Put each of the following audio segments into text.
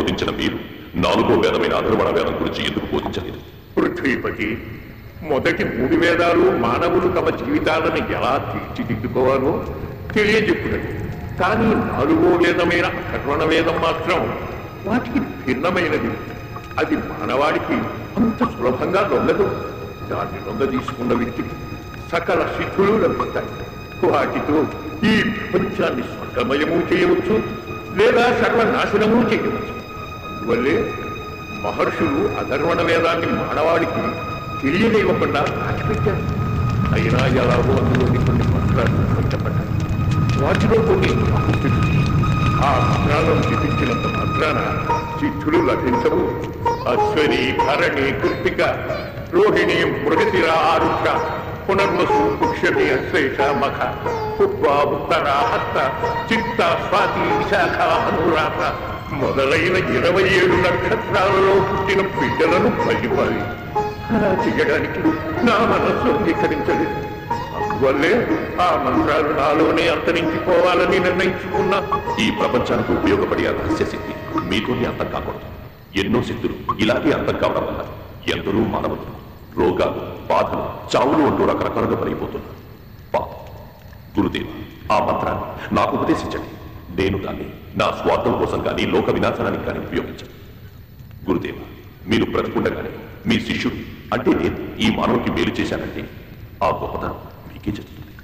బోధించిన మీరు నాలుగో వేదమైన అధర్వణ వేదం గురించి ఎందుకు బోధించలేదు పృథ్వీపతి మొదటి మూడు వేదాలు మానవులు తమ జీవితాలను ఎలా తీర్చిదిద్దుకోవాలో తెలియజెప్పుడది కానీ నాలుగో వేదమైన అకర్వణ వేదం మాత్రం వాటికి భిన్నమైనది అది మానవాడికి అంత సులభంగా లొంగదు దాన్ని లొంగ తీసుకున్న వ్యక్తికి సకల సిద్ధులు లభిస్తాయి వాటితో ఈ ప్రపంచాన్ని స్వర్గమయము చేయవచ్చు లేదా సర్వనాశనము చేయవచ్చు అందువల్లే మహర్షులు అధర్వణ వేదాన్ని మానవాడికి తెలియనివ్వకుండా దాచిపెట్టారు అయినా ఎలాగో అందులోని కొన్ని మంత్రాలు బయటపడ్డాయి వాటిలో కొన్ని అగుపిడు. ఆ మంత్రాలను జపించినంత మాత్రాన సిద్ధులు లభించవు అశ్వని భరణి కృతిక రోహిణి మృగశిర ఆరుష పునర్వసు పుష్యమి అశ్వేష మఖ పుష్ప ఉత్తర హస్త చిత్త స్వాతి విశాఖ అనురాధ మొదలైన ఇరవై ఏడు నక్షత్రాలలో పుట్టిన బిడ్డలను బలిపాలి అలా చేయడానికి నా మనస్సు అంగీకరించలేదు అందువల్లే ఆ మంత్రాలు నాలోనే అంతరించిపోవాలని నిర్ణయించుకున్నా ఈ ప్రపంచానికి ఉపయోగపడే ఆ రహస్య శక్తి మీతోనే అంతం కాకూడదు ఎన్నో శక్తులు ఇలాగే అంతం కావడం వల్ల ఎందరో మానవులు రోగాలు బాధలు చావులు అంటూ రకరకాలుగా బలైపోతున్నారు పాపం గురుదేవ ఆ మంత్రాన్ని నాకు ఉపదేశించండి నేను దాన్ని నా స్వార్థం కోసం కానీ లోక వినాశనానికి కానీ ఉపయోగించను గురుదేవ మీరు బ్రతికుండగానే మీ శిష్యుడు అంటే నేను ఈ మానవుకి మేలు చేశానంటే ఆ గొప్పతనం మీకే చెందుతుంది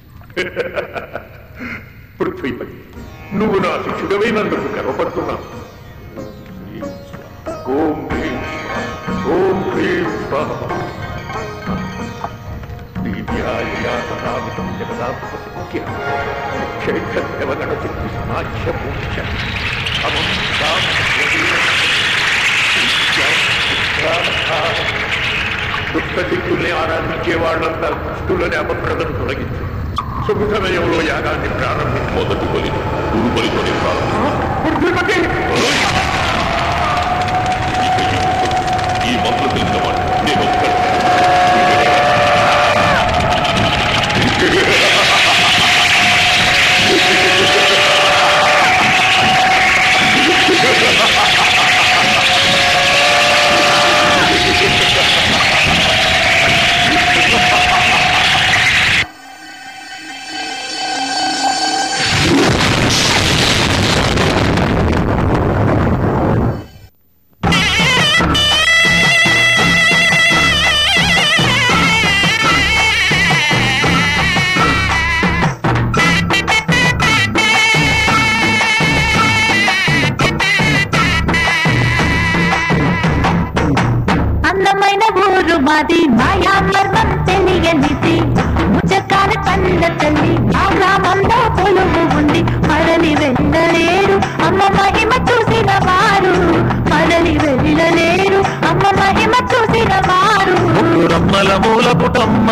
పృథ్వీపతి నువ్వు నా శిష్యుడమైనందుకు గర్వపడుతున్నావు ఓం హ్రీం స్వాహ. ఓం హ్రీం స్వాహ. దీర్ఘాయుయాసనామితం జగదాత్మసఖ్య క్షేత్రదేవగణ శక్తి సమాఖ్య మోక్ష అమం రామ దుఃఖ దిక్కుల్ని ఆరాధించే వాళ్ళంతా దుష్టులని అపప్రదను తొలగించు శుభ సమయంలో యాగాన్ని ప్రారంభించు మొదటి బలి గురు బలితోనే ప్రారంభం పృథ్వీపతి ఈ మంత్రం తెలిసిన వాడు నేను ఒక్కడే. అందమైన ఊరు మాది మాయా మర్మం తెలియనిది ముచ్చకాల కళ్ళ తల్లి ఆ గ్రామంలో పొలుగు ఉంది మరలి వెళ్ళలేరు అమ్మ మహిమ చూసిన వారు మరలి వెళ్ళలేరు అమ్మ మహిమ చూసిన వారు రమ్మల మూల పుటమ్మ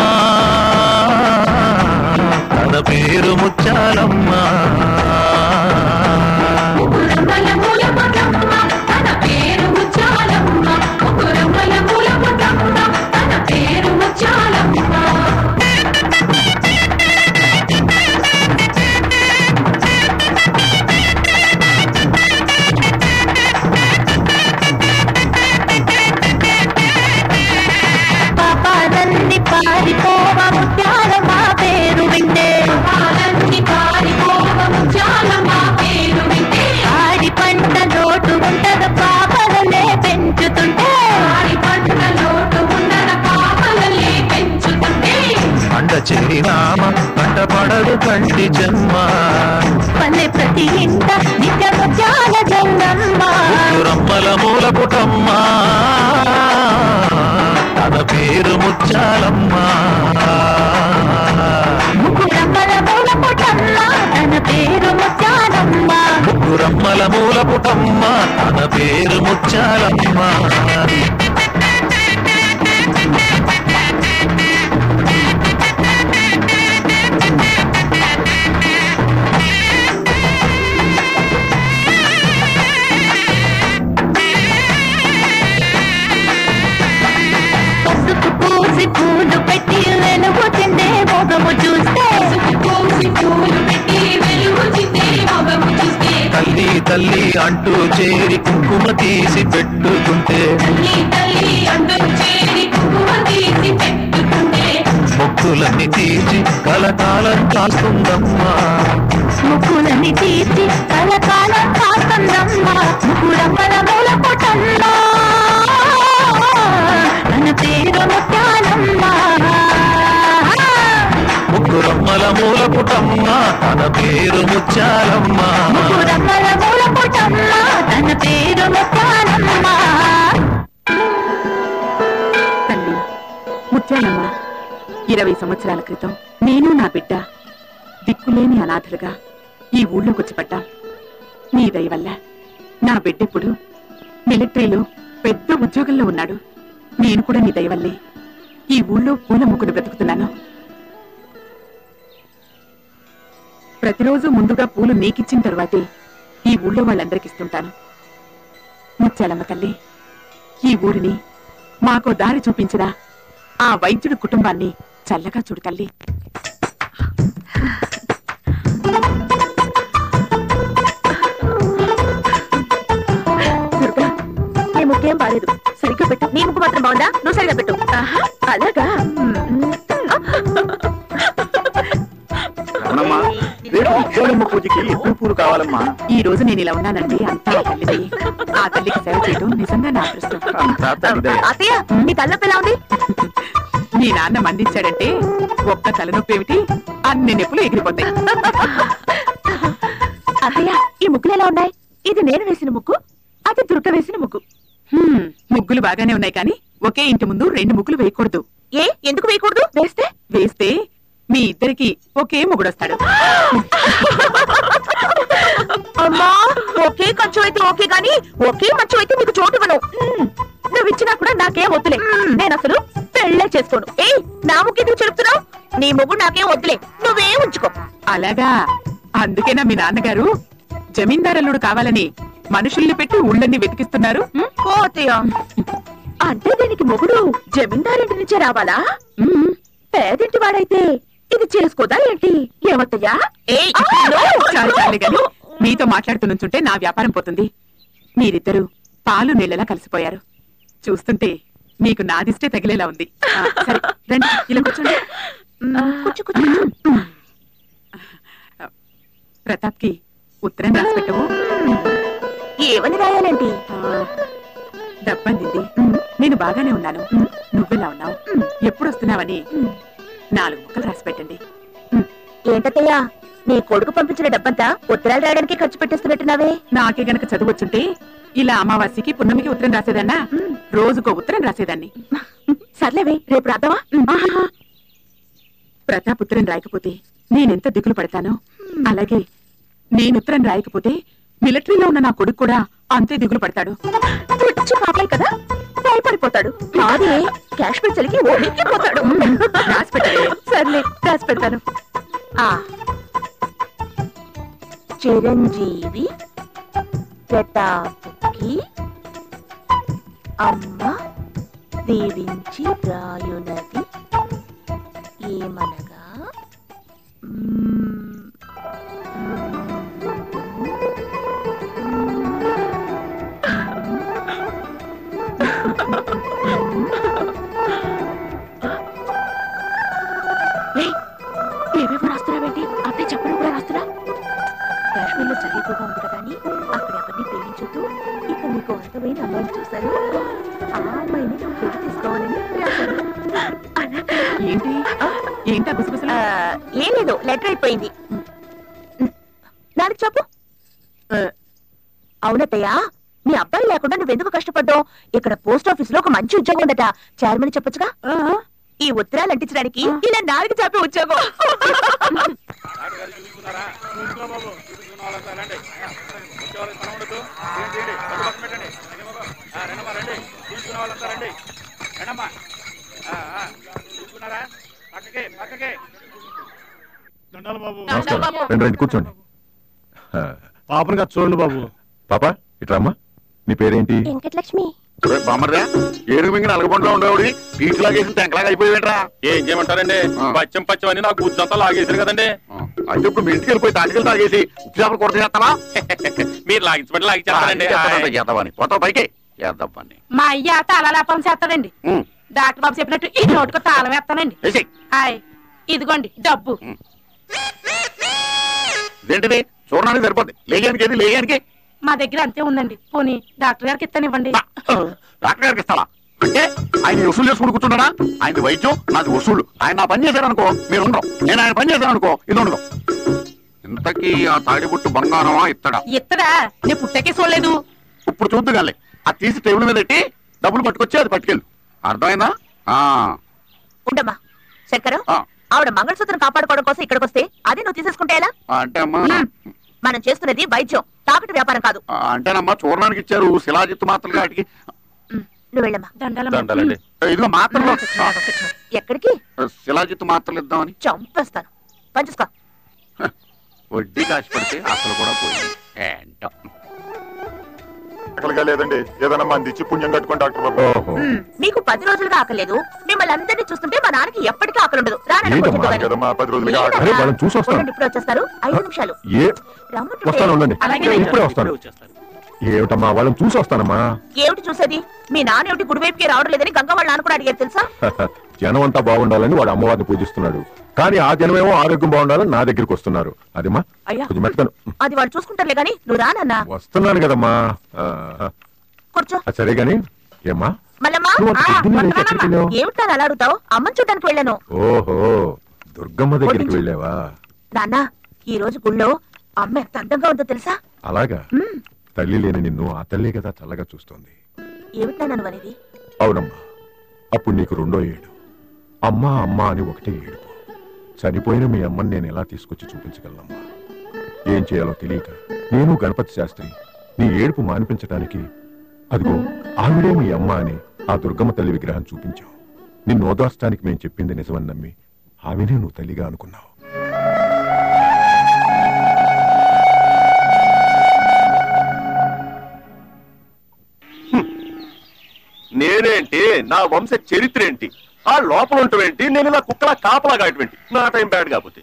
తన పేరు ముచ్చాలమ్మ ముగ్గురమ్మల మూల పుటమ్మ, తన పేరు ముచ్చాలమ్మ. ముగ్గురమ్మల మూల పుటమ్మ, తన పేరు ముచ్చాలమ్మ. పాపాలన్నీ పారిపోవ ముత్యాల మా పేరు వింటే పాపాలన్నీ పారిపోవ ముత్యాల మా పేరు వింటే ఆడి పంట లోటు ఉండద పాపలలే పెంచుతుంటే ఆడి పంట లోటు ఉండద పాపలలే పెంచుతుంటే అండ చేరినామ పంట పడదు కంటి జన్మ పల్లె ప్రతి ఇంట నిత్య ముత్యాల జల్లమ్మ రమ్మల మూల పుటమ్మ తన పేరు ముచ్చాలమ్మ ముగ్గురమ్మల మూల పుటమ్మ తన పేరు ముత్యాలమ్మ రమ్మల మూల పుటమ్మ తన పేరు ముచ్చాలమ్మ పసుపు పూసి పూలు పెట్టి వెలుగుతుండే మొగము చూస్తే పూసి పూలు పెట్టి వెలుగుతుండే మొగము చూస్తే తల్లి తల్లి అంటూ చేరి కుంకుమ తీసి పెట్టుకుంటే తల్లి తల్లి అందరూ చేరి కుంకుమ తీసి పెట్టుకుంటే మొక్కులన్నీ తీర్చి కలకాలం కాస్తుందమ్మా ముక్కులని తీర్చి కలకాలం కాస్తుందమ్మా ముగ్గురమ్మల మూల పుటమ్మా తన పేరు ముత్యాలమ్మా ముగ్గురమ్మల మూల పుటమ్మ తన పేరు ముచ్చాలమ్మా ముగ్గురమ్మల మూల పుటమ్మా తన పేరు ముత్యాలమ్మా తల్లి ముత్యాలమ్మ ఇరవై సంవత్సరాల క్రితం నేను నా బిడ్డ దిక్కులేని అనాథలుగా ఈ ఊళ్ళోకి వచ్చి పడ్డాం నీ దయ వల్ల నా బిడ్డెప్పుడు మిలిటరీలో పెద్ద ఉద్యోగంలో ఉన్నాడు నేను కూడా నీ దయ వల్లే ఈ ఊళ్ళో పూల ముగ్గులు బ్రతుకుతున్నాను ప్రతిరోజు ముందుగా పూలు నీకిచ్చిన తర్వాతే ఈ ఊళ్ళో వాళ్ళందరికి ఇస్తుంటాను ముత్యాలమ్మ తల్లి ఈ ఊరిని మాకో దారి చూపించిన ఆ వైద్యుడి కుటుంబాన్ని చల్లగా చూడు తల్లి దుర్గా నీ ముఖ్యం బాలేదు సరిగ్గా పెట్టు నీ ముక్కు మాత్రం బాగుందా నువ్వు సరిగ్గా పెట్టు ఆహా, అలాగా అవునమ్మా రేపు ఉద్యోగమ్మ పూజకి ఎప్పుడు పూలు కావాలమ్మా ఈ రోజు నేను ఇలా ఉన్నానండి అంతా ఆ తల్లిది ఆ తల్లికి సేవ చేయడం నిజంగా నా అదృష్టం అంతా తల్లిదే. అత్తయ్య నీ తల్లొప్పి ఎలా ఉంది మీ నాన్న మందించాడంటే ఒక్క తలనొప్పి ఏమిటి అన్ని నొప్పులు ఎగిరిపోతాయి అత్తయ్య ఈ ముక్కులు ఎలా ఉన్నాయి ఇది నేను వేసిన ముక్కు అది దుర్గ వేసిన ముక్కు హ్మ్, ముగ్గులు బాగానే ఉన్నాయి కానీ ఒకే ఇంటి ముందు రెండు ముగ్గులు వేయకూడదు ఏ ఎందుకు వేయకూడదు వేస్తే వేస్తే మీ ఇద్దరికి ఒకే ముగుడొస్తాడు అమ్మా ఒకే కంచం అయితే ఓకే గాని ఒకే మంచం అయితే నీకు చోటు ఇవ్వను మ్మ్. నువ్వు ఇచ్చినా కూడా నాకేం వద్దులే నేను అసలు పెళ్ళే చేసుకోను ఏ నా ముక్కు ఎందుకు చెప్తున్నావు నీ మొగ్గు నాకేం వద్దులే నువ్వే ఉంచుకో అలాగా అందుకేనా మీ నాన్నగారు జమీందారల్లుడు కావాలని మనుషుల్ని పెట్టి ఊళ్ళన్ని వెతికిస్తున్నారు మ్మ్? ఓ అత్తయ్య అంటే దీనికి మొగుడు జమీందారింటి నుంచే రావాలా మ్మ్. పేదింటి వాడైతే ఇది చేసుకోదా ఏంటి ఏమత్తయ్యా ఏయ్, నో, చాలు చాలే గాని మీతో మాట్లాడుతూ నుంచుంటే నా వ్యాపారం పోతుంది మీరిద్దరూ పాలు నీళ్ళలా కలిసిపోయారు చూస్తుంటే మీకు నాదిష్టే తగిలేలా ఉంది ఆ, సరే రండి ఇలా కూర్చోండి కూర్చో కూర్చో ప్రతాప్ కి ఉత్తరం రాసి పెట్టవు ఏమని రాయాలండి డబ్బందింది నేను బాగానే ఉన్నాను నువ్వెలా ఉన్నావు ఎప్పుడు వస్తున్నావని నాలుగు ముక్కలు రాసి పెట్టండి ఏంటత్తయ్యా నీ కొడుకు పంపించిన డబ్బంతా ఉత్తరాలు రాయడానికి ఖర్చు పెట్టేస్తున్నట్టున్నావే నాకే గనక చదువు వచ్చుంటే ఇలా అమావాస్యకి పున్నమికి ఉత్తరం రాసేదన్నా రోజుకో ఉత్తరం రాసేదాన్ని సర్లేవే రేపు రాద్దామా ఆహాహా. ప్రతాప్ ఉత్తరం రాయకపోతే నేనెంత దిగులు పడతానో అలాగే నేను ఉత్తరం రాయకపోతే మిలిటరీలో ఉన్న నా కొడుకు కూడా అంతే దిగులు పడతాడు పిచ్చి పాపాయి కదా భయపడిపోతాడు కాదే కాశ్మీర్ చలికి ఓడికిపోతాడు రాసి పెట్టవే. సర్లే రాసి పెడతాను ఆ చిరంజీవి ప్రతాప్కి అమ్మ దీవించి రాయునది ఏమనగా మ్మ్, ఏయ్, ఏవేవో రాస్తున్నావేంటి అత్తయ్య చెప్పడం కూడా రాస్తున్నా కాశ్మీర్లో చలి ఎక్కువగా ఉంది కదా అని అక్కడ ఎవరిని ప్రేమించొద్దు ఇక నీకు అర్థమైన అమ్మాయిని చూశాను ఆ అమ్మాయిని నువ్వు పెళ్లి తీసుకోవాలని రాశాను అలాగా? ఏంటి ఏంటా గుసగుసలు ఆ, ఏం లేదు లెటర్ అయిపోయింది నాకు చెప్పు ఆ, అవునత్తయ్య మీ అబ్బాయి లేకుండా నువ్వెందుకు కష్టపడ్డావు ఇక్కడ పోస్ట్ ఆఫీస్ లో ఒక మంచి ఉద్యోగం ఉందట చైర్మన్ చెప్పొచ్చుగా ఆ, ఈ ఉత్తరాలు అంటించడానికి ఇలా నాలుగు చాపే ఉద్యోగం నమస్కారం రండి రండి కూర్చోండి ఆ, పాపను కదా చూడండి బాబు పాప ఇట్రామ్మా నీ పేరేంటి వెంకటలక్ష్మి బామ్మర్దా ఏడు మింగిన అలగబండ్లో ఉండేవాడి పీచు లాగేసి టెంకలాగా అయిపోయేట్రా ఏం చేయమంటారండి పచ్చం పచ్చం అని నాకు గుజ్జంతా లాగేసారు కదండి అయితే ఇప్పుడు మీ ఇంటికి వెళ్ళిపోయి తాటికలు తాగేసి ఉప్పు చేపలు కొరత చేస్తావా మీరు లాగించబడి లాగించేస్తానండి చేద్దామని పోతావు పైకి చేద్దామని మా అయ్య తాళాలాపం చేస్తాడండి డాక్టర్ బాబు చెప్పినట్టు ఈ నోటుకు తాళం వేస్తానండి వేసి హాయ్ ఇదిగోండి డబ్బు ఇదేంటిది చూడడానికి సరిపోద్ది లేయానికి ఏది లేయానికి మా దగ్గర అంతే ఉందండి పోనీ డాక్టర్ గారికి ఇస్తానివ్వండి డాక్టర్ గారికి ఇస్తావా అంటే ఆయన వసూలు చేసుకుని కూర్చున్నాడా ఆయన వైద్యం నాది వసూలు ఆయన నా పని చేశాడు అనుకో మీరు ఉండవు నేను ఆయన పని చేశాను అనుకో ఇది ఉండదు ఇంతకీ ఆ తాడిబుట్టు బంగారమా ఇత్తడా ఇత్తడా నేను పుట్టకే చూడలేదు ఇప్పుడు చూద్దుగాలే అది తీసి టేబుల్ మీద పెట్టి డబ్బులు పట్టుకొచ్చి అది పట్టుకెళ్ళు అర్థమైందా ఆ ఉండమ్మా శంకరం ఆ, ఆవిడ మంగళసూత్రం కాపాడుకోవడం కోసం ఇక్కడికి వస్తే అది నువ్వు తీసేసుకుంటే ఎలా అంటే అమ్మా మనం చేస్తున్నది వైద్యం తాకట్టు వ్యాపారం కాదు ఆ, అంటేనమ్మా చూడడానికి ఇచ్చారు శిలాజిత్తు మాత్రలు వాటికి ఉమ్, నువ్వు వెళ్ళమ్మా దండాల దండాలండి ఇదిగో మాత్రలు ఆ, ఎక్కడికి శిలాజిత్తు మాత్రలు ఇద్దామని చంపేస్తాను పంచుకో వడ్డీ కాసి పడితే అసలు కూడా పోయింది ఏంటో ఎక్కడిగా లేదండి ఏదైనా మంది ఇచ్చి పుణ్యం కట్టుకోండి డాక్టర్ బాబు ఉమ్, మీకు పది రోజులుగా ఆకలేదు మిమ్మల్ని అందరినీ చూస్తుంటే మా నాన్నకి ఎప్పటికీ ఆకలి ఉండదు రానన్న ఏంటమ్మా కొంచెం తిరగండి. కదమ్మా పది రోజులుగా లేదన్నా. అరే వాళ్ళని చూసి వస్తాను ఉండండి, ఇప్పుడే వచ్చేస్తారు ఐదు నిమిషాలు ఏ రమ్మంటుంటే- వస్తాను ఉండండి అలాగే ఇప్పుడే వస్తాను ఏమిటమ్మా వాళ్ళని చూసి వస్తానమ్మా ఏమిటి చూసేది మీ నాన్న ఏమిటి గుడివైపుకి రావడం లేదని గంగ వాళ్ళ నాన్న కూడా అడిగారు తెలుసా జనం అంతా బాగుండాలని వాడు అమ్మవారిని పూజిస్తున్నాడు కానీ ఆ జనమేమో ఆరోగ్యం బాగుండాలని నా దగ్గరికి వస్తున్నారు అదేమా అయ్యా. కొంచెం మెత్తను అది వాళ్ళు చూసుకుంటారులే గాని నువ్వు రానన్నా వస్తున్నాను కదమ్మా ఆ, కూర్చో ఆ, సరే గాని ఏమ్మా మల్లమ్మా నువ్వు అంత ఆ, పొద్దున్నే లేచి వస్తున్నానమ్మా. ఎక్కడికి వెళ్ళావు? ఏమిటి నాన్న అలా అడుగుతావు అమ్మని చూడడానికి వెళ్ళాను ఓహో దుర్గమ్మ దగ్గరికి వడ్డించు. వెళ్ళావా నాన్న ఈ రోజు గుళ్ళో అమ్మ ఎంత అందంగా ఉందో తెలుసా అలాగా మ్మ్. తల్లి లేని నిన్ను ఆ తల్లే కదా చల్లగా చూస్తోంది ఏమిటి నాన్న నువ్వు అనేది అవునమ్మా అప్పుడు నీకు రెండో ఏడు అమ్మా అమ్మా అని ఒకటే ఏడుపు చనిపోయిన మీ అమ్మని నేను ఎలా తీసుకొచ్చి చూపించగలనమ్మా ఏం చేయాలో తెలియక నేను గణపతి శాస్త్రి నీ ఏడుపు మానిపించడానికి అదిగో ఆవిడే మీ అమ్మ అని ఆ దుర్గమ్మ తల్లి విగ్రహం చూపించావు నిన్ను ఓదార్చడానికి మేము చెప్పింది నిజమని నమ్మి ఆమెనే నువ్వు తల్లిగా అనుకున్నావు నేనేంటి నా వంశ చరిత్ర ఏంటి ఆ లోపల ఉంటావేంటి నేను ఇలా కుక్కలా కాపలా కాయటువంటి నా టైం బ్యాడ్ కాకపోతే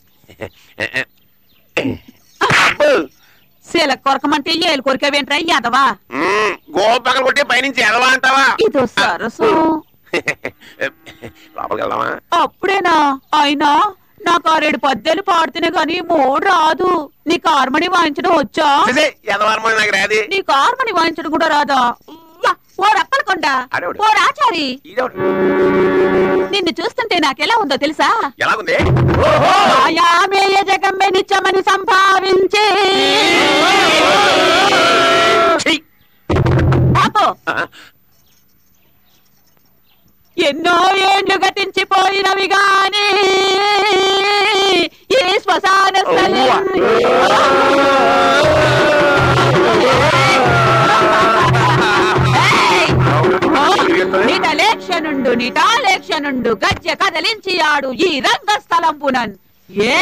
అబ్బో! శీల కొరకమంటే ఏలు కొరికేవేంట్రా యాదవా మ్మ్, గోపు పగల కొట్టి పైనుంచి ఎదవా అంటావా ఇదో సరసం లోపలికి వెళ్దామా అప్పుడేనా అయినా నాకు ఆరేడు పద్దెలు పాడుతున్నా గాని మూడు రాదు నీ కార్మణి వాయించడం వచ్చా చూసే, ఎదవారమో నాకు రాది నీ కార్మణి వాయించడం కూడా రాదా ఉవ్వ, ఓ రప్పలకొండ అడవుడు. ఓ రాచారి ఇదొకటి. నిన్ను చూస్తుంటే నాకెలా ఉందో తెలుసా ఎలాగుంది మాయామేయ జగమ్మె నిత్యమని సంభావించే ఛీ! పాపో ఆ, ఎన్నో ఏండ్లు గతించిపోయినవి గాని ఈ శ్మశాన స్థలి ఏయ్! నిటలేక్షనుండు నిటాలేక్షనుండు గజ్జె కదలించి ఆడు ఈ రంగస్థలంపునన్ ఏ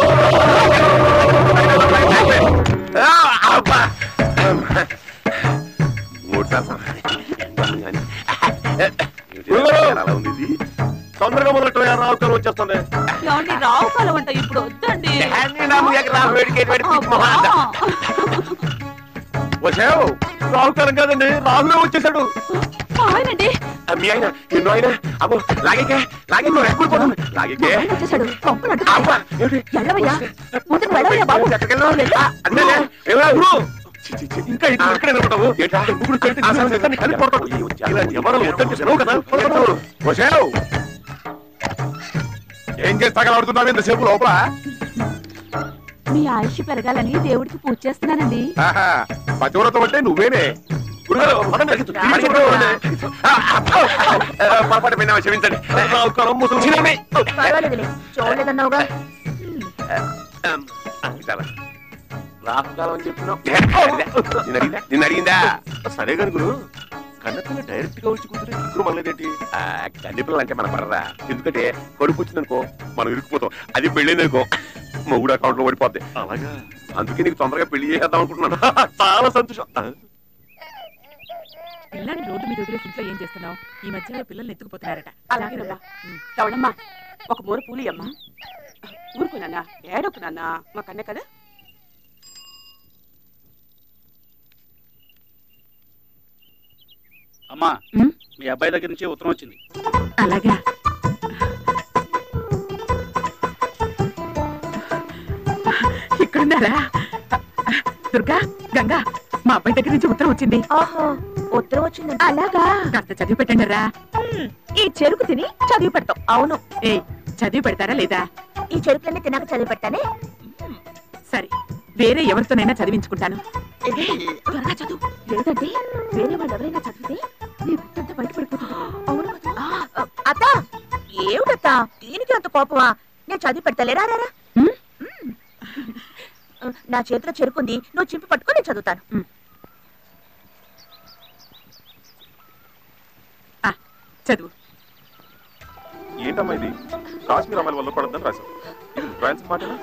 ఆ, అబ్బా! మూడ్రా సమాధి. కానీ. ఎలా ఉంది ఇది? తొందరగా మొదలెట్టు రావుకాలు వచ్చేస్తుంది ఏమండి రావు కాలం అంట ఇప్పుడు వద్దండి నీ నా ముయ్యకి రా, వేడికి వేడి పిచ్చి మొహం అంట. అబ్బా. వచ్చావు రావుకాలం కాదండి రాహులే వచ్చేసాడు ఆయనండి ఆ, మీ ఆయన ఎన్నో ఆయన అబ్బో లాగేకే లాగే నువ్వు ఎప్పుడు పోతుంది లాగేకే వచ్చేసాడు పంపులు అంటున్నాయి. అబ్బా ఏమిటి? వెళ్ళవయ్యా ముందుకు వెళ్ళవయ్యా బాబు ఎక్కడికి వెళ్ళావు? ఆ, అంతేలే. ఏమయ్యా, గురు? చి, చి, చి, ఇంకా ఇది ఇక్కడే నిలబడ్డావు. ఏంటా? ముగ్గురు కలిసి ఆ సంగతి కలిపి కొడతావు. ఇలాంటి ఎవరు వద్దని చెప్పావు కదా కొడతావు. వచ్చావు ఏం చేస్తా కలబడుతున్నావు ఇంతసేపు లోపల మీ ఆయుష్ పెరగాలని దేవుడికి పూజ చేస్తున్నానండి ఆహా, పతివ్రత అంటే నువ్వేనే గురుగారు, పదండి. పరిగెత్తు, పదండి. ఆ, అబ్బో! ఆ, పొరపాటు పోయినా క్షమించండి రావుకాలం ముసలి చిన్నమ్మే. పర్వాలేదులే చూడలేదన్నావుగా చాలా. రాహుకాలం అని చెప్పినావు. నిన్ను అడిగిందా? నిన్ను అడిగిందా సరే కను గురు కన్నపిల్ల డైరెక్ట్ గా వచ్చి కూతురు ఇప్పుడు మనలేదేంటి కన్నపిల్ల అంటే మన పడరా ఎందుకంటే కడుపు వచ్చిందనుకో మనం ఇరుక్కుపోతాం అది పెళ్ళైందనుకో మొగుడు అకౌంట్ లో ఓడిపోద్ది అలాగా అందుకే నీకు తొందరగా పెళ్లి చేద్దాం అనుకుంటున్నాను చాలా సంతోషం ఆ, పిల్లని రోడ్డు మీద వదిలేసి ఇంట్లో ఏం చేస్తున్నావు ఈ మధ్య పిల్లల్ని ఎత్తుకుపోతున్నారట అలాగే రవ్వా. కవళమ్మా ఒక మూర పూలి అమ్మా ఊరుకో నాన్న ఏడోకు నాన్న మా కన్న కదా అమ్మా ఉమ్, మీ అబ్బాయి దగ్గర నుంచి ఉత్తరం వచ్చింది అలాగా ఇక్కడున్నారా దుర్గా గంగా మా అబ్బాయి దగ్గర నుంచి ఉత్తరం వచ్చింది ఆహా ఉత్తరం వచ్చింది అలాగా కాస్త చదివి పెట్టండి రా ఈ చెరుకు తిని చదివి పెడతాం అవును ఏ చదివి పెడతారా లేదా ఈ చెరుకులన్నీ తినాక చదివి పెడతానే సరే వేరే ఎవరితోనైనా చదివించుకుంటాను త్వరగా చదువు లేదంటే వేరే వాళ్ళు ఎవరైనా చదివితే నీ గుర్తంతా బయటపడిపోతుంది అవును కదా? ఆ, అత్త ఏమిటత్త దీనికి అంత కోపమా నేను చదివి పెడతలేరా రారా ఉమ్, నా చేతిలో చెరుకుంది నువ్వు చింపి పట్టుకొని నేను చదువుతాను ఆ, చదువు ఏంటమ్మా ఇది కాశ్మీర్ అమ్మాయిల వల్ల పడద్దని రాశావు ఇది ఫ్రాన్స్ మాటనా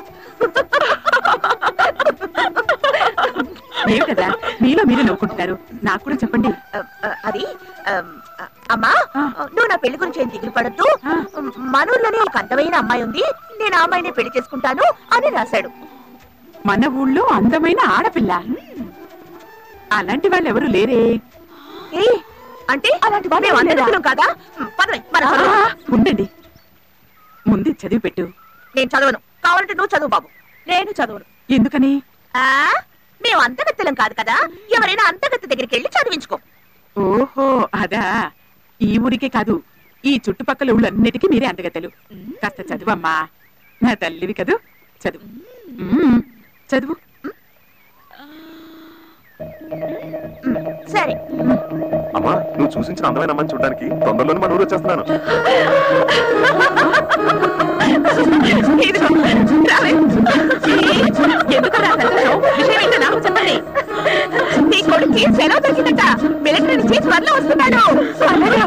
ఏం కదా మీలో మీరు నవ్వుకుంటున్నారు నాకు కూడా చెప్పండి ఆ, ఆ, అది ఆమ్, ఆ, అమ్మా ఆ. నువ్వు నా పెళ్లి గురించి ఏం దిగులు పడద్దు ఆ. మనూర్లోనే ఒక అందమైన అమ్మాయి ఉంది నేను ఆ అమ్మాయిని పెళ్లి చేసుకుంటాను అని రాశాడు మన ఊళ్ళో అందమైన ఆడపిల్ల అలాంటి వాళ్ళు ఎవరు లేరే ఏ అంటే అలాంటి వాళ్ళు అందరం కదా ఉమ్, పదవే, మన ఆ, చదువు. ఉండండి ముందు చదివి పెట్టు నేను చదవను కావాలంటే నువ్వు చదువు బాబు నేను చదవను ఎందుకని ఆ మేము అంతగత్తెలం కాదు కదా ఎవరైనా అంతగత్తె దగ్గరికి వెళ్ళి చదివించుకో ఓహో అదా ఈ ఊరికే కాదు ఈ చుట్టుపక్కల ఊళ్ళన్నిటికీ మీరే అంతగతలు కాస్త చదువమ్మా నా తల్లివి కదూ చదువు మ్మ్. చదువు సరే అమ్మా నువ్వు చూసించిన అందమైన అమ్మని చూడడానికి తొందరలోనే మన ఊరు వచ్చేస్తున్నాను ఇదిగో, రావే. ఎందుకలా సంతోషం? విషయం ఏంటో నాకు చెప్పండి నీ కొడుకు సెలవు దొరికిందట మిలిటరీ నుంచి త్వరలో వస్తున్నాడు అలాగా?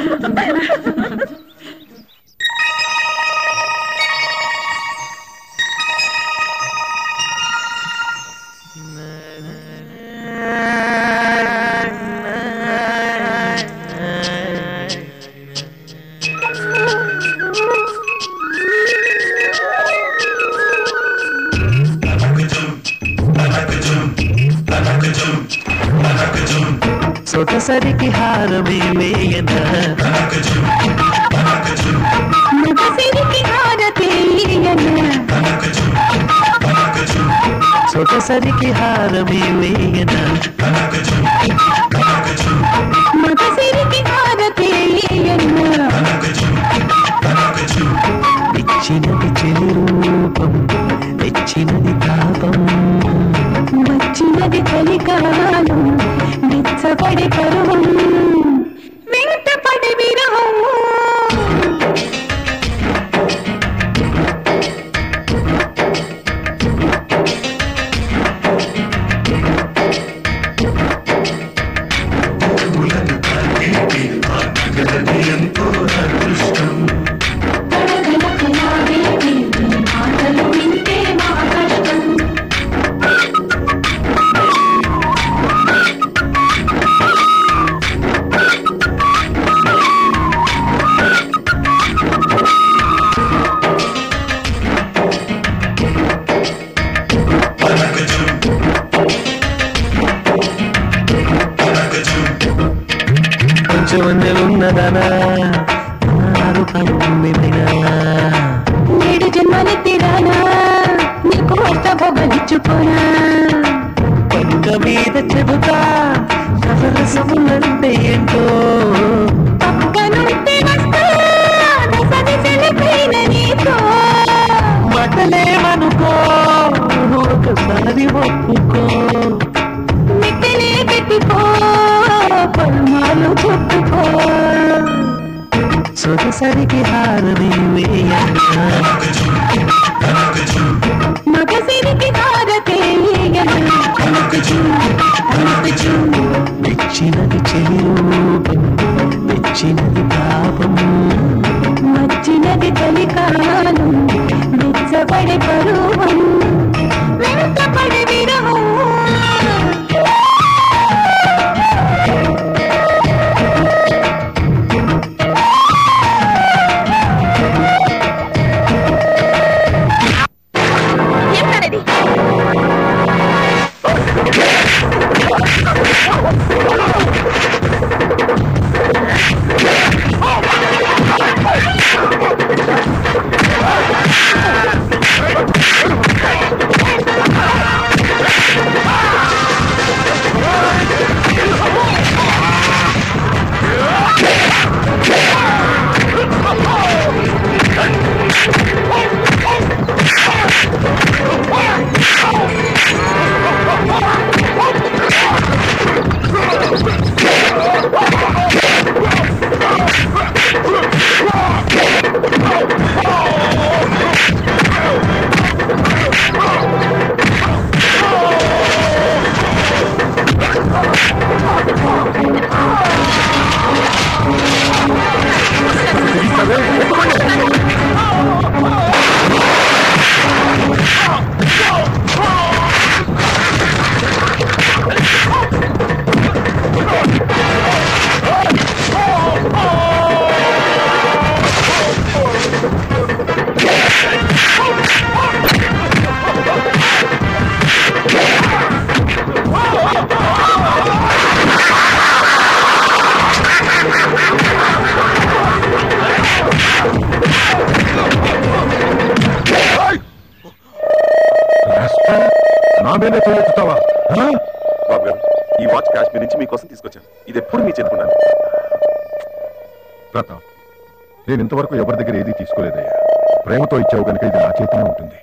సొగసరికి హారమే వేయన మగసిరికి హారతేయన సొగసరికి హారమే వేయన మగసిరికి హారతేయన ఇచ్చినది చెలి రూపం తెచ్చినది తాపం వచ్చినది కలికాలం నిచ్చబడి పరువం వెంటపడి విరహం మాటలు వింటే మా కష్టం కొంచెం నెలున్నదనా ఆరు పంపిమైనా నేడు జన్మలెత్తిరానా నీకు అష్టభోగలిచ్చుకోనా పక్క మీద చెబుతా రసరసములంటే ఏంటో పక్కనుంటే వస్తా దశదిశలపైన నీతో మాటలేమనుకో ఒకసారి ఒప్పుకో మిట్టలే పెట్టిపో పల్మాలు చుట్టుకో సొగసరికి హారమే వేయనా మగసిరికి హారతేయన మెచ్చినది చెలి రూపం మెచ్చినది పాపం వచ్చినది కలికాలం మెచ్చబడి పరువం వెంటపడి విరహం నా మీదే తలెత్తుతావా ఆ? బాబు గారు ఈ వాచ్ కాశ్మీర్ నుంచి మీకోసం తీసుకొచ్చాను ఇది ఎప్పుడు మీ చెప్పుకున్నాను ప్రతాప్ నేను ఇంతవరకు ఎవరి దగ్గర ఏదీ తీసుకోలేదయ్యా ప్రేమతో ఇచ్చావు కనుక ఇది నా చేతిలో ఉంటుంది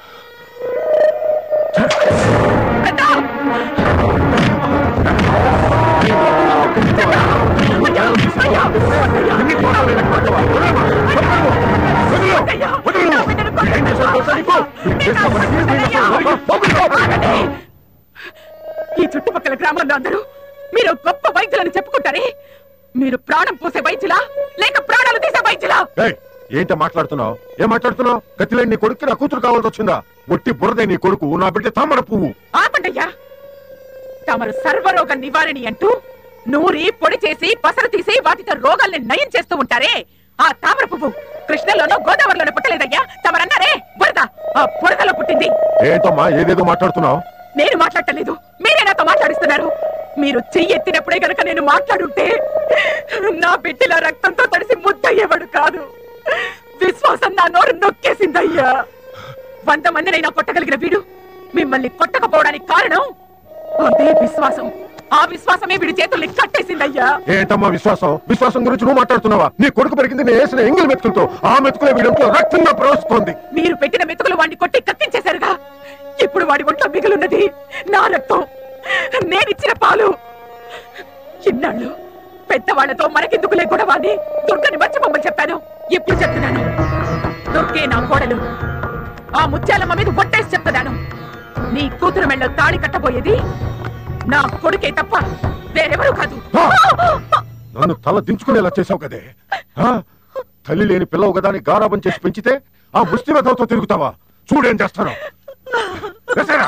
ఈ చుట్టుపక్కల గ్రామాల్లో అందరూ మీరు గొప్ప వైద్యులని చెప్పుకుంటారే మీరు ప్రాణం పోసే వైద్యులా లేక ప్రాణాలు తీసే వైద్యులా ఏయ్, ఏంట మాట్లాడుతున్నావు ఏం మాట్లాడుతున్నావు కత్తిలేని నీ కొడుకు నా కూతురు కావాల్సి వచ్చిందా ఒట్టి బురదే నీ కొడుకు నా బిడ్డ తామర పువ్వు ఆపండయ్యా తమరు సర్వరోగ నివారణి అంటూ నూరి పొడి చేసి పసరు తీసి వాటితో రోగాల్ని నయం చేస్తూ ఉంటారే ఆ తామర పువ్వు కృష్ణలోనో గోదావరిలోనో పుట్టలేదయ్యా తమరన్నారే బురద ఆ బురదలో పుట్టింది ఏంటమ్మా ఏదేదో మాట్లాడుతున్నావు నేను మాట్లాడలేదు మీరే నాతో మాట్లాడిస్తున్నారు మీరు చెయ్యి ఎత్తినప్పుడే గనక నేను మాట్లాడుంటే నా బిడ్డల రక్తంతో తడిసి ముద్దయ్యేవాడు కాదు విశ్వాసం నా నోరు నొక్కేసిందయ్యా వంద మందినైనా కొట్టగలిగిన వీడు మిమ్మల్ని కొట్టకపోవడానికి కారణం అదే విశ్వాసం ఆ విశ్వాసమే వీడి చేతుల్ని కట్టేసిందయ్యా ఏంటమ్మా విశ్వాసం విశ్వాసం గురించి నువ్వు మాట్లాడుతున్నావా నీ కొడుకు పెరిగింది నేను వేసిన ఎంగిల్ మెతుకులతో ఆ మెతుకులే వీడంట్లో రక్తంగా ప్రవహిస్తోంది మీరు పెట్టిన మెతుకులు వాడిని కొట్టి కక్కించేశారుగా ఇప్పుడు వాడి ఒంట్లో మిగులున్నది నా రక్తం నేనిచ్చిన పాలు చిన్నాళ్ళు పెద్దవాళ్లతో మనకెందుకులే గొడవ అని దుర్గని మర్చిపోమని చెప్పాను ఇప్పుడు చెప్తున్నాను దుర్గే నా కోడలు ఆ ముత్యాలమ్మ మీద ఒట్టేసి చెప్తున్నాను నీ కూతురు మెళ్ళ తాళి కట్టబోయేది నా కొడుకే తప్ప వేరెవరూ కాదు నన్ను తల దించుకునేలా చేసావు కదే ఆ? తల్లి లేని పిల్లవు కదా అని గారాబం చేసి పెంచితే ఆ ముష్టి వెతలతో తిరుగుతావా చూడేం చేస్తాను వేసేరా.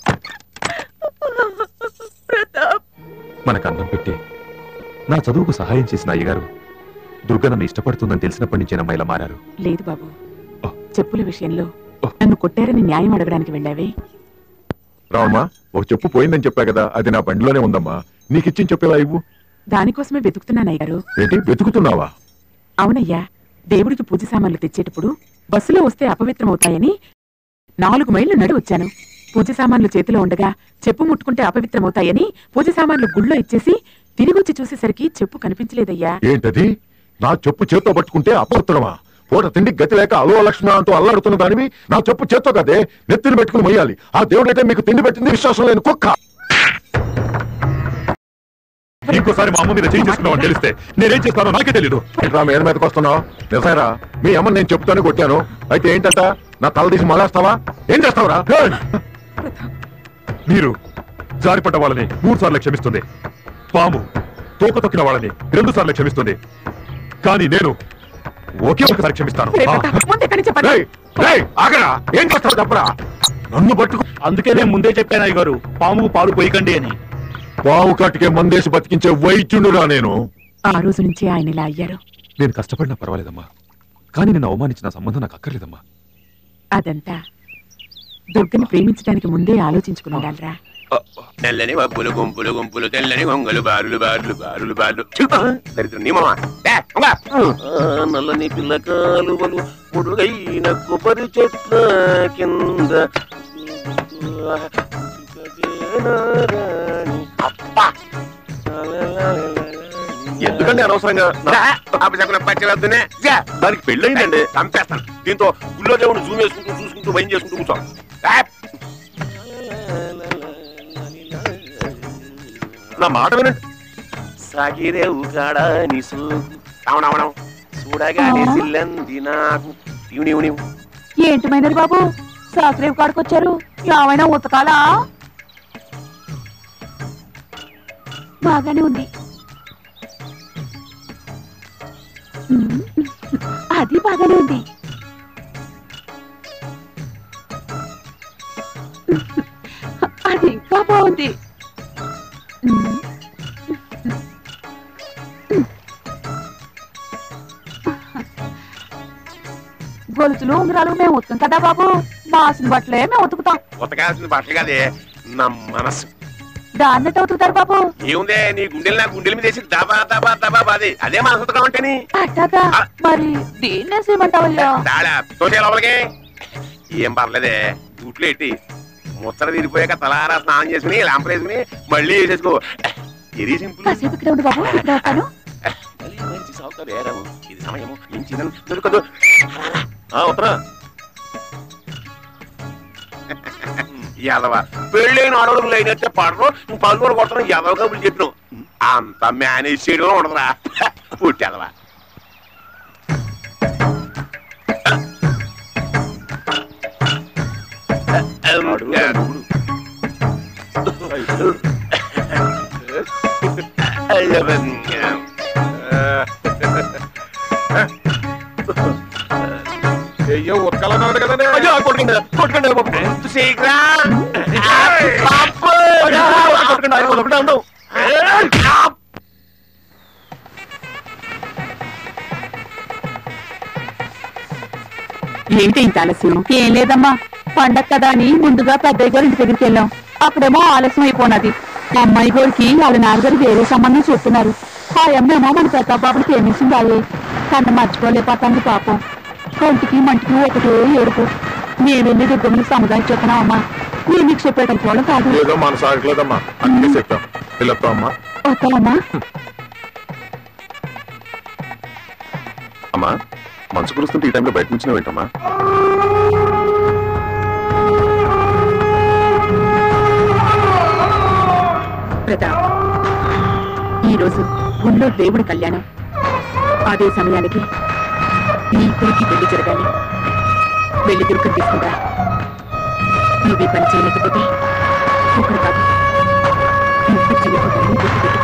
మనకు అన్నం పెట్టి నా చదువుకు సహాయం చేసిన అయ్యగారు దుర్గ నన్ను ఇష్టపడుతుందని తెలిసినప్పటి నుంచేనమ్మా ఇలా మారారు లేదు బాబు చెప్పుల విషయంలో నన్ను కొట్టారని న్యాయం అడగడానికి వెళ్ళావే రావమ్మా ఒక చెప్పు పోయిందని చెప్పా కదా అది నా బండిలోనే ఉందమ్మా నీకు ఇచ్చిన చెప్పేలా ఇవ్వు దానికోసమే వెతుకుతున్నాను అయ్యారు ఏంటి వెతుకుతున్నావా అవునయ్యా దేవుడికి పూజ సామాన్లు తెచ్చేటప్పుడు బస్సులో వస్తే అపవిత్రమవుతాయని నాలుగు మైళ్ళు నడి వచ్చాను పూజ సామాన్లు చేతిలో ఉండగా చెప్పు ముట్టుకుంటే అపవిత్రమవుతాయని పూజ సామాన్లు గుళ్ళో ఇచ్చేసి తిరిగొచ్చి చూసేసరికి చెప్పు కనిపించలేదయ్యా ఏంటది నా చెప్పు చేత్తో పట్టుకుంటే అపవిత్రమా పూట తిండి గతి లేక అలో లక్ష్మణ అంటూ అల్లాడుతున్న దానివి నా చెప్పు చేత్తో కదే నెత్తిని పెట్టుకుని మొయ్యాలి ఆ దేవుడైతే మీకు తిండి పెట్టింది విశ్వాసం లేని కుక్క ఇంకోసారి మా అమ్మ మీద చేయి చేసుకున్నావని తెలిస్తే నేనేం చేస్తానో నాకే తెలీదు ఏంట్రా మీద మీదకి వస్తున్నావు నిజారా మీ అమ్మని నేను చెప్తాను కొట్టాను అయితే ఏంటంట నా తల తీసి మళ్ళేస్తావా ఏం చేస్తావురా ఏయ్! మీరు జారిపడ్డ వాళ్ళని మూడు సార్లు క్షమిస్తుంది పాము తోక తొక్కిన వాళ్ళని రెండు సార్లు క్షమిస్తుంది కానీ నేను ఒకే ఒకసారి క్షమిస్తాను రే ప్రతాప్, ముందే కని చెప్పండి రేయ్, రేయ్, ఆగరా ఏం చేస్తావు చెప్పరా నన్ను పట్టుకు అందుకే నేను ముందే చెప్పాను అయ్య గారు పాముకు పాలు పోయకండి అని పావు కాటికే మందేసి బతికించే వైద్యుడురా నేను ఆ రోజు నుంచి ఆయన ఇలా అయ్యారు నేను కష్టపడినా పర్వాలేదమ్మా కానీ నేను అవమానించిన సంబంధం నాకు అక్కర్లేదమ్మా అదంతా దుర్గని ప్రేమించడానికి ముందే ఆలోచించుకుని ఉండాలిరా తెల్లని వబ్బులు గుంపులు గుంపులు తెల్లని గొంగలు బారులు బారులు బారులు బారులు దరిద్రం నీ మామ ఏ, ఉంగ. ఆ, నల్లని పిల్ల కాలువలు పొడుగైన కొబ్బరి చెట్ల కింద అబ్బా ఎందుకంటే అనవసరంగా అపశకున పచ్చవద్దునే దానికి పెళ్ళయిందండి చంపేస్తాను దీంతో గుళ్ళో దేవుడు జూమ్ చేసుకుంటూ చూసుకుంటూ భయం చేసుకుంటూ కూర్చో ఏ, నా మాట వినండి సాగిరేవు కాడా నీ సూకు అవునవునవు చూడగానే సిల్లంది నాకు నీవు నీవు నీవు ఏంటి మైనర్ బాబు సాకరేపు కాడుకొచ్చారు ఏమైనా ఉతకాలా బాగానే ఉంది ఉమ్, అది బాగానే ఉంది అది ఇంకా బాగుంది ఉమ్. గొలుసులు ఉంగరాలు మేము ఉతుకం కదా బాబు మాసిన బట్టలే మేము ఉతుకుతాం ఉతకాల్సిన బట్టలు కాదే నా మనసు దాన్ని ఎట్ట ఉతుకుతారు బాబు ఏముందే నీ గుండెలు నా గుండెల మీద వేసి దబా దబా దబా బాది అదే మనసు ఉతకడం అంటేని అట్టాగా మరి దీన్నే చేయమంటావయ్యా దాడా తోటే లోపలికి ఏం పర్లేదే గుట్లు ఎట్టి ముచ్చట తీరిపోయాక తలారా స్నానం చేసుకుని లాంపలు వేసుకుని మళ్ళీ వేసేసుకో ఇది సింపుల్ కాసేపు ఇక్కడ ఉండు బాబు ఇప్పుడు వస్తాను మళ్ళీ మంచి సాగుతారు ఏరాము ఇది సమయము మించిన దొరకదు ఆ, ఉత్తరా యాదవ పెళ్ళైన ఆడవాళ్ళు అయినట్టే పడరు పలువురు కొట్టడం యాదవ కబులు చెప్పినావు అంత మేనేజ్ చేయడం ఉండదురా పుట్టి యాదవ అయ్యో ఉత్కలన్నాడు కదండి అయ్యో కొట్టుకుంటా కొట్టుకుంటా బాబు శీఘ్రా కొట్టుకుంటా కొట్టుకుంటా ఉండవు ఏంటి ఇంత ఆలస్యం ఏం లేదమ్మా పండగ కదా అని ముందుగా పెద్దయ్య గారి ఇంటి దగ్గరికి వెళ్ళాం అప్పుడేమో ఆలస్యం అయిపోయినది మా అమ్మాయి గోడికి వాళ్ళ నాన్నగారు వేరే సంబంధం చూస్తున్నారు ఆ అమ్మేమో మన ప్రతాప్ బాబుని ప్రేమించింది అయ్యే కన్ను మర్చిపోలేకపోతాంది పాపం కంటికి మంటికి ఒకటే ఏడుపు మేము వెళ్ళి దుర్గమ్మని సముదాయం చెప్తున్నామమ్మా నేను నీకు చెప్పేటప్పుడు కాదు ఏదో మన సాగలేదమ్మా అందుకే చెప్పాం వెళ్ళొస్తాం అమ్మా వస్తామమ్మా అమ్మా మంచు కురుస్తుంటే ఈ టైంలో బయట నుంచి ఏంటమ్మా ప్రతాప్ ఈ రోజు గుళ్ళో దేవుడి కళ్యాణం అదే సమయానికి నీ కొడుకు పెళ్లి జరగాలి వెళ్ళి దుర్గం తీసుకుంటా నువ్వు ఈ పని చేయలేకపోతే ఒకడు కాదు ముప్పై చెల్లిపోతానని గుర్తుపెట్టుకో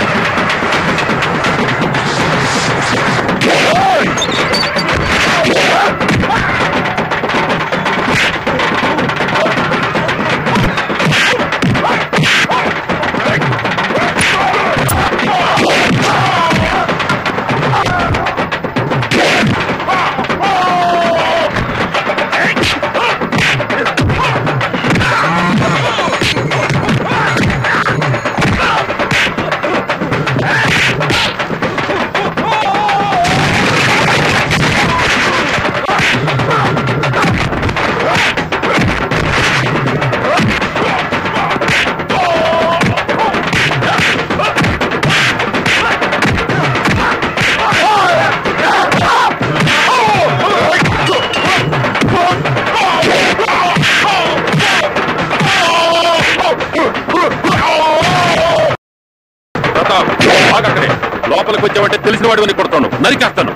ప్రతాప్ ఆగక్కడే లోపలికి వచ్చావంటే తెలిసిన వాడివని కొడతాను నరికేస్తాను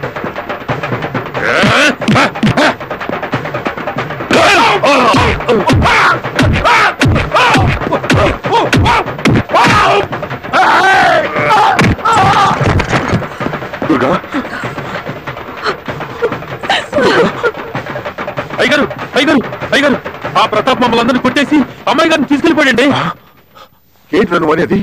దుర్గా అయ్యగారు అయ్యగారు అయ్యగారు ఆ ప్రతాప్ మమ్మల్ని అందరినీ కొట్టేసి అమ్మాయి గారిని తీసుకెళ్ళిపోయండి ఏంటి నన్ను అనేది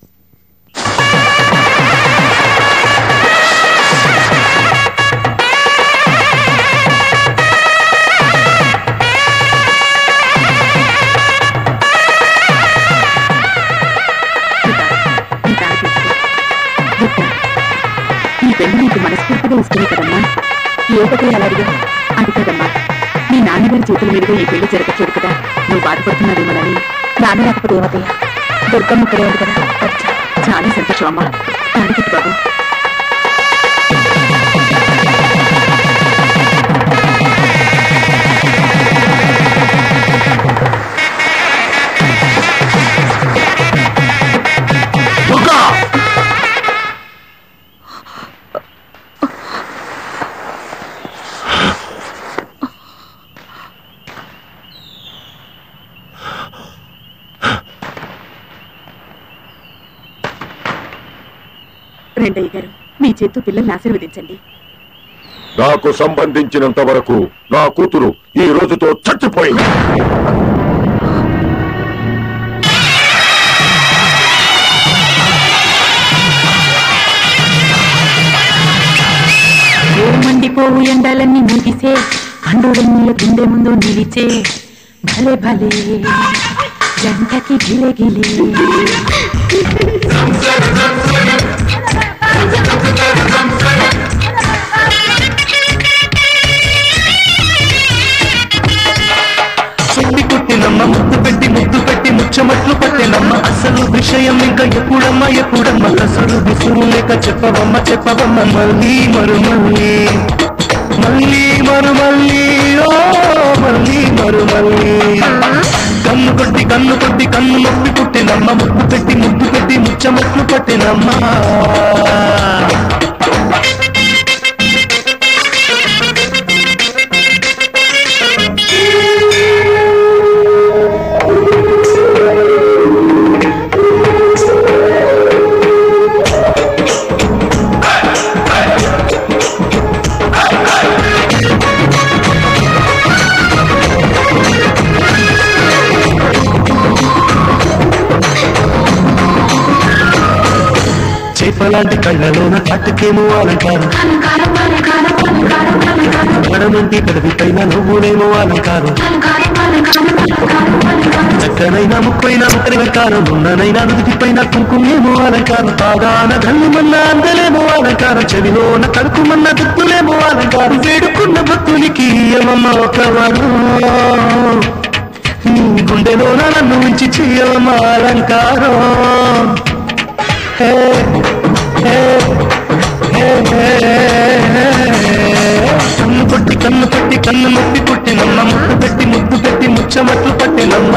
ఈ తాళి తీసుకో. దుర్గా, ఈ పెళ్లి నీకు మనస్ఫూర్తిగా ఇష్టమే కదమ్మా ఏ ఒకటి అలా అడిగా అది కదమ్మా మీ నాన్నగారి చేతుల మీదుగా ఈ పెళ్లి జరగచ్చేది కదా నువ్వు బాధపడుతున్నావేమోనని నాన్న రాకపోతే ఏమవుతాయా దుర్గమ్మ ఇక్కడే ఉంది కదా అచ్చా, చాలా సంతోషం అమ్మా తాడికట్టు బాబు దుర్గా రెండయ్య గారు మీ చేత్తు పిల్లల్ని ఆశీర్వదించండి నాకు సంబంధించినంత వరకు నా కూతురు ఈ రోజుతో చచ్చిపోయింది ఓ మండిపోవు ఎండలన్నీ ముగిసే అండుడన్నీయ గుండె ముందు నిలిచే భలే భలే జంటకి గిలే గిలే పెట్టి కుట్టినమ్మ ముద్దు పెట్టి చెప్పవమ్మ చెప్పవమ్మ మళ్ళీ మరు మళ్ళీ మళ్ళీ మరు మళ్ళీ ఓ మళ్ళీ మరు మళ్ళీ కన్ను కొట్టి కన్ను కొట్టి కన్ను నొప్పి పుట్టినమ్మ ముద్దు పెట్టి ముద్దు పెట్టి ముచ్చమట్లు పట్టినమ్మ చేపలాంటి కళ్ళలోన కట్టుకేమో అలంకారం గడనుంటి గడవి పైన నువ్వునేమో అలంకారం చక్కనైన ముక్కైన ముక్కరికారం ఉన్ననైన నుదుటి పైన కుంకుమేమో అలంకారం పాదాన గల్లుమన్న అందలేమో అలంకారం చెవిలోన కడుకుమన్న దుక్కులేమో అలంకారం వేడుకున్న భక్తునికి ఏమమ్మ ఒకవారు నీ గుండెలోన నన్ను ఉంచి చేయమ్మ అలంకారం హే హే హే హే కన్ను కొట్టి కన్ను కొట్టి కన్ను నొప్పి కొట్టినమ్మ ముద్దు పెట్టి ముద్దు పెట్టి ముచ్చమట్లు పట్టినమ్మ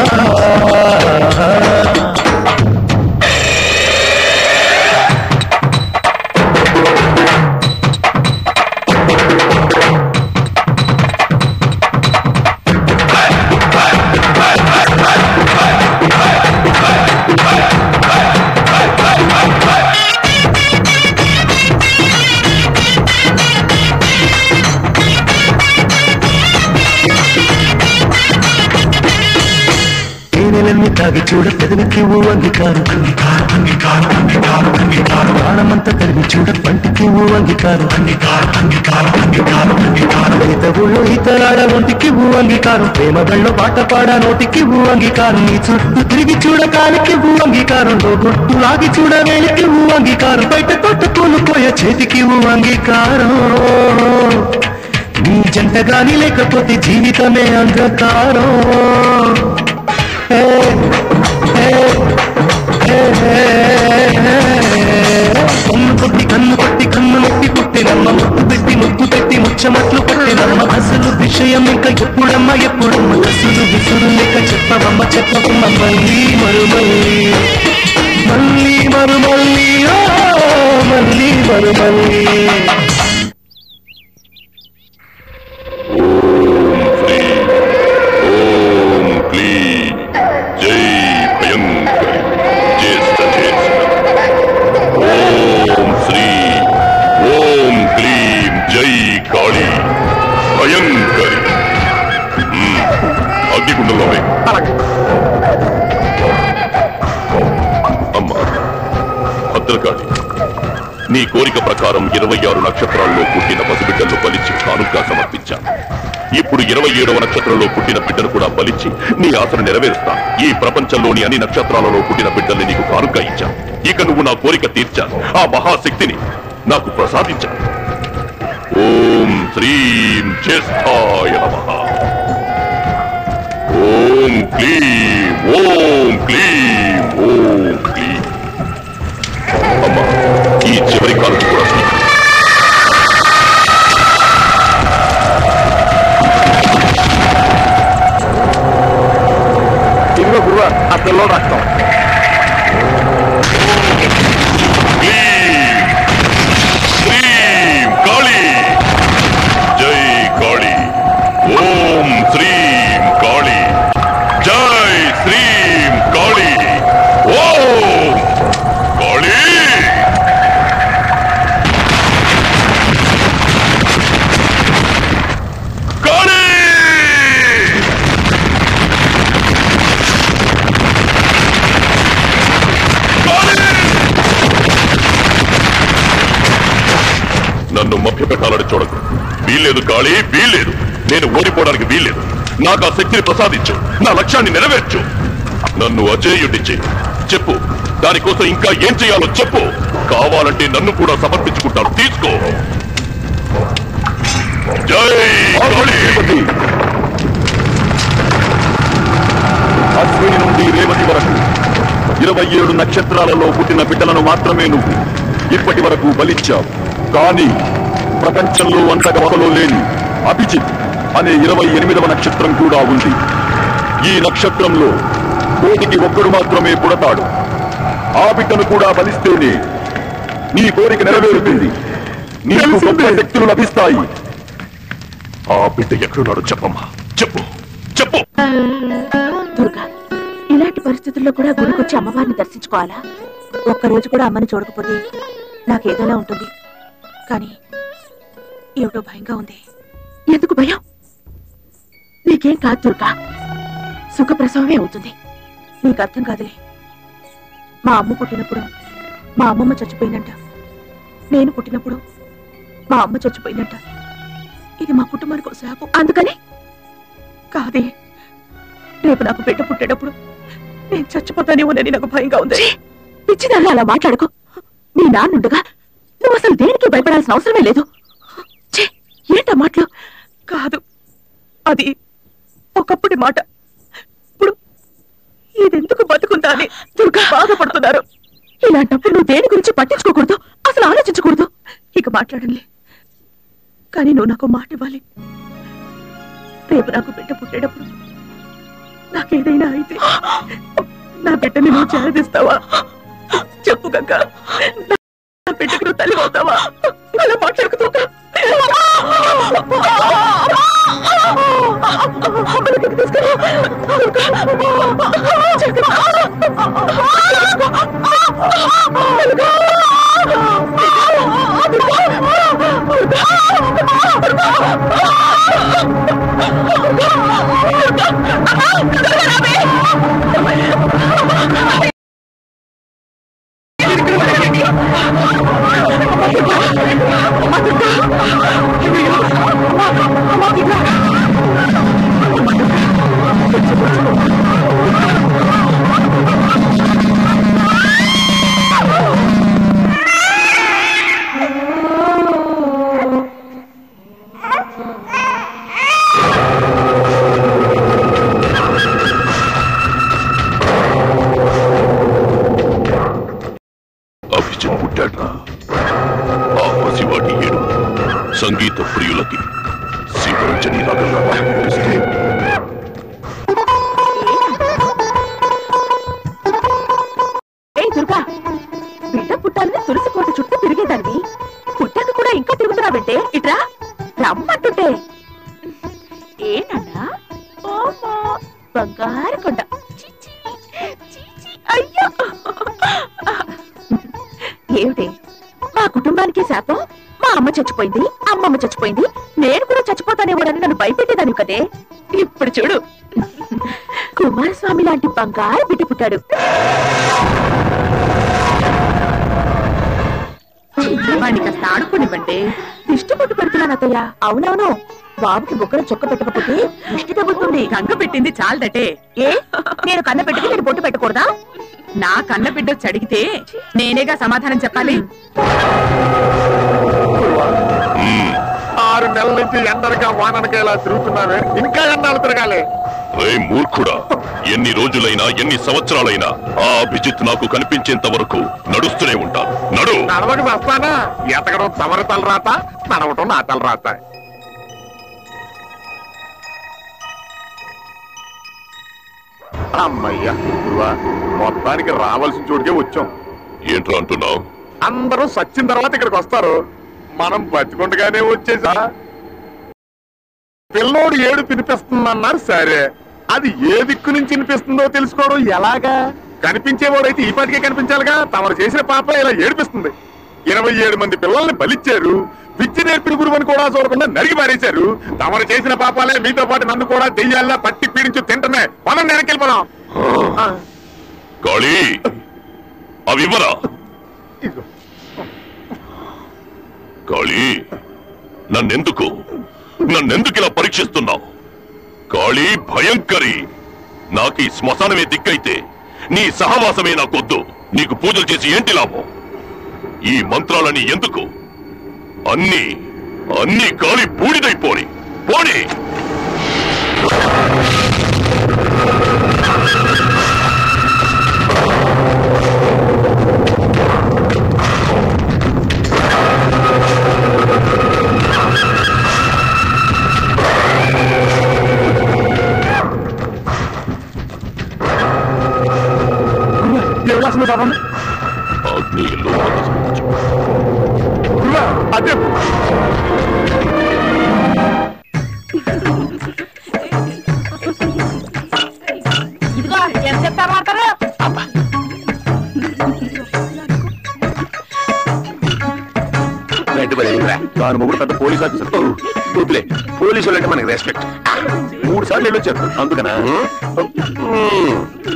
తేనెలన్నీ తాగి చూడ పెదవికి ఓ అంగీకారం అంగీకారం అంగీకారం అంగీకారం అంగీకారం ప్రాణమంతా కలిగి చూడ పంటికి ఓ అంగీకారం అంగీకారం అంగీకారం అంగీకారం అంగీకారం ఈత ఊళ్ళో ఈతలాడ ఒంటికి ఓ అంగీకారం ప్రేమ బళ్ళో పాట పాడ నోటికి ఓ అంగీకారం నీ చుట్టూ తిరిగి చూడ కాలికి ఓ అంగీకారం లో గుట్టు లాగి చూడ వేలికి ఓ అంగీకారం బయట తోట కోలుకోయ చేతికి ఓ అంగీకారం నీ జంట గాని లేకపోతే జీవితమే అంధకారం హే, హే, హే, హే, హే. కన్ను కొట్టి కన్ను కొట్టి కన్ను నొప్పి పుట్టినమ్మ ముద్దు పెట్టి ముద్దు పెట్టి ముచ్చమట్లు పట్టినమ్మ అసలు విషయం ఇంకా ఎప్పుడమ్మ ఎప్పుడమ్మ అసలు విసురు లేక చెప్పవమ్మ చెప్పవమ్మ మళ్ళీ మరు మళ్ళీ మళ్ళీ మరు మళ్ళీ ఓ మళ్ళీ మరు మళ్ళీ ఓం క్లీం జై భయంకరి జ్యేష్ఠ జ్యేష్ఠ ఓం శ్రీ ఓం క్లీం జై కాళీ భయంకరి మ్మ్. అగ్నిగుండంలో వే. అమ్మా భద్రకాళి నీ కోరిక ప్రకారం ఇరవై ఆరు నక్షత్రాల్లో పుట్టిన పసిబిడ్డలను బలిచి కానుక సమర్పించాను ఇప్పుడు ఇరవై ఏడవ నక్షత్రంలో పుట్టిన బిడ్డను కూడా బలిచి నీ ఆశను నెరవేరుస్తాను ఈ ప్రపంచంలోని అన్ని నక్షత్రాలలో పుట్టిన బిడ్డల్ని నీకు కానుక ఇచ్చాను ఇక నువ్వు నా కోరిక తీర్చాను ఆ మహాశక్తిని నాకు ప్రసాదించాను ఓం శ్రీం జ్యేష్ఠాయ నమః ఓం క్లీం ఓం క్లీం ఓం క్లీం అమ్మా ఈ చివరి కాలం కూడా స్వీకరించు. ఇదిగో గురువ ఆ పిల్లలు రక్తం శ్రీం కాళీ జై కాళీ ఓం శ్రీం కాళీ జై శ్రీం కాళీ ఓం కాళీ కాళీ నన్ను మభ్యపెట్టాలని చూడకు వీల్లేదు కాళీ వీల్లేదు నేను ఓడిపోవడానికి వీల్లేదు నాకు ఆ శక్తిని ప్రసాదించు నా లక్ష్యాన్ని నెరవేర్చు నన్ను అజేయుడి చెయ్యి చెప్పు దానికోసం ఇంకా ఏం చేయాలో చెప్పు కావాలంటే నన్ను కూడా సమర్పించుకుంటాను తీసుకో జై కాళీ అశ్విని నుండి రేవతి వరకు ఇరవై ఏడు నక్షత్రాలలో పుట్టిన బిడ్డలను మాత్రమే నువ్వు ఇప్పటి వరకు బలిచ్చావు కానీ ప్రపంచంలో అంతగా వసలో లేని అభిజిత్ అనే ఇరవై ఎనిమిదవ నక్షత్రం కూడా ఉంది ఈ నక్షత్రంలో కోటికి ఒక్కడు మాత్రమే పుడతాడు ఆ బిడ్డను కూడా బలిస్తేనే నీ కోరిక నెరవేరుతుంది నీకు గొప్ప శక్తులు లభిస్తాయి ఆ బిడ్డ ఎక్కడున్నాడో చెప్పమ్మా చెప్పు చెప్పు దుర్గా ఇలాంటి పరిస్థితుల్లో కూడా గుడికొచ్చి అమ్మవారిని దర్శించుకోవాలా ఒక్కరోజు కూడా అమ్మని చూడకపోతే నాకేదోలా ఉంటుంది కానీ ఏమిటో భయంగా ఉంది ఎందుకు భయం నీకేం కాదు దుర్గా సుఖప్రసవమే అవుతుంది నీకు అర్థం కాదులే మా అమ్మ పుట్టినప్పుడు మా అమ్మమ్మ చచ్చిపోయిందంట నేను పుట్టినప్పుడు మా అమ్మ చచ్చిపోయిందంట ఇది మా కుటుంబానికి ఒక శాపం అందుకని కాదే రేపు నాకు బిడ్డ పుట్టేటప్పుడు నేను చచ్చిపోతానేమోనని నాకు భయంగా ఉంది పిచ్చిదాన్ని అలా మాట్లాడుకో నీ నాన్నుండగా నువ్వు అసలు దేనికి భయపడాల్సిన అవసరమే లేదు ఛీ, ఏంటా మాటలు కాదు అది ఒకప్పటి మాట ఇప్పుడు ఇదెందుకు బతుకుందా అని దుర్గా బాధపడుతున్నారు ఇలాంటప్పుడు నువ్వు దేని గురించి పట్టించుకోకూడదు అసలు ఆలోచించకూడదు ఇక మాట్లాడంలే కానీ నువ్వు నాకు మాట ఇవ్వాలి రేపు నాకు బిడ్డ పుట్టేటప్పుడు నాకేదైనా అయితే నా బిడ్డని నువ్వు చేరదీస్తావా చెప్పు గంగ నా బిడ్డకు నువ్వు తల్లి అవుతావా అలా మాట్లాడుకుతూ అభిజిత్ పుట్టాడ్రా ఆ పసివాడి ఏడు సంగీత ప్రియులకి శివరంజని రాగంగా వినిపిస్తే ఏయ్ దుర్గా బిడ్డ పుట్టాలని తులసి కోట చుట్టూ తిరిగేదాన్ని పుట్టాక కూడా ఇంకా తిరుగుతున్నావంటే ఇట్రా రమ్మంటుంటే ఏనన్నా ఓమో బంగారు కొండ చీచీ, చీచీ, అయ్యో ఏమిటి మా కుటుంబానికి శాపం మా అమ్మ చచ్చిపోయింది అమ్మమ్మ చచ్చిపోయింది నేను కూడా చచ్చిపోతానేమోనని నన్ను భయపెట్టేదాన్ని కదే ఇప్పుడు చూడు కుమారస్వామి లాంటి బంగారు బిడ్డ పుట్టాడు వాడిని కాస్త ఆడుకోనివ్వండి దిష్టి పొట్టు పెడుతున్నాను అత్తయ్య అవునవును బాబుకి బుక్కలు చొక్క పెట్టకపోతే దిష్టి తగ్గుతుంది గంగ పెట్టింది చాలదటే ఏ నేను కన్న పెట్టుకు నేను బొట్టు పెట్టకూడదా నా కన్న బిడ్డ వచ్చి అడిగితే నేనేగా సమాధానం చెప్పాలి ఆరు నెలల నుంచి ఎండనగా వాననగా ఇలా తిరుగుతున్నావే ఇంకా ఎండాలు తిరగాలి రే మూర్ఖుడా ఎన్ని రోజులైనా ఎన్ని సంవత్సరాలైనా ఆ అభిజిత్ నాకు కనిపించేంత వరకు నడుస్తూనే ఉంటాను నడు నడవక వస్తానా ఎతకడం తమరి తలరాత నడవటం నా తలరాత అమ్మయ్యా గురువా మొత్తానికి రావాల్సిన చోటుకే వచ్చాం ఏంట్రా అంటున్నావు అందరూ సచ్చిన తర్వాత ఇక్కడికి వస్తారు మనం బతికుండగానే వచ్చేసా పిల్లోడు ఏడు వినిపిస్తుందన్నారు సరే అది ఏ దిక్కు నుంచి వినిపిస్తుందో తెలుసుకోవడం ఎలాగా కనిపించేవాడైతే ఈ పాటికే కనిపించాలిగా తమరు చేసిన పాప ఇలా ఏడిపిస్తుంది ఇరవై ఏడు మంది పిల్లల్ని బలిచ్చారు విద్య నేర్పిన గురువుని కూడా చూడకుండా నరిగి పారేశారు తమరు చేసిన పాపాలే మీతో పాటు నన్ను కూడా దెయ్యాల్లా పట్టి పీడించు తింటమే మనం వెనకెళ్ళిపోదాం కాళీ అవివరా కాళీ నన్నెందుకు నన్నెందుకు ఇలా పరీక్షిస్తున్నావు కాళీ భయంకరి నాకు ఈ శ్మశానమే దిక్కైతే నీ సహవాసమే నాకొద్దు నీకు పూజలు చేసి ఏంటి లాభం ఈ మంత్రాలని ఎందుకు అన్ని అన్ని గాలి బూడిదైపోని పోని అదే ఇదిగో ఏం చెప్తారు అంటారు రైతు బలి రా. దాని మొగుడు పెద్ద పోలీస్ ఆఫీసర్ ఓ, వద్దులే పోలీసులు అంటే మనకి రెస్పెక్ట్ మూడు సార్లు వెళ్ళొచ్చారు అందుకనా ఉమ్.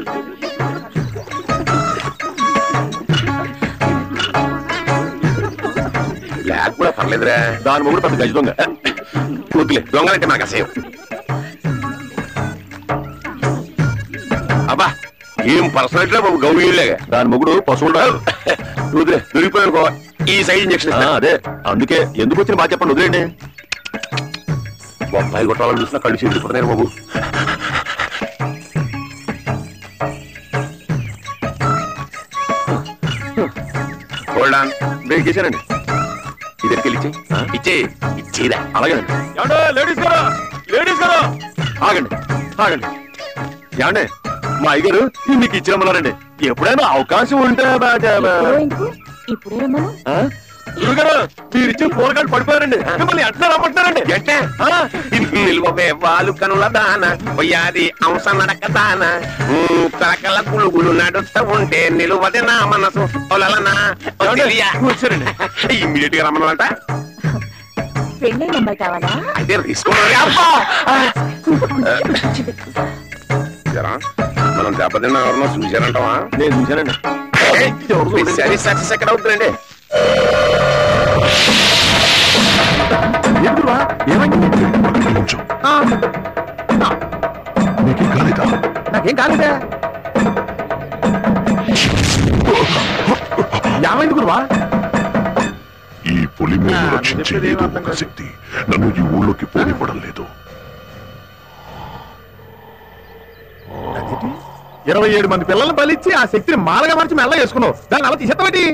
బ్లాక్ కూడా పర్లేదురా దాని మొగుడు పెద్ద గజ దొంగ వద్దులే దొంగలంటే మనకు అసహ్యం అబ్బా ఏం పర్సనాలిటీ బాబు గౌరీలేగా దాని మొగుడు పశువులు వదిలే దొరికిపోయానుకో ఈ సైడ్ ఇంజక్షన్ అదే అందుకే ఎందుకు వచ్చిన బాగా చెప్పండి వదిలేండి బొప్పాయి కొట్టాలని చూసినా కళ్ళు చేసి బాబు హోల్డ్ ఆన్ బ్రేక్ చేశానండి ఇది ఎక్కడికి ఇచ్చే ఇచ్చే ఇచ్చేదా అలాగేనండి లేడీస్ గారు లేడీస్ గారు ఆగండి ఆగండి ఏమండి మా అయ్యగారు మీకు ఇచ్చిరమ్మన్నారండి ఎప్పుడైనా అవకాశం ఉంటే బా- బా- ఎందుకు ఇప్పుడే రమ్మను ఆ? గురుగారు మీరు ఇచ్చిన కూరగాయలు పడిపోయారండి మిమ్మల్ని ఎట్లా రమ్మంటున్నారండి అంటే నిల్వే వాళ్ళు కనుల దాన పొయ్యాది అంశ నడక దాన ఉమ్, కలకల గులుగులు నడుస్తూ ఉంటే నిలువది నా మనసు ఒలలనా వచ్చారండి ఇమ్మీడియట్ గా రమ్మనంట పెళ్ళైన అమ్మాయి కావాలా అయితే తీసుకోవాలి అబ్బా జరా, మనం దెబ్బతిన్న ఎవరన్నా చూశారంటావా నేను చూశానండి సరే సక్సెస్ ఎక్కడ అవుతుందండి నీకేం కాలేదా నాకేం కాలేదా ఏమైంది గురువా ఈ పులి మీద రక్షించే ఏదో ఒక శక్తి నన్ను ఈ ఊళ్ళోకి పోనివ్వడం లేదు ఇరవై ఏడు మంది పిల్లల్ని బలిచ్చి ఆ శక్తిని మాలగా మార్చి మెల్ల చేసుకున్నావు దాన్ని అలా తీసేస్తావేటి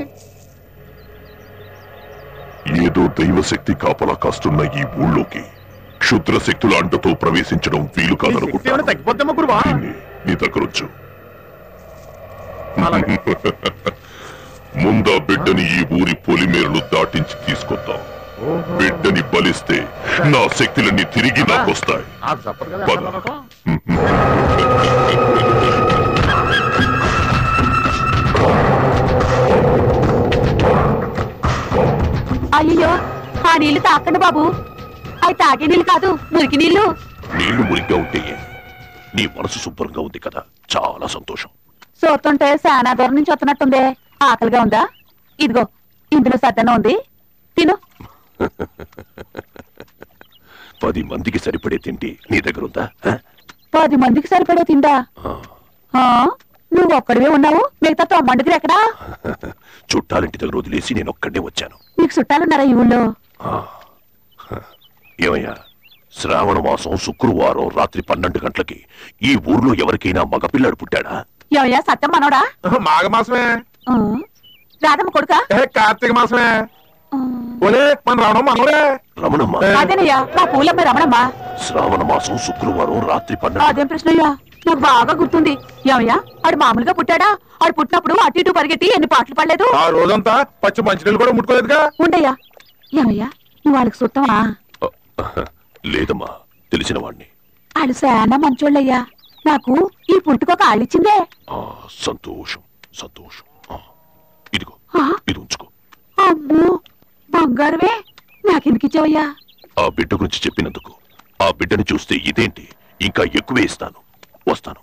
ఏదో దైవశక్తి కాపలా కాస్తున్న ఈ ఊళ్ళోకి క్షుద్ర శక్తుల అంటతో ప్రవేశించడం వీలు కాదనుకుంటా ఏమైనా తగ్గిపోద్దామా గురువా నీ దగ్గరొచ్చు ముందా బిడ్డని ఈ ఊరి పొలిమేరలు దాటించి తీసుకొద్దాం బిడ్డని బలిస్తే నా శక్తులన్నీ తిరిగి నాకొస్తాయి నాకు చెప్పదు కదా పద. ఎలా నమ్మకం? అయ్యో ఆ నీళ్లు తాకండి బాబు అవి తాగే నీళ్ళు కాదు మురికి నీళ్లు నీళ్లు మురిగ్గా ఉంటే నీ మనసు శుభ్రంగా ఉంది కదా చాలా సంతోషం చూస్తుంటే చాలా దూరం నుంచి వస్తున్నట్టుందే ఆకలిగా ఉందా ఇదిగో ఇందులో సద్దన ఉంది తిను పది మందికి సరిపడే తిండి నీ దగ్గర ఉందా హ? పది మందికి సరిపడే తిందా ఆ, నువ్వు ఒక్కడివే ఉన్నావు మిగతా తొమ్మండుగురు ఎక్కడా చుట్టాలింటి దగ్గర వదిలేసి నేను ఒక్కడే వచ్చాను నీకు చుట్టాలున్నారా ఈ ఊళ్ళో ఏమయ్యా శ్రావణ మాసం శుక్రవారం రాత్రి పన్నెండు గంటలకి ఈ ఊర్లో ఎవరికైనా మగపిల్లాడు పుట్టాడా ఎవయా సత్యం మనోడా మాఘ మాసమే ఆ, రాధమ్మ కొడుకా ఏ కార్తీక మాసమే ఒలే మన రావడం మనవరే రమణమ్మ అదేనయ్యా మా పూలమ్మ రమణమ్మ శ్రావణ మాసం శుక్రవారం రాత్రి పన్నెండు అదేం ప్రశ్నయ్యా నాకు బాగా గుర్తుంది ఏమయ్యా ఆడు మామూలుగా పుట్టాడా ఆడు పుట్టినప్పుడు అటు ఇటు పరిగెట్టి ఎన్ని పాటలు పడలేదు ఆ రోజంతా పచ్చి మంచినీళ్ళు కూడా ముట్టుకోలేదుగా ఉండయ్యా ఏమయ్యా నువ్వు వాళ్ళకి సుత్తమా లేదమ్మా తెలిసిన వాణ్ణి వాళ్ళు చాలా మంచోళ్ళయ్యా నాకు ఈ పుట్టుకొక ఆళ్ళిచ్చిందే ఆ, సంతోషం సంతోషం ఆ, ఇదిగో ఆ, ఇది ఉంచుకో అమ్మో బంగారమే నాకెందుకు ఇచ్చావయ్యా ఆ బిడ్డ గురించి చెప్పినందుకు ఆ బిడ్డని చూస్తే ఇదేంటి ఇంకా ఎక్కువే ఇస్తాను వస్తాను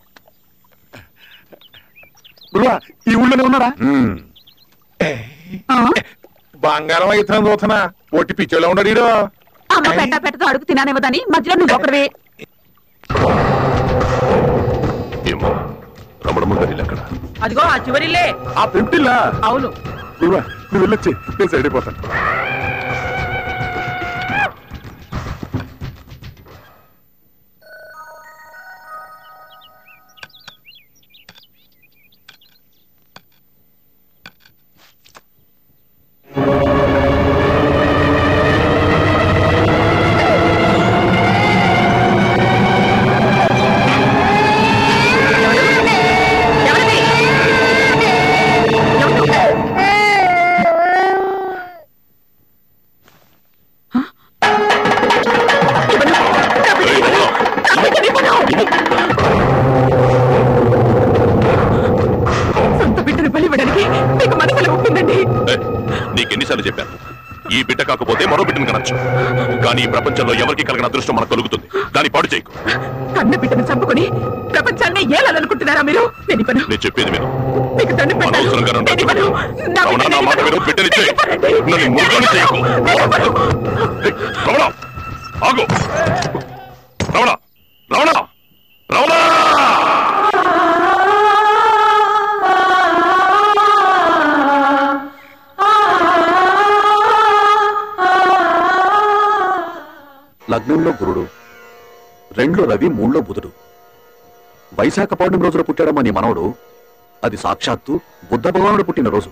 గురువా ఈ ఊళ్ళోనే ఉన్నారా ఆ, బంగారం అయితే చూస్తున్నా ఒట్టి పిచ్చోలో ఉన్నాడు ఈడు అమ్మ పెట్ట పెట్టతో అడుగు తినానేమోదని మధ్యలో నువ్వు ఒకటివే ఏమో రమణమ్మ గారి అక్కడ అదిగో ఆ చివరిలే ఆ పెంటిల్లా అవును గురువా నువ్వు వెళ్ళొచ్చి నేను సైడ్ అయిపోతాను ఈ బిడ్డ కాకపోతే మరో బిడ్డను కనొచ్చు కానీ ఈ ప్రపంచంలో ఎవరికి కలిగిన అదృష్టం మనకు కలుగుతుంది దాని పాడు చేయకు కన్న బిడ్డను చంపుకొని ప్రపంచాన్ని ఏలాలనుకుంటున్నారా మీరు నేను ఇవ్వను నేను చెప్పేది విను మీకు దండం పెట్టాను. అనవసరంగా నన్ను నేను ఇవ్వను. నా రమణ నా మాట విను బిడ్డని చేయి నన్ను మురుగని చేయకు ఏయ్, రమణ ఆగు రమణ రమణ రమణ లగ్నంలో గురుడు రెండులో రవి మూడులో బుధుడు వైశాఖ పౌర్ణమి రోజున పుట్టాడమ్మా నీ మనవడు అది సాక్షాత్తు బుద్ధ భగవానుడు పుట్టిన రోజు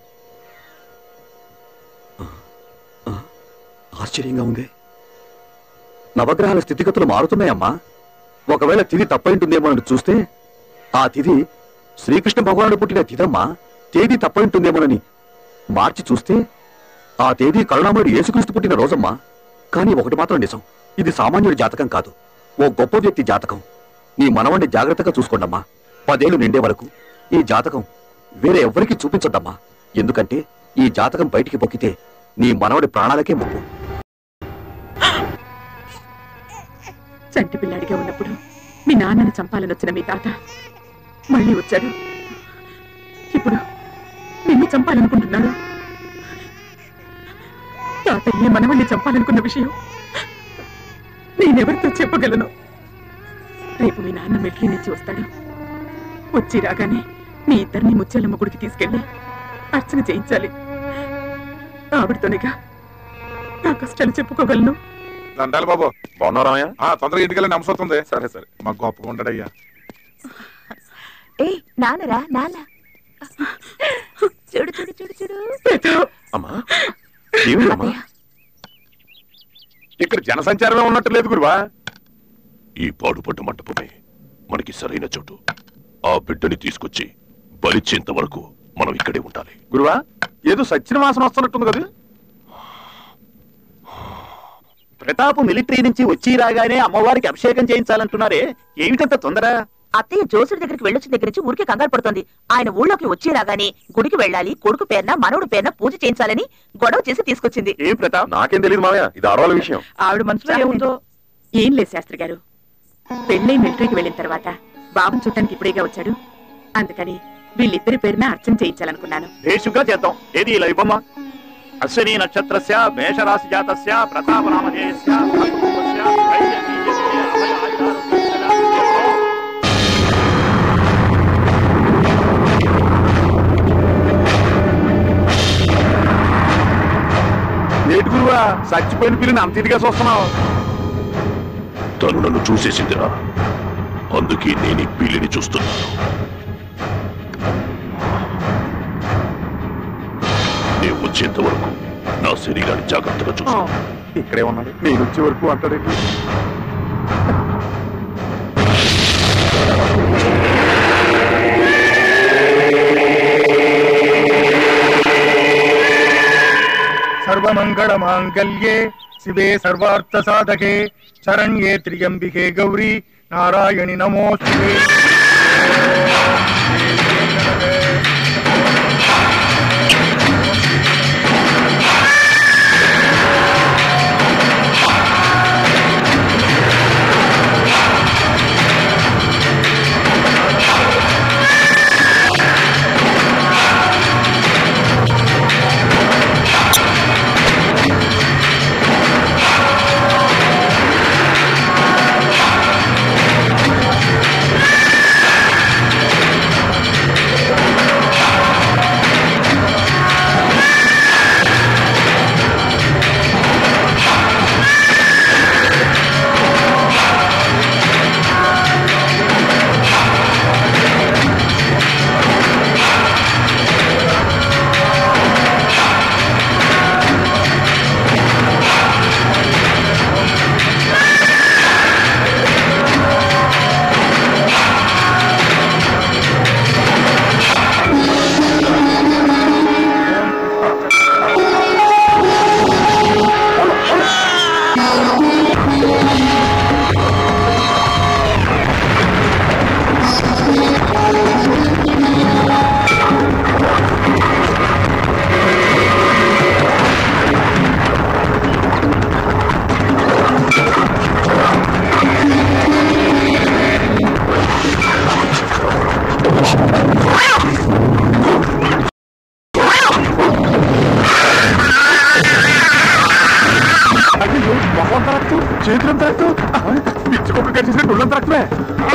ఆ, ఆశ్చర్యంగా ఉంది నవగ్రహాల స్థితిగతులు మారుతున్నాయమ్మా ఒకవేళ తిథి తప్పయింటుందేమో అని చూస్తే ఆ తిథి శ్రీకృష్ణ భగవానుడు పుట్టిన తిథమ్మా తేదీ తప్పయింటుందేమోనని మార్చి చూస్తే ఆ తేదీ కరుణామయుడు యేసుక్రీస్తు పుట్టిన రోజమ్మా కానీ ఒకటి మాత్రం నిజం ఇది సామాన్యుడి జాతకం కాదు ఓ గొప్ప వ్యక్తి జాతకం నీ మనవణ్ణి జాగ్రత్తగా చూసుకోండమ్మా పదేళ్లు నిండే వరకు ఈ జాతకం వేరే ఎవ్వరికీ చూపించొద్దమ్మా ఎందుకంటే ఈ జాతకం బయటికి పొక్కితే నీ మనవడి ప్రాణాలకే ముప్పు చంటి పిల్లాడిగా ఉన్నప్పుడు మీ నాన్నను చంపాలని వచ్చిన మీ తాత మళ్ళీ వచ్చాడు ఇప్పుడు నిన్ను చంపాలనుకుంటున్నాడు తాతయ్య మనవల్ని చంపాలనుకున్న విషయం నేనెవరితో చెప్పగలను రేపు మీ నాన్న మెట్లీ నుంచి వస్తాడు వచ్చి రాగానే మీ ఇద్దరిని ముత్యాలమ్మ గుడికి తీసుకెళ్ళి అర్చన చేయించాలి ఆవిడతోనేగా నా కష్టాలు చెప్పుకోగలను దండాలి బాబు బాగున్నారామయ్య ఆ తొందరగా ఇంటికి వెళ్ళి నమ్మసొస్తుంది సరే సరే మా గొప్పగా ఉంటాడయ్యా ఏ నాన్నరా నాన్న చూడు చూడు చూడు చూడు అమ్మా ఏమిటమ్మా ఇక్కడ జనసంచారమే ఉన్నట్టు లేదు గురువా ఈ పాడుపడ్డ మంటపమే మనకి సరైన చోటు ఆ బిడ్డని తీసుకొచ్చి బలిచ్చేంత వరకు మనం ఇక్కడే ఉండాలి గురువా ఏదో సచ్చిన వాసన వస్తున్నట్టుంది కదా ప్రతాప్ మిలిటరీ నుంచి వచ్చి రాగానే అమ్మవారికి అభిషేకం చేయించాలంటున్నారే ఏమిటంత తొందర అత్తయ్య జోసుడి దగ్గరికి వెళ్ళొచ్చిన దగ్గర నుంచి ఊరికే కంగారు పడుతోంది ఆయన ఊళ్ళోకి వచ్చి రాగానే గుడికి వెళ్ళాలి కొడుకు పేరున మనవడు పేరున పూజ చేయించాలని గొడవ చేసి తీసుకొచ్చింది ఏం ప్రతాప్ నాకేం తెలియదు మావయ్య ఇది ఆడవాళ్ళ విషయం ఆవిడ మనసులో ఏముందో ఏం లేదు శాస్త్రి గారు పెళ్ళై మిలిటరీకి వెళ్ళిన తర్వాత బాబుని చుట్టానికి ఇప్పుడేగా వచ్చాడు అందుకని వీళ్ళిద్దరి పేరున అర్చన చేయించాలనుకున్నాను భేషుగా చేద్దాం ఏది ఇలా ఇవ్వమ్మా అశ్విని నక్షత్రస్య మేషరాశి జాతస్య ప్రతాప నామధేయస్య కుటుంబస్య ధైర్య బీజస్య అభయ ఆయురారోగ్యస్య ఏటి గురువా చచ్చిపోయిన పిల్లని అంత ఇదిగా చూస్తున్నావు తను నన్ను చూసేసిందిరా అందుకే నేను ఈ పిల్లిని చూస్తున్నాను నేను వచ్చేంత వరకు నా శరీరాన్ని జాగ్రత్తగా చూసు ఇక్కడే ఉన్నాడు నేను వచ్చే వరకు అంటాడేంటి सर्वमङ्गलमाङ्गल्ये शिवे सर्वार्थसाधके शरण्ये त्र्यम्बिके गौरी नारायणि नमोऽस्तुते ఆ చేతులంతా రక్తం పిచ్చి కుక్క కట్టేసిన గుళ్ళంతా రక్తమే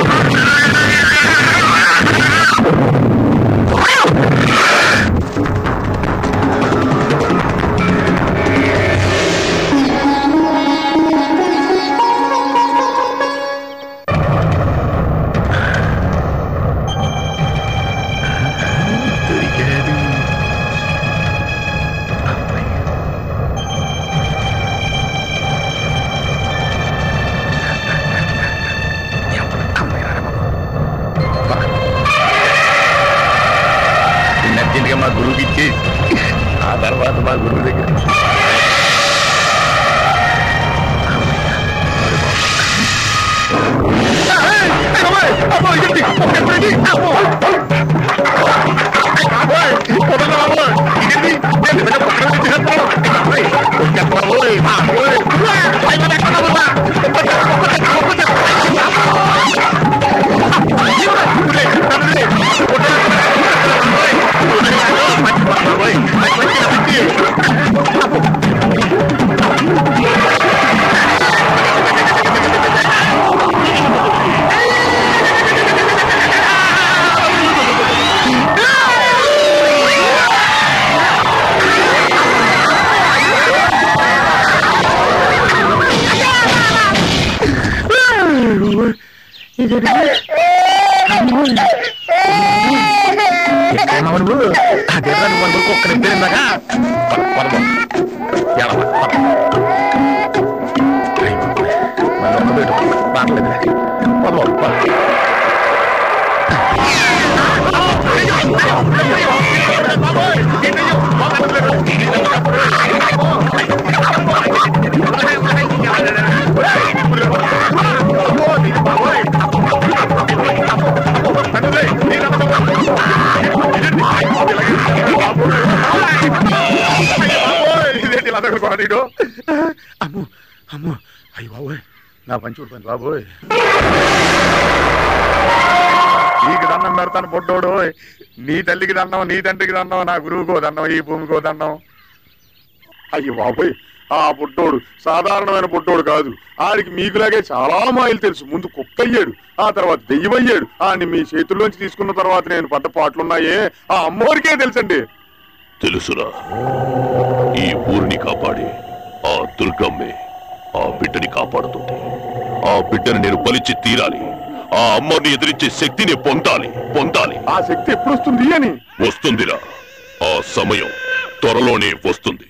అర్జెంట్గా మా గురువుకి ఇచ్చి ఆ తర్వాత మా గురువు దగ్గర ఎక్కడున్నావు నువ్వు అదే నువ్వు అనుకో ఒక్కడిద్దరు ఇందాక పదము ఎలా ఇదేంటి ఇలా దగ్గర కొనడీడు అమ్ము అమ్ము అయ్యి బాబోయ్ నా పంచి ఊడిపోయింది బాబోయ్ నీకు దండం పెడతాను పొట్టోడు నీ తల్లికి దండం నీ తండ్రికి దండం నా గురువుకో దండం ఈ భూమికో దండం అయ్యి బాబోయ్ ఆ పుట్టోడు సాధారణమైన పుట్టోడు కాదు ఆడికి మీకులాగే చాలా మాయలు తెలుసు ముందు కుక్క అయ్యాడు ఆ తర్వాత దెయ్యమయ్యాడు ఆడిని మీ చేతుల్లోంచి తీసుకున్న తర్వాత నేను పడ్డ పాటలున్నాయే ఆ అమ్మోరికే తెలుసండి తెలుసురా ఈ ఊరిని కాపాడి ఆ దుర్గమ్మే ఆ బిడ్డని కాపాడుతుంది ఆ బిడ్డని నేను బలిచి తీరాలి ఆ అమ్మని ఎదిరించే శక్తిని పొందాలి పొందాలి ఆ శక్తి ఎప్పుడు వస్తుంది అని వస్తుందిరా ఆ సమయం త్వరలోనే వస్తుంది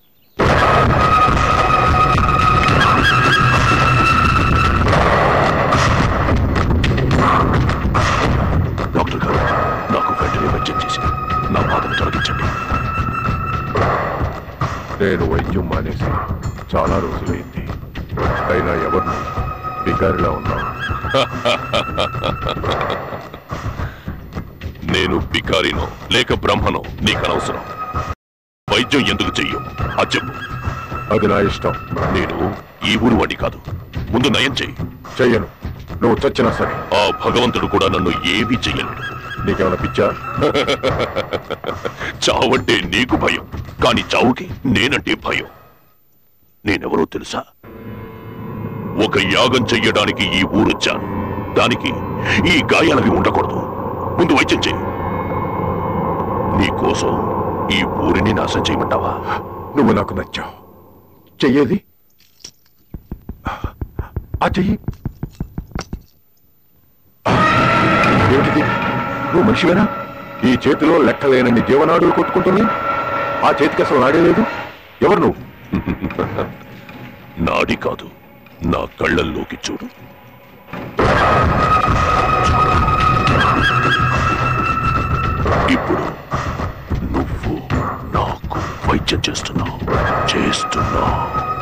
డాక్టర్ గారు నాకు వెంటనే వైద్యం చేసి నా బాధను తొలగించండి నేను వైద్యం మానేసి చాలా రోజులైంది అయినా ఎవరిని బికారిలా ఉన్నా నేను బికారినో లేక బ్రహ్మనో నీకు అనవసరం వైద్యం ఎందుకు చెయ్యు అది చెప్పు అది నా ఇష్టం నేను ఈ ఊరు వాడి కాదు ముందు నయం చెయ్యి చెయ్యను నువ్వు చచ్చినా సరే ఆ భగవంతుడు కూడా నన్ను ఏమీ చెయ్యలేడు నీకేమైనా పిచ్చా చావంటే నీకు భయం కానీ చావుకి నేనంటే భయం నేనెవరో తెలుసా ఒక యాగం చెయ్యడానికి ఈ ఊరొచ్చాను దానికి ఈ గాయాలవి ఉండకూడదు ముందు వైద్యం చెయ్యి నీకోసం ఈ ఊరిని నాశనం చేయమంటావా నువ్వు నాకు నచ్చావు చెయ్యేది ఆ చెయ్యి ఏమిటిది నువ్వు మనిషివేనా ఈ చేతిలో లెక్కలేనన్ని జీవనాడులు కొట్టుకుంటుంది ఆ చేతికి అసలు నాడే లేదు ఎవరు నువ్వు నాడి కాదు నా కళ్ళల్లోకి చూడు ఇప్పుడు నువ్వు నాకు వైద్యం చేస్తున్నావు చేస్తున్నావు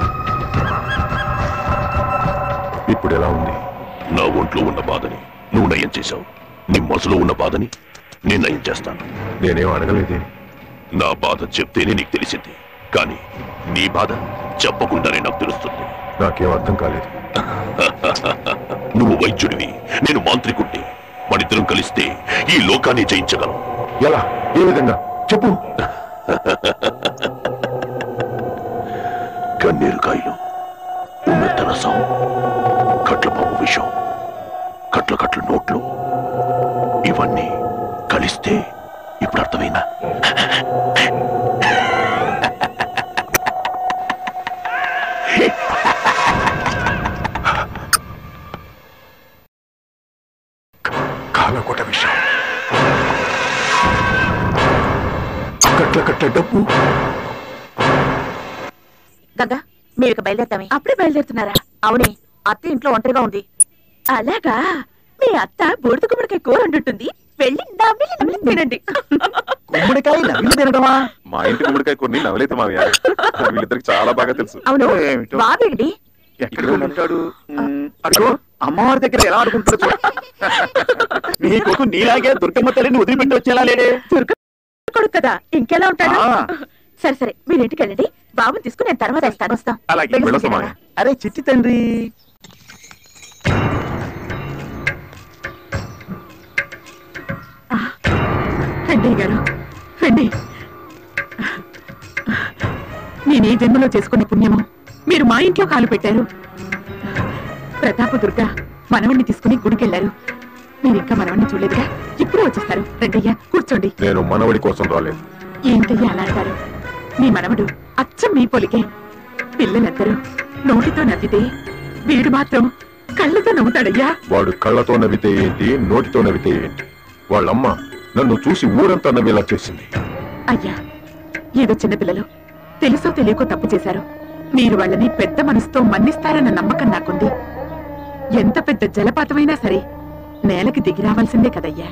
ఇప్పుడు ఎలా ఉంది నా ఒంట్లో ఉన్న బాధని నువ్వు నయం చేశావు నీ మనసులో ఉన్న బాధని నేను నయం చేస్తాను నేనేం అడగలేదే నా బాధ చెప్తేనే నీకు తెలిసింది కానీ నీ బాధ చెప్పకుండానే నాకు తెలుస్తుంది నాకేం అర్థం కాలేదు నువ్వు వైద్యుడివి నేను మాంత్రికుడిని మనిద్దరం కలిస్తే ఈ లోకాన్ని జయించగలం ఎలా ఏ విధంగా చెప్పు కన్నీరు కాయలు ఉమ్మెత్త రసం కట్ల పాము విషం కట్ల కట్ల నోట్లు ఇవన్నీ కలిస్తే ఇప్పుడు అర్థమైందా కాలకోట విషయం కట్ల కట్ల డబ్బు గంగా మీరు ఇక బయలుదేరుతామే అప్పుడే బయలుదేరుతున్నారా అవునే అత్త ఇంట్లో ఒంటరిగా ఉంది అలాగా మీ అత్త బూడిద గుమ్మడికాయ కూర వండుంటుంది వెళ్ళి నవ్విలి నవ్విలి తినండి గుమ్మడికాయ నవ్వులు తినడమా మా ఇంటి గుమ్మడికాయ కొన్ని నవలేదు మావయ్య వీళ్ళిద్దరికి చాలా బాగా తెలుసు అవును ఏమిటో. బాబేంటి ఎక్కడ ఉంటాడు అడుగు అమ్మవారి దగ్గర ఎలా ఆడుకుంటాడు చూడు. నీ కొడుకు నీలాగే దుర్గమ్మ తల్లిని వదిలిపెట్టి వచ్చేలా లేడే కొడుకు కదా ఇంకెలా ఉంటాడు ఆ. సరే సరే మీరు ఇంటికి వెళ్ళండి బాబుని తీసుకుని నేను తర్వాత వస్తాను వస్తాం అలాగే వెళ్ళి వెళ్ళొస్తాం తీసుకురా. మావయ్య. అరే చిట్టి తండ్రి రండి గారు రండి నేను ఈ జన్మలో చేసుకున్న పుణ్యము మీరు మా ఇంట్లో కాలు పెట్టారు ప్రతాప దుర్గ మనవణ్ణి తీసుకుని గుడికెళ్లారు మీరు ఇంకా మనవణ్ణి చూడలేదుగా ఇప్పుడు వచ్చేస్తారు రండయ్యా కూర్చోండి నేను మనవడి కోసం రాలేదు ఏంటయ్యా అలా అంటారు మీ మనవడు అచ్చం మీ పొలికే పిల్లలందరూ నోటితో నవ్వితే వీడు మాత్రం కళ్ళతో నవ్వుతాడయ్యా వాడు కళ్ళతో నవ్వితే ఏంటి నోటితో నవ్వితే ఏంటి వాళ్ళమ్మ నన్ను చూసి ఊరంతా నవ్వేలా చేసింది అయ్యా ఏదో చిన్నపిల్లలు తెలుసో తెలియకో తప్పు చేశారు మీరు వాళ్ళని పెద్ద మనసుతో మన్నిస్తారన్న నమ్మకం నాకుంది ఎంత పెద్ద జలపాతమైనా సరే నేలకి దిగి రావాల్సిందే కదయ్యా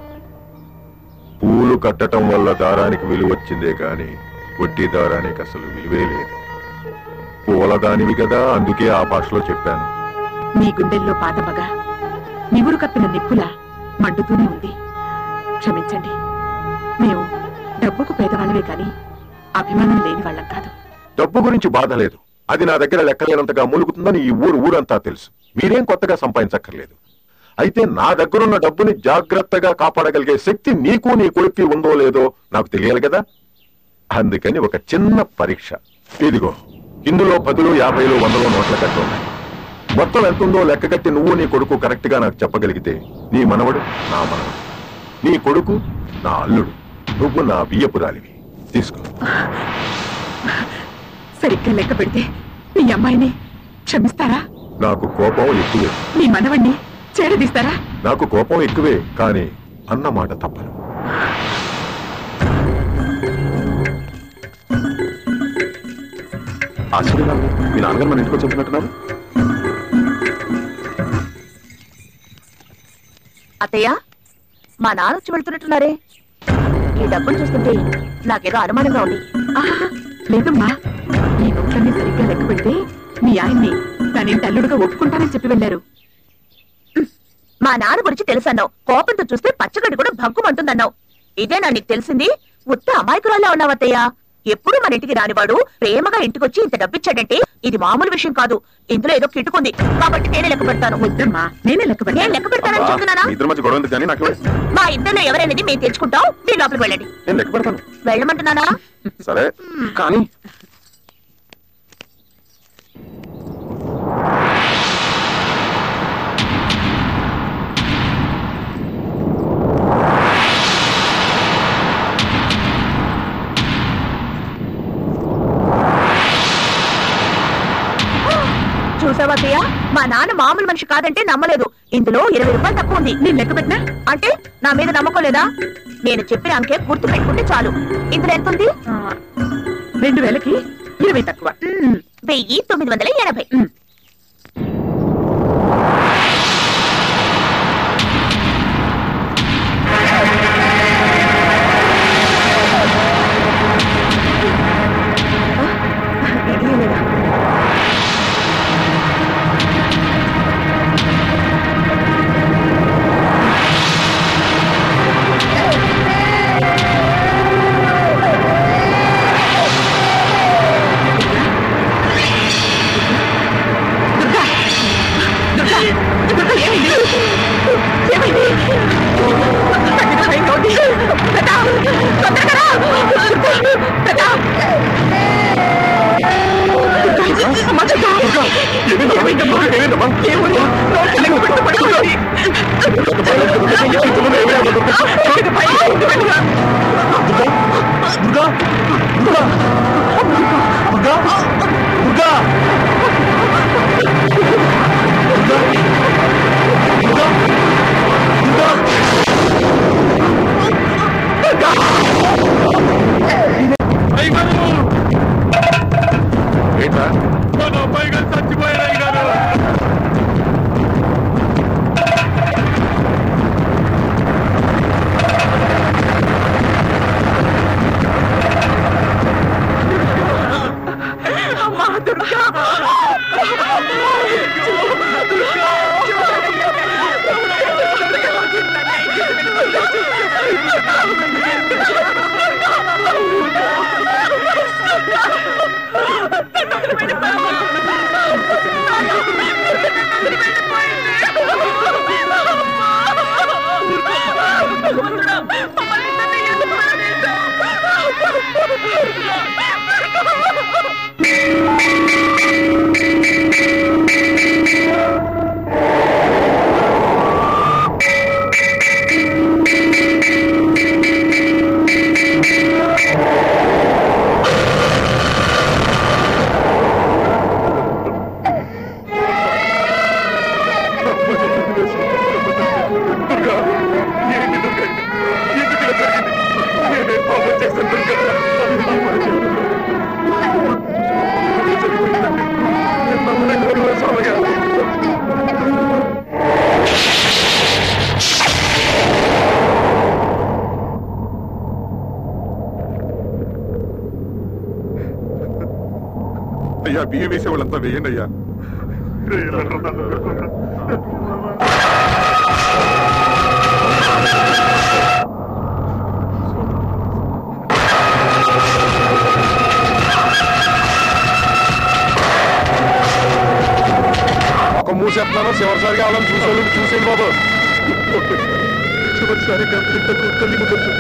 పూలు కట్టటం వల్ల దారానికి విలువ వచ్చిందే కాని వడ్డీ దారానికి అసలు విలువే లేదు పూలదానివి కదా అందుకే ఆ భాషలో చెప్పాను మీ గుండెల్లో పాత పగ నివురు కప్పిన నిప్పులా మండుతూనే ఉంది క్షమించండి మేము డబ్బుకు పేదవాళ్ళమే కాని అభిమానం లేని వాళ్ళం కాదు డబ్బు గురించి బాధ లేదు అది నా దగ్గర లెక్కలేనంతగా మూలుగుతుందని ఈ ఊరు ఊరంతా తెలుసు మీరేం కొత్తగా సంపాదించక్కర్లేదు అయితే నా దగ్గరున్న డబ్బుని జాగ్రత్తగా కాపాడగలిగే శక్తి నీకు నీ కొడుక్కి ఉందో లేదో నాకు తెలియాలి కదా అందుకని ఒక చిన్న పరీక్ష ఇదిగో ఇందులో పదులు యాభైలు వందలు నోట్ల కట్టి ఉన్నాయి మొత్తం ఎంతుందో లెక్కగట్టి నువ్వు నీ కొడుకు కరెక్ట్ గా నాకు చెప్పగలిగితే నీ మనవడు నా మనవడు నీ కొడుకు నా అల్లుడు నువ్వు నా బియ్యపురాలివి తీసుకో సరిగ్గా లెక్క పెడితే మీ అమ్మాయిని క్షమిస్తారా నాకు కోపం ఎక్కువే మీ మనవణ్ణి చేరదీస్తారా నాకు కోపం ఎక్కువే కానీ అన్న మాట తప్పను ఆశ్చర్యంగా ఉంది. మీ నాన్నగారు మన ఇంటికి వచ్చి చెప్తున్నట్టున్నారు అత్తయ్య మా నాన్న వచ్చి వెళ్తున్నట్టున్నారే ఈ డబ్బులు చూస్తుంటే నాకేదో అనుమానంగా ఉంది ఆహా, లేదమ్మా ఈ నోట్లన్నీ సరిగ్గా లెక్క పెడితే మీ ఆయన్ని తన తల్లుడుగా ఒప్పుకుంటానని చెప్పి వెళ్ళారు మా నాన్న గురించి తెలుసన్నావు కోపంతో చూస్తే పచ్చగడ్డి కూడా భగ్గుమంటుందన్నావు ఇదేనా నీకు తెలిసింది ఉత్త అమాయకురాల్లా ఉన్నావు అత్తయ్య ఎప్పుడు మన ఇంటికి రానివాడు ప్రేమగా ఇంటికొచ్చి ఇంత డబ్బిచ్చాడంటే ఇది మామూలు విషయం కాదు ఇందులో ఏదో కిట్టుకుంది కాబట్టి నేనే లెక్క పెడతాను వద్దమ్మా నేనే లెక్క పెడతాను. నేను లెక్క పెడతానని చెప్తున్నానా మీ ఇద్దరి మధ్య గొడవ ఉంది కానీ నాకు ఇవ్వండి. మా ఇద్దరిలో ఎవరైనది మేము తెచ్చుకుంటాం మీరు లోపలికి వెళ్ళండి నేను లెక్క పెడతాను వెళ్ళమంటున్నానా సరే కానీ చూసావా అత్తయ్య మా నాన్న మామూలు మనిషి కాదంటే నమ్మలేదు ఇందులో ఇరవై రూపాయలు తక్కువ ఉంది నేను లెక్క పెట్టినా అంటే నా మీద నమ్మకం లేదా నేను చెప్పిన అంకే గుర్తు పెట్టుకుంటే చాలు ఇందులో ఎంత ఉంది ఆ, రెండు వేలకి ఇరవై తక్కువ మ్మ్, వెయ్యి తొమ్మిది వందల ఎనభై ఏంటా అయ్యా బియ్యం వేసే వాళ్ళంతా వేయండి అయ్యా ఒక మూసేస్తున్నాను చివరిసారి కావాలని చూసేవాళ్ళు చూసేది బాబు చివరిసారి తల్లి ముద్దొచ్చు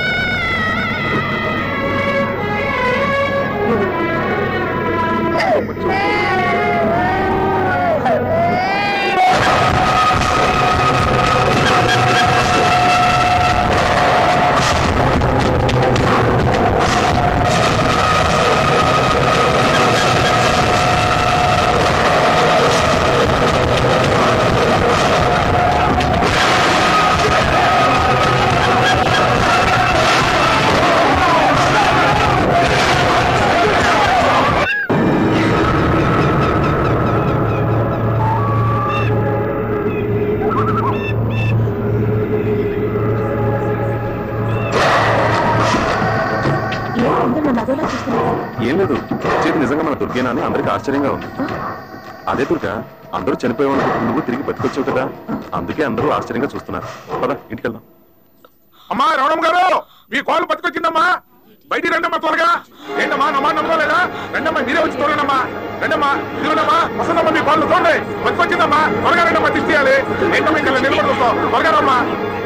ఏం లేదు చేతి నిజంగా మన దుర్గేనా అని అందరికి ఆశ్చర్యంగా ఉంది అదే దుర్గా అందరూ చనిపోయే వాళ్ళకి నువ్వు తిరిగి బతికొచ్చావు కదా అందుకే అందరూ ఆశ్చర్యంగా చూస్తున్నారు పద ఇంటికి వెళ్దాం అమ్మా రమణం గారు మీ కాలు బతికొచ్చిందమ్మా బయటికి రండమ్మా త్వరగా ఏంటమ్మా నమ్మా నమ్మలేదా రండమ్మా మీరే వచ్చి చూడండమ్మా రండమ్మా ఇదిగోనమ్మా వసంతమ్మ మీ కాళ్ళు చూడండి బతికొచ్చిందమ్మా త్వరగా రండమ్మా తీసేయాలి ఏంటమ్మా ఇక్కడ నిలబడి చూస్తాం త్వరగా రమ్మా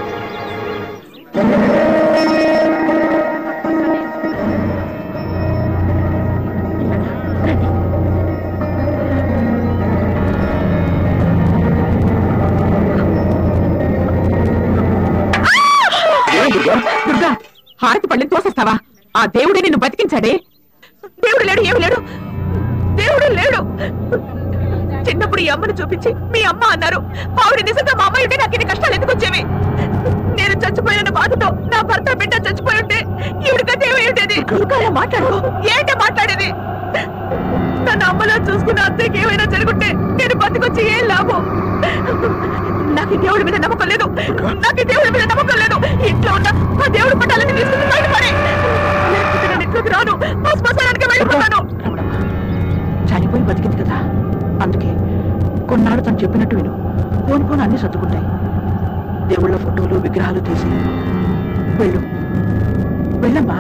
దుర్గా హారతి పళ్ళని తోసేస్తావా ఆ దేవుడే నిన్ను బతికించాడే దేవుడు లేడు ఏమి లేడు దేవుడు లేడు చిన్నప్పుడు ఈ అమ్మను చూపించి మీ అమ్మ అన్నారు ఆవిడ నిజంగా మా అమ్మాయి ఉంటే నాకు ఇన్ని కష్టాలు ఎందుకు వచ్చేవి నేను చచ్చిపోయిన బాధతో నా భర్త బిడ్డ చచ్చిపోయి ఉంటే ఈవిడ గత ఏమైండేది ఇంకా అలా మాట్లాడుకో ఏంటి మాట్లాడేది నన్ను అమ్మలా చూసుకున్న అత్తయ్యకి ఏమైనా జరుగుంటే నేను బతికొచ్చి ఏం లాభం నాకు ఈ దేవుడి మీద నమ్మకం లేదు నాకు ఈ దేవుడి మీద నమ్మకం లేదు ఇంట్లో ఉన్న ఆ దేవుడి పట్టాలని తీసుకుని బయటపడి లేకపోతే నేను ఇంట్లోకి రాను ఆ శ్మశానానికి వెళ్ళిపోతాను చనిపోయి బతికింది కదా అందుకే కొన్నాళ్ళు తను చెప్పినట్టు విను పోను పోను అన్ని సర్దుకుంటాయి దేవుళ్ళ ఫోటోలు విగ్రహాలు తీసి వెళ్ళు వెళ్ళమ్మా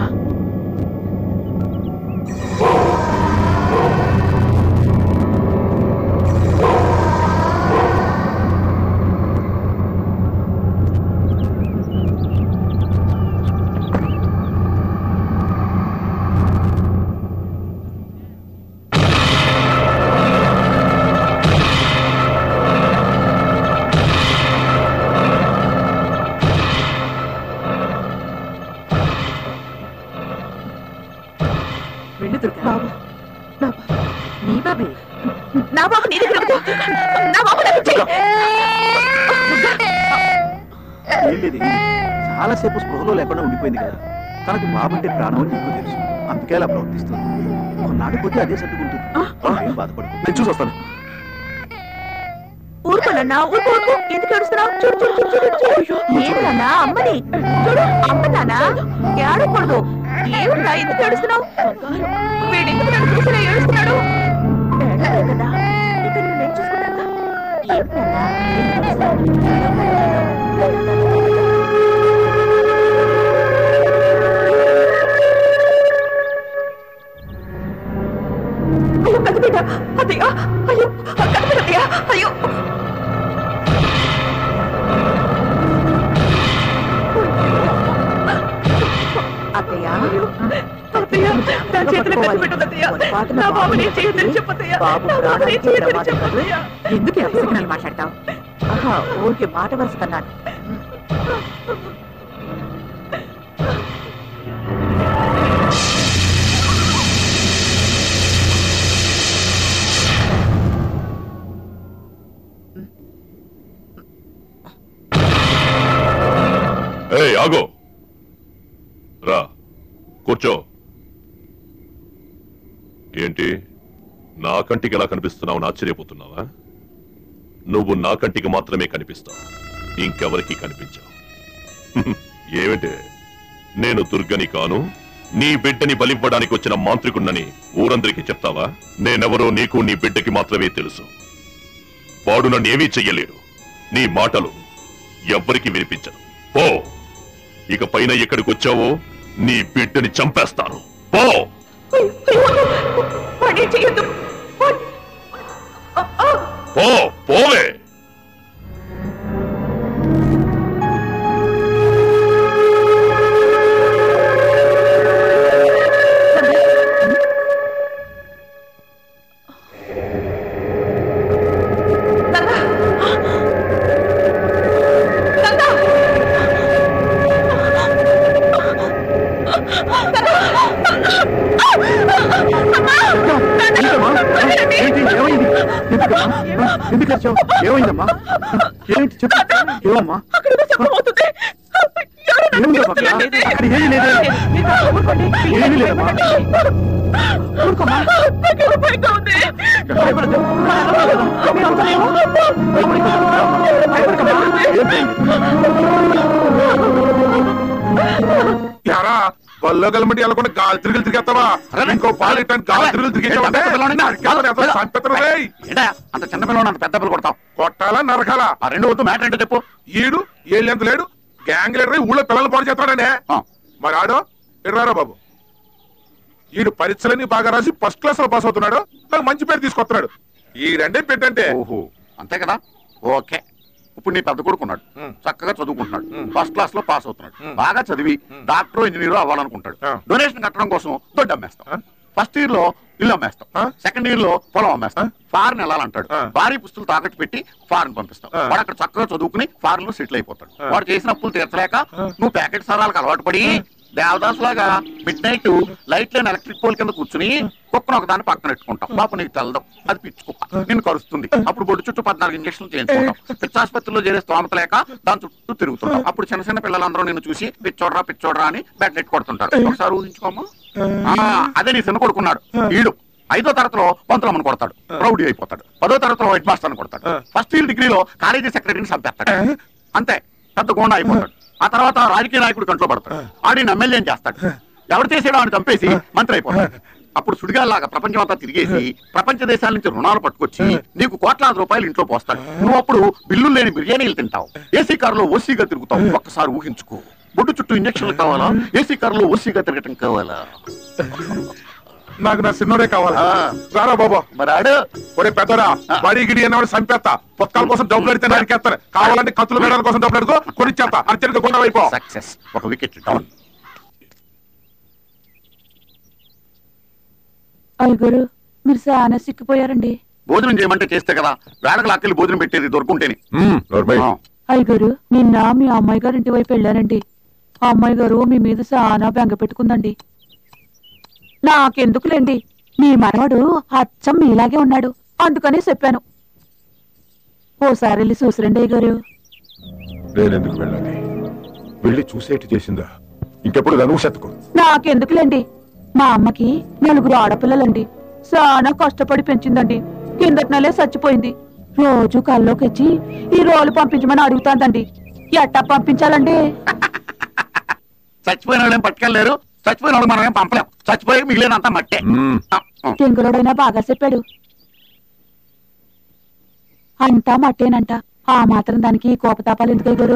బాబు నా బాబు నీ దగ్గర వద్దు. నా బాబు నాకు ఇచ్చేయ్. ఏం లేదు చాలాసేపు స్పృహలో లేకుండా ఉండిపోయింది కదా తనకు బాబంటే ప్రాణం అని నీకు తెలుసు అందుకే అలా ప్రవర్తిస్తుంది కొన్నాడు పోతే అదే సర్దుకుంటుంది ఏం బాధపడకు నేను చూసి వస్తాను ఊరుకోనన్నా ఊరుకో ఊరుకో ఎందుకు ఏడుస్తున్నావు చూడు చూడు చూడు చూడు చూడు ఏంటన్నా అమ్మని చూడు అమ్మ నాన్న ఏడకూడదు ఏమిటా ఎందుకు ఏడుస్తున్నావు వీడు ఎందుకు నన్ను చూసినా ఏడుస్తున్నాడు ఏడవలేదు కదా ఇక నిన్ను నేను చూసుకుంటానుగా. ఏమిటన్నా ఎందుకు అయ్యో కదిపేట అయ్యో అయ్యో కదిపేటయ్యా అయ్యో అత్తయ్య అత్తయ్య నా చేతిలో కత్తిపెట్టదు అత్తయ్య నా బాబు నేను చేయొద్దని చెప్పత్తయ్య నా బాబు నేను చేయొద్దని చెప్పత్తయ్య ఎందుకు అపశకునాలు మాట్లాడతావు ఆహా ఊరికి మాట వరుసకన్నాను ఏయ్ ఆగో రా కూర్చో ఏంటి నా కంటికి ఎలా కనిపిస్తున్నావు ఆశ్చర్యపోతున్నావా నువ్వు నా కంటికి మాత్రమే కనిపిస్తావు ఇంకెవరికి కనిపించావు ఏమిటే నేను దుర్గని కాను నీ బిడ్డని బలివ్వడానికి వచ్చిన మాంత్రికున్నని ఊరందరికీ చెప్తావా నేనెవరో నీకు నీ బిడ్డకి మాత్రమే తెలుసు వాడు నన్ను ఏమీ చెయ్యలేడు నీ మాటలు ఎవ్వరికి వినిపించదు పో ఇక పైన ఎక్కడికి వచ్చావో నీ బిడ్డని చంపేస్తాను పో వాడిని చేయొద్దు పో పోవే ఏంటి ఏమైంది ఎందుకమ్మా ఎందుకు వచ్చావు ఏమైందమ్మా ఏంటి చెప్పు ఏమమ్మా ఏముందో పక్కన? అక్కడ ఏమీ లేదే ఏమీ లేదమ్మా ఎరా వల్లో గలమటి వెళ్ళకుండా గాలి తిరుగులు తిరిగేస్తావా ఇంకో పాలు ఇట్టాను గాలి తిరుగులు తిరిగేస్తావంటే చంపెత్తరు రేయ్. ఏంటా అంత చిన్న పిల్లలు అంత పెద్ద పిల్లలు కొడతావు కొట్టాలా నరకాలా ఆ రెండు వద్దు మ్యాటర్ ఏంటో చెప్పు ఈడు ఏళ్ళెంత లేడు గ్యాంగ్ లీడర్ అయి ఊళ్ళో పిల్లలు పాడు చేస్తాడనే మరి ఆడో ఎర్రారా బాబు ఈడు పరీక్షలన్నీ బాగా రాసి ఫస్ట్ క్లాస్ లో పాస్ అవుతున్నాడు నాకు మంచి పేరు తీసుకొస్తున్నాడు ఈడంటే పెట్టంటే ఓహో అంతే కదా ఓకే ఇప్పుడు నీ పెద్ద కొడుకున్నాడు చక్కగా చదువుకుంటున్నాడు ఫస్ట్ క్లాస్ లో పాస్ అవుతున్నాడు బాగా చదివి డాక్టర్ ఇంజనీర్ అవ్వాలనుకుంటాడు డొనేషన్ కట్టడం కోసం దొడ్డు అమ్మేస్తాం ఫస్ట్ ఇయర్ లో ఇల్లు అమ్మేస్తాం సెకండ్ ఇయర్ లో పొలం అమ్మేస్తాం ఫారెన్ వెళ్ళాలంటాడు భారీ పుస్తులు తాకట్టు పెట్టి ఫారెన్ పంపిస్తాం వాడు అక్కడ చక్కగా చదువుకుని ఫారెన్ లో సెటిల్ అయిపోతాడు వాడు చేసిన అప్పులు తీర్చలేక నువ్వు ప్యాకెట్ సరాలకు అలవాటు పడి దేవదాస్ లాగా మిడ్ నైట్ లైట్ లేని ఎలక్ట్రిక్ పోల్ కింద కూర్చుని కుక్కను ఒక దాన్ని పక్కన పెట్టుకుంటాం పాప నీకు తెలదు అది పిచ్చి కుక్క నిన్ను కరుస్తుంది అప్పుడు బొడ్డు చుట్టూ పద్నాలుగు ఇంజక్షన్లు చేయించుకుంటాం పిచ్చాసుపత్రిలో చేరే స్తోమత లేక దాని చుట్టూ తిరుగుతుంటాం అప్పుడు చిన్న చిన్న పిల్లలందరూ నిన్ను చూసి పిచ్చోడ్రా పిచ్చోడ్రా అని బెడ్ నెట్ కొడుతుంటారు ఒకసారి ఊహించుకోమా ఆ, అదే నీ చిన్న కొడుకున్నాడు ఈడు ఐదో తరగతిలో పంతులమ్మని కొడతాడు రౌడీ అయిపోతాడు పదో తరగతిలో హెడ్ మాస్టర్ కొడతాడు ఫస్ట్ ఇయర్ డిగ్రీలో కాలేజీ సెక్రటరీని చంపేస్తాడు అంతే పెద్ద గోండా అయిపోతాడు ఆ తర్వాత రాజకీయ నాయకుడు కంట్లో పడతాడు ఆడిని ఎమ్మెల్యేని చేస్తాడు ఎవరు చేసాడో ఆయన చంపేసి మంత్రి అయిపోతాడు అప్పుడు సుడిగాల్లాగా ప్రపంచం అంతా తిరిగేసి ప్రపంచ దేశాల నుంచి రుణాలు పట్టుకొచ్చి నీకు కోట్లాది రూపాయలు ఇంట్లో పోస్తాడు నువ్వు అప్పుడు బిల్లులు లేని బిర్యానీలు తింటావు ఏసీ కారులో ఓసీగా తిరుగుతావు ఒక్కసారి ఊహించుకో బొడ్డు చుట్టూ ఇంజక్షన్లు కావాలా ఏసీ కారులో ఓసీగా తిరగటం కావాలా నాకు నా సిన్నోడే కావాలా రారా బాబా మరి ఆడు ఒరే పెద్దరా బడి గిడి అన్నవాడు చంపేస్తా పుస్తకాల కోసం డబ్బులు అడితే నరికేస్తారు కావాలంటే కత్తులు వేయడానికి కోసం డబ్బులు అడుకో కొనిచ్చేస్తా అర్జెంట్ కొండ అయిపో సక్సెస్ ఒక వికెట్ డౌన్ అయ్యగారు మీరు చాలా సిక్కిపోయారండి భోజనం చేయమంటే చేస్తే కదా వేడకు లాక్కెళ్ళి భోజనం పెట్టేది దొరుకుంటేనే ఆ. అయ్యగారు నిన్న మీ అమ్మాయి గారి ఇంటి వైపు వెళ్ళానండి ఆ అమ్మాయి గారు మీ మీద చాలా బెంగ పెట్టుకుందండి నాకెందుకులేండి మీ మనవడు అచ్చం మీలాగే ఉన్నాడు అందుకనే చెప్పాను ఓసారి వెళ్ళి చూసిరండి గారు నేనెందుకు వెళ్ళాలి వెళ్ళి చూసేటి చేసిందా ఇంకెప్పుడు నన్ను శతకు నాకెందుకులేండి మా అమ్మకి నలుగురు ఆడపిల్లలండి చాలా కష్టపడి పెంచిందండి కిందటి నెలే చచ్చిపోయింది రోజు కల్లోకి వచ్చి ఈ రోలు పంపించమని అడుగుతాందండి ఎట్టా పంపించాలండి చచ్చిపోయిన వాళ్ళేం పట్టుకెళ్ళలేరు చచ్చిపోయిన వాళ్ళు మనం ఏం పంపలేం చచ్చిపోయి మిగిలినంత మట్టే టెంగులోడైనా బాగా చెప్పాడు అంతా మట్టేనంట ఆ మాత్రం దానికి కోపతాపాలు ఎందుకు గారు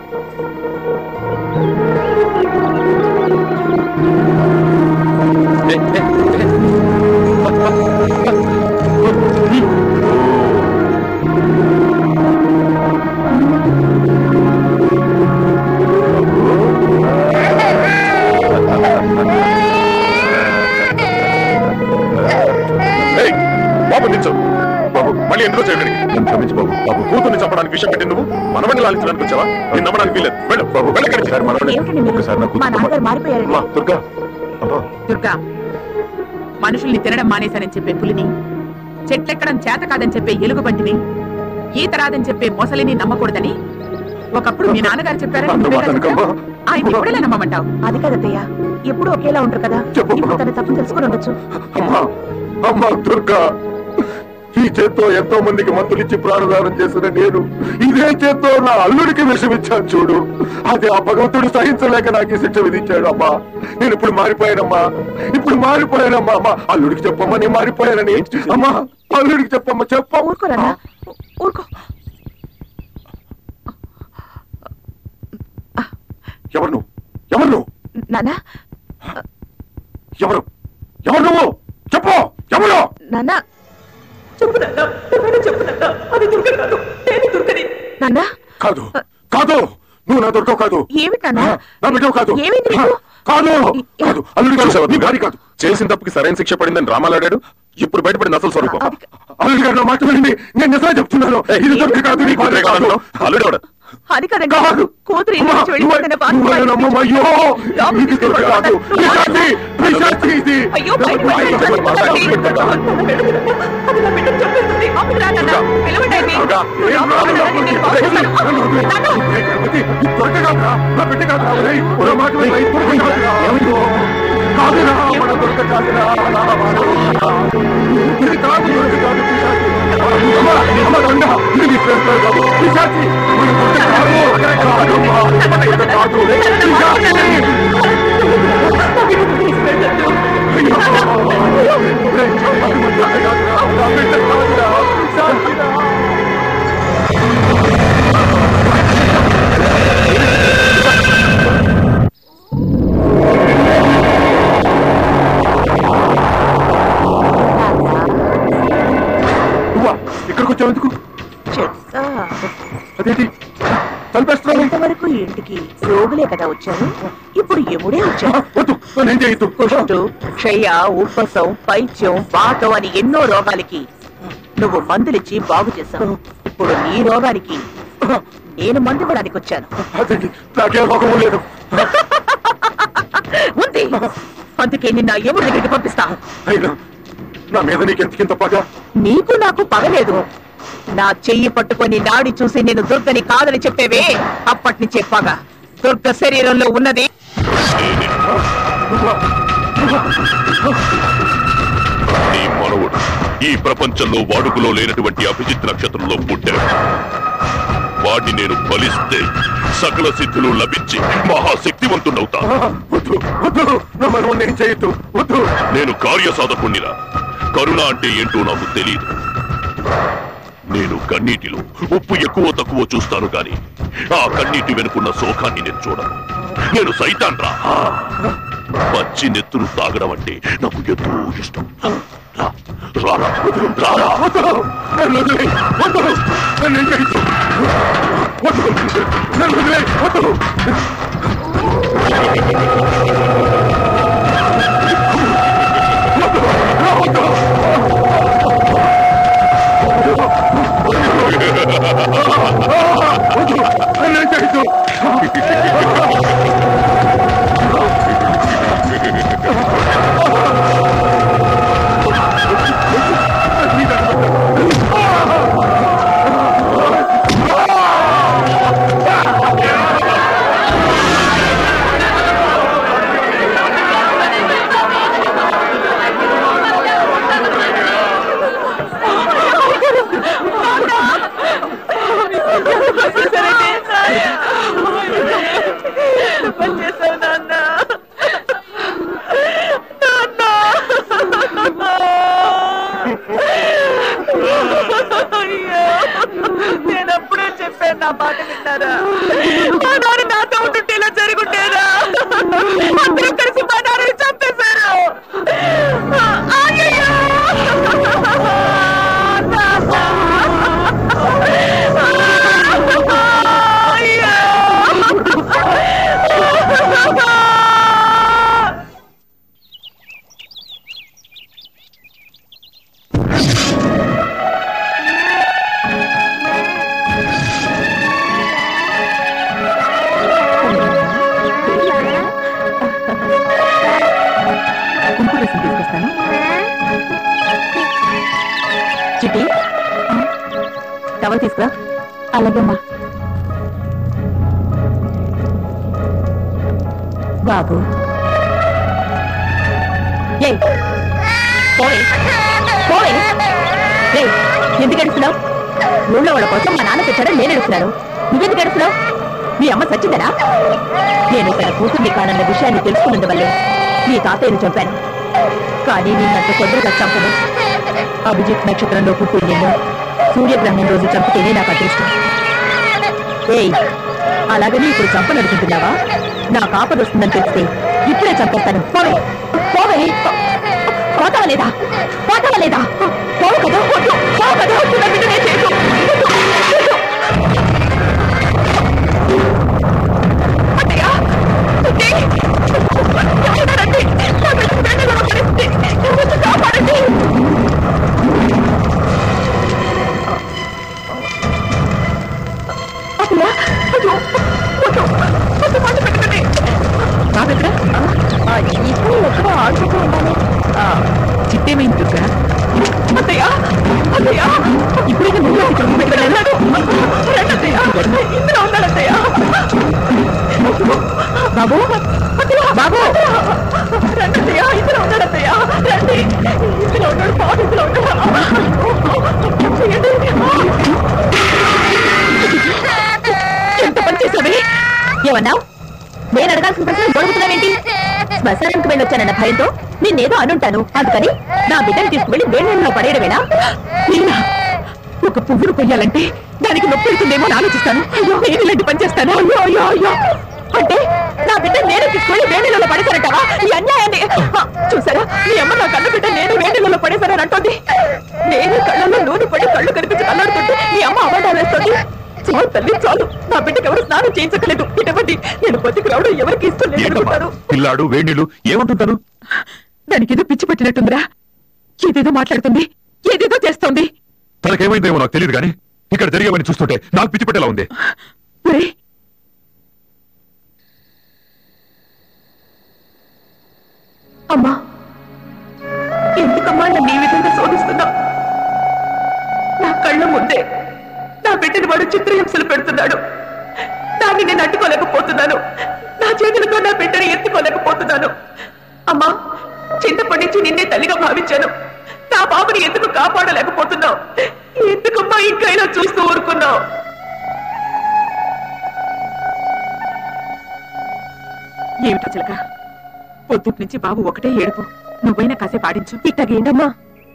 ఏయ్, బాబు నిల్చో బాబు మళ్ళీ ఎందుకో చేయడానికి నన్ను క్షమించు బాబు బాబు కూతుర్ని చంపడానికి విషయం పెట్టి నువ్వు మనవడిని లాలించడానికి వచ్చావా నేను నమ్మడానికి వీలేదు వెళ్ళు బాబు వెళ్ళకండి సార్ మనవడిని ఒకసారి నా మా నాన్నగారు మారిపోయారండి అమ్మా, దుర్గా అమ్మా దుర్గా మనుషుల్ని తినడం మానేశానని చెప్పే పులిని చెట్లెక్కడం చేత కాదని చెప్పే ఎలుగుబంటిని ఈత రాదని చెప్పే మొసలిని నమ్మకూడదని ఒకప్పుడు మీ నాన్నగారు చెప్పారని నువ్వే కదా చెప్పావు? ఆయన ఇప్పుడేలా నమ్మమంటావు అది కదత్తయ్య ఎప్పుడు ఒకేలా ఉంటారు కదా ఇప్పుడు తన తప్పు తెలుసుకుని ఉండొచ్చు అమ్మా అమ్మా దుర్గా ఈ చేత్తో ఎంతో మందికి మందులిచ్చి ప్రాణదానం చేసిన నేను ఇదే చేత్తో నా అల్లుడికి విషమిచ్చాను చూడు అది ఆ భగవంతుడు సహించలేక నాకు ఈ శిక్ష విధించాడు అమ్మా నేను ఇప్పుడు మారిపోయానమ్మా ఇప్పుడు మారిపోయానమ్మా అమ్మా అల్లుడికి చెప్పమ్మా నేను మారిపోయానని అమ్మా అల్లుడికి చెప్పమ్మా చెప్ప ఊరుకోరా ఊరుకో ఎవరు నువ్వు ఎవరు నువ్వు నాన్న ఎవరు ఎవరు నువ్వు చెప్పు ఎవరు నాన్న చెప్పు నాన్న నువ్వైనా చెప్పు నాన్న అది దుర్గ కాదు నేను దుర్గని నాన్న కాదు కాదు నువ్వు నా దొరకవు కాదు ఏమిటి నాన్న నా బిడ్డవు కాదు ఏమైంది నీకు? కాదు కాదు అల్లుడు చూసావా నీ భార్య కాదు చేసిన తప్పుకి సరైన శిక్ష పడిందని రామాలాడాడు ఇప్పుడు బయటపడింది అసలు స్వరూపం అల్లుడు గారు నా మాట వినండి నేను నిజమే చెప్తున్నాను ఇది దొరికి కాదు నీ భార్య కాదు అల్లుడు అది కదండి కాదు. కూతురు అమ్మా, ఇంటి నుంచి వెళ్ళిపోతున్న బాధ నువ్వే నమ్మమ్మ, అయ్యో ఇది దొరక కాదు పిశాచి, పిశాచి ఇది అయ్యో బయట పడి చచ్చిపోతుంది. అది నా బిడ్డను చంపేస్తుంది. ఆమెకు రా నాన్న. పిలవండి ఆయన్ని. నువ్వు లోపలికి వెళ్ళాలని నేను బాగు చేస్తాను. దొరక కాదురా నా బిడ్డ కాదురా ఒరేయ్, ఒరే మాట వినరా, ఇది దొరక కాదురా. కాదురా మన దొరక కాదురా నా మాట. ఇది కాదు దొరక కాదు పిశాచి. అమ్మ, అమ్మ, దొంగ, ఇది నీ ప్రేమ కాదు. పిశాచి, మన దొరక కాదు. కాదమ్మా, మన బిడ్డ కాదు. పిశాచి. నువ్వా ఇక్కడికి వచ్చావు ఎందుకు చెప్తా అదేంటి తలపేస్తున్నావు ఇంతవరకు ఇంటికి రోగులే కదా వచ్చారు ఇప్పుడు ఎముడే వచ్చారు నేను చేయొద్దు కుష్టు క్షయ ఉబ్బసం పైత్యం వాతం అని ఎన్నో రోగాలకి నువ్వు మందులిచ్చి బాగు చేశావు ఇప్పుడు నీ రోగానికి నేను మందు ఇవ్వడానికి వచ్చాను అదేంటి నాకే రోగం లేదు ఉంది అందుకే నిన్న ఎవరి దగ్గరికి పంపిస్తా అయినా నా మీద నీకెంతకింత పగ నీకు నాకు పగలేదు నా చెయ్యి పట్టుకొని నాడి చూసి నేను దుర్గని కాదని చెప్పేవే అప్పటి నుంచే పగ దుర్గ శరీరంలో ఉన్నది నీ మనవుడు ఈ ప్రపంచంలో వాడుకలో లేనటువంటి అభిజిత్ నక్షత్రంలో పుట్టాడు వాడిని నేను బలిస్తే సకల సిద్ధులు లభించి మహాశక్తివంతుడవుతా వద్దు వద్దు నా మనవణ్ణి నేను చేయొద్దు వద్దు నేను కార్యసాధకుణ్ణిరా కరుణ అంటే ఏంటో నాకు తెలియదు నేను కన్నీటిలో ఉప్పు ఎక్కువ తక్కువ చూస్తాను గాని ఆ కన్నీటి వెనుకున్న శోకాన్ని నేను చూడను నేను సైతాన్ రా పచ్చి నెత్తురు తాగడం అంటే నాకు ఎంతో ఇష్టం రా, రారా, రారా. నన్ను వదిలేయ్. వద్దు నన్ను ఏం చేయొద్దు వద్దు నన్ను వదిలేయ్. వద్దు వద్దు నన్ను ఏం చేయొద్దు నేను అప్పుడే చెప్పాను నా మాట విన్నారా మా నాన్న నాతో ఉంటుంటే ఇలా జరుగుంటేనా అందరూ కలిసి మా నాన్నని చంపేశారు అయ్యయ్యో! కుంకుమ రసం తీసుకొస్తాను చిట్టి టవల్ తీసుకురా అలాగేమ్మా బాబు ఏయ్, పోవే, పోవే. ఏయ్, ఎందుకు ఎడుస్తున్నావు ఊళ్ళో వాళ్ళ కోసం మా నాన్న తెచ్చాడా నేను ఎడుస్తున్నాను నువ్వెందుకు ఎడుస్తున్నావు మీ అమ్మ సచ్చిందనా నేను ఇక్కడ కూతుర్ని కానన్న విషయాన్ని తెలుసుకున్నందువల్లే నీ తాతయ్యను చంపాను కానీ నిన్నంత తొందరగా చంపను అభిజిత్ నక్షత్రంలో పుట్టి నిన్ను సూర్యగ్రహణం రోజు చంపితేనే నాకు అదృష్టం ఏయ్ అలాగని ఇప్పుడు చంపనడుకుంటున్నావా నా కాపలు వస్తుందని తెలిస్తే ఇప్పుడే చంపేస్తాను పోవే పోవే పోతావా లేదా పోతావా లేదా పోవు కదా వద్దు, పోవు కదా వద్దు, నా బిడ్డనే చేసు. అత్తయ్య, సుత్తి, ఎవరైనా రండి. నా బిడ్డ వెంటనే పరిస్థితి. ఎవరు కాపాడండి అసలు అయ్యో వద్దు, వద్దు, మంట పెట్టకండి. బాబెక్కడ ఇప్పుడు ఎక్కడో ఆడుకుంటూ ఉండాలి చిట్టేమైంది దుర్గా అత్తయ్య అత్తయ్య ఇప్పుడైతే ముందు ఇక్కడ వెళ్ళాడు రండి అత్తయ్య ఇందులో ఉన్నాడు అత్తయ్య బాబు అత్తయ్య బాబు రండి అత్తయ్య ఇందులో ఉన్నాడు అత్తయ్య రండి ఇందులో ఉన్నాడు బాబు ఇందులో ఉన్నాడు ఎంత పని చేసావే ఏమన్నావు నేను అడగాల్సిన ప్రశ్న దొరుకుతున్నావేంటి శ్మశానానికి వెళ్ళొచ్చానన్న భయంతో నిన్నేదో అనుంటాను అందుకని నా బిడ్డని తీసుకువెళ్ళి వేణుల్లో పడేయడమేనా నేనా ఒక పువ్వును కొయ్యాలంటే దానికి నొప్పి పెడుతుందేమో అని ఆలోచిస్తాను అయ్యో నేను ఇలాంటి పని చేస్తాను అయ్యో అయ్యో అయ్యో అంటే నా బిడ్డ నేను తీసుకువెళ్ళి వేణులలో పడేశారంటావా ఈ అన్యాయాన్ని ఆ, చూసారా మీ అమ్మ నా కన్న బిడ్డ నేను వేణులలో పడేశారని అంటోంది నేను కళ్ళలో నూనె పడి కళ్ళు కనిపించి కళ్ళాడుతుంటే మీ అమ్మ అవ్వడాలు వేస్తుంది చాలు తల్లి చాలు నా బిడ్డకి ఎవరు స్నానం చేయించకలేదు ఇటువంటి నేను బతికి రావడం ఎవరికి ఇష్టం లేదు అనుకుంటారు పిల్లాడు వేణీలు ఏమంటుంటారు దానికి ఏదో పిచ్చి పట్టినట్టుందిరా ఏదేదో మాట్లాడుతుంది ఏదేదో చేస్తోంది తనకేమైందేమో నాకు తెలియదు కానీ ఇక్కడ జరిగేవని చూస్తుంటే నాకు పిచ్చి పెట్టేలా ఉంది ఒరేయ్, అమ్మా ఎందుకమ్మా నన్ను ఈ విధంగా శోధిస్తున్నావు నా కళ్ళ ముందే నా బిడ్డని వాడు చిత్రహింసలు పెడుతున్నాడు దాన్ని నేను అడ్డుకోలేకపోతున్నాను నా చేతులతో నా బిడ్డని ఎత్తుకోలేకపోతున్నాను అమ్మా చింతప్పటి నుంచి నిన్నే తల్లిగా భావించాను నా బాబుని ఎందుకు కాపాడలేకపోతున్నావు ఎందుకమ్మా ఇంకా ఇలా చూస్తూ ఊరుకున్నావు ఏమిటో చిలక పొద్దుటి నుంచి బాబు ఒకటే ఏడుపు నువ్వైనా కాసేపు ఆడించు ఇట్టగేంటమ్మా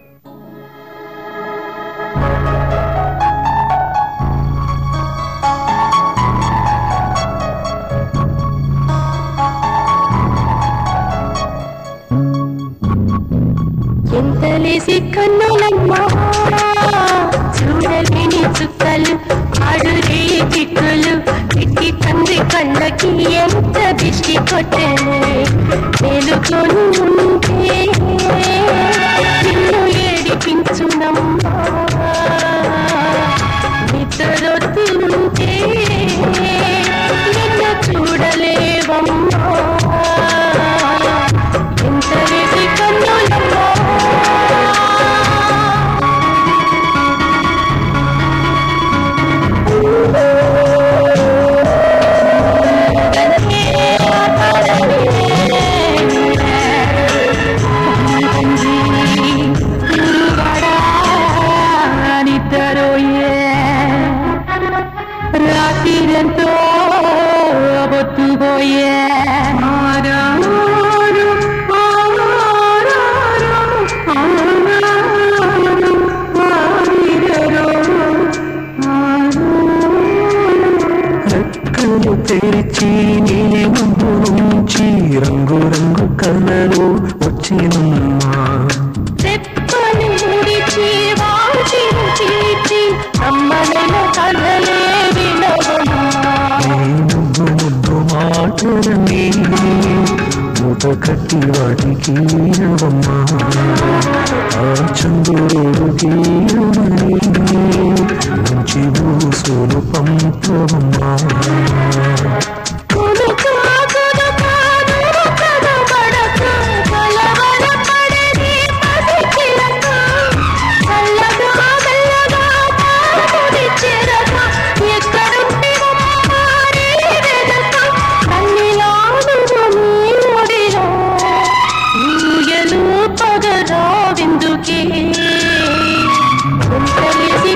ఎంతలేసి కన్నులమ్మా చూడలేని చుక్కలు ఆడురే చిక్కులు చిట్టి తండ్రి కళ్ళకి ఎంత దిష్టి కొట్టనే మేలుకొని ఉంటే నిన్ను ఏడిపించునమ్మా నిద్రొత్తుంటే నిన్ను చూడలేవమ్మా ఎంతలేసి కన్నులమ్మా రాత్రిరంతో బొత్తుపోయే మూట కట్టి వాటికి ఇవ్వమ్మా ఆ చంద్రుడికి మంచి ఊసులు పంపవమ్మా విందుకే తెలిసి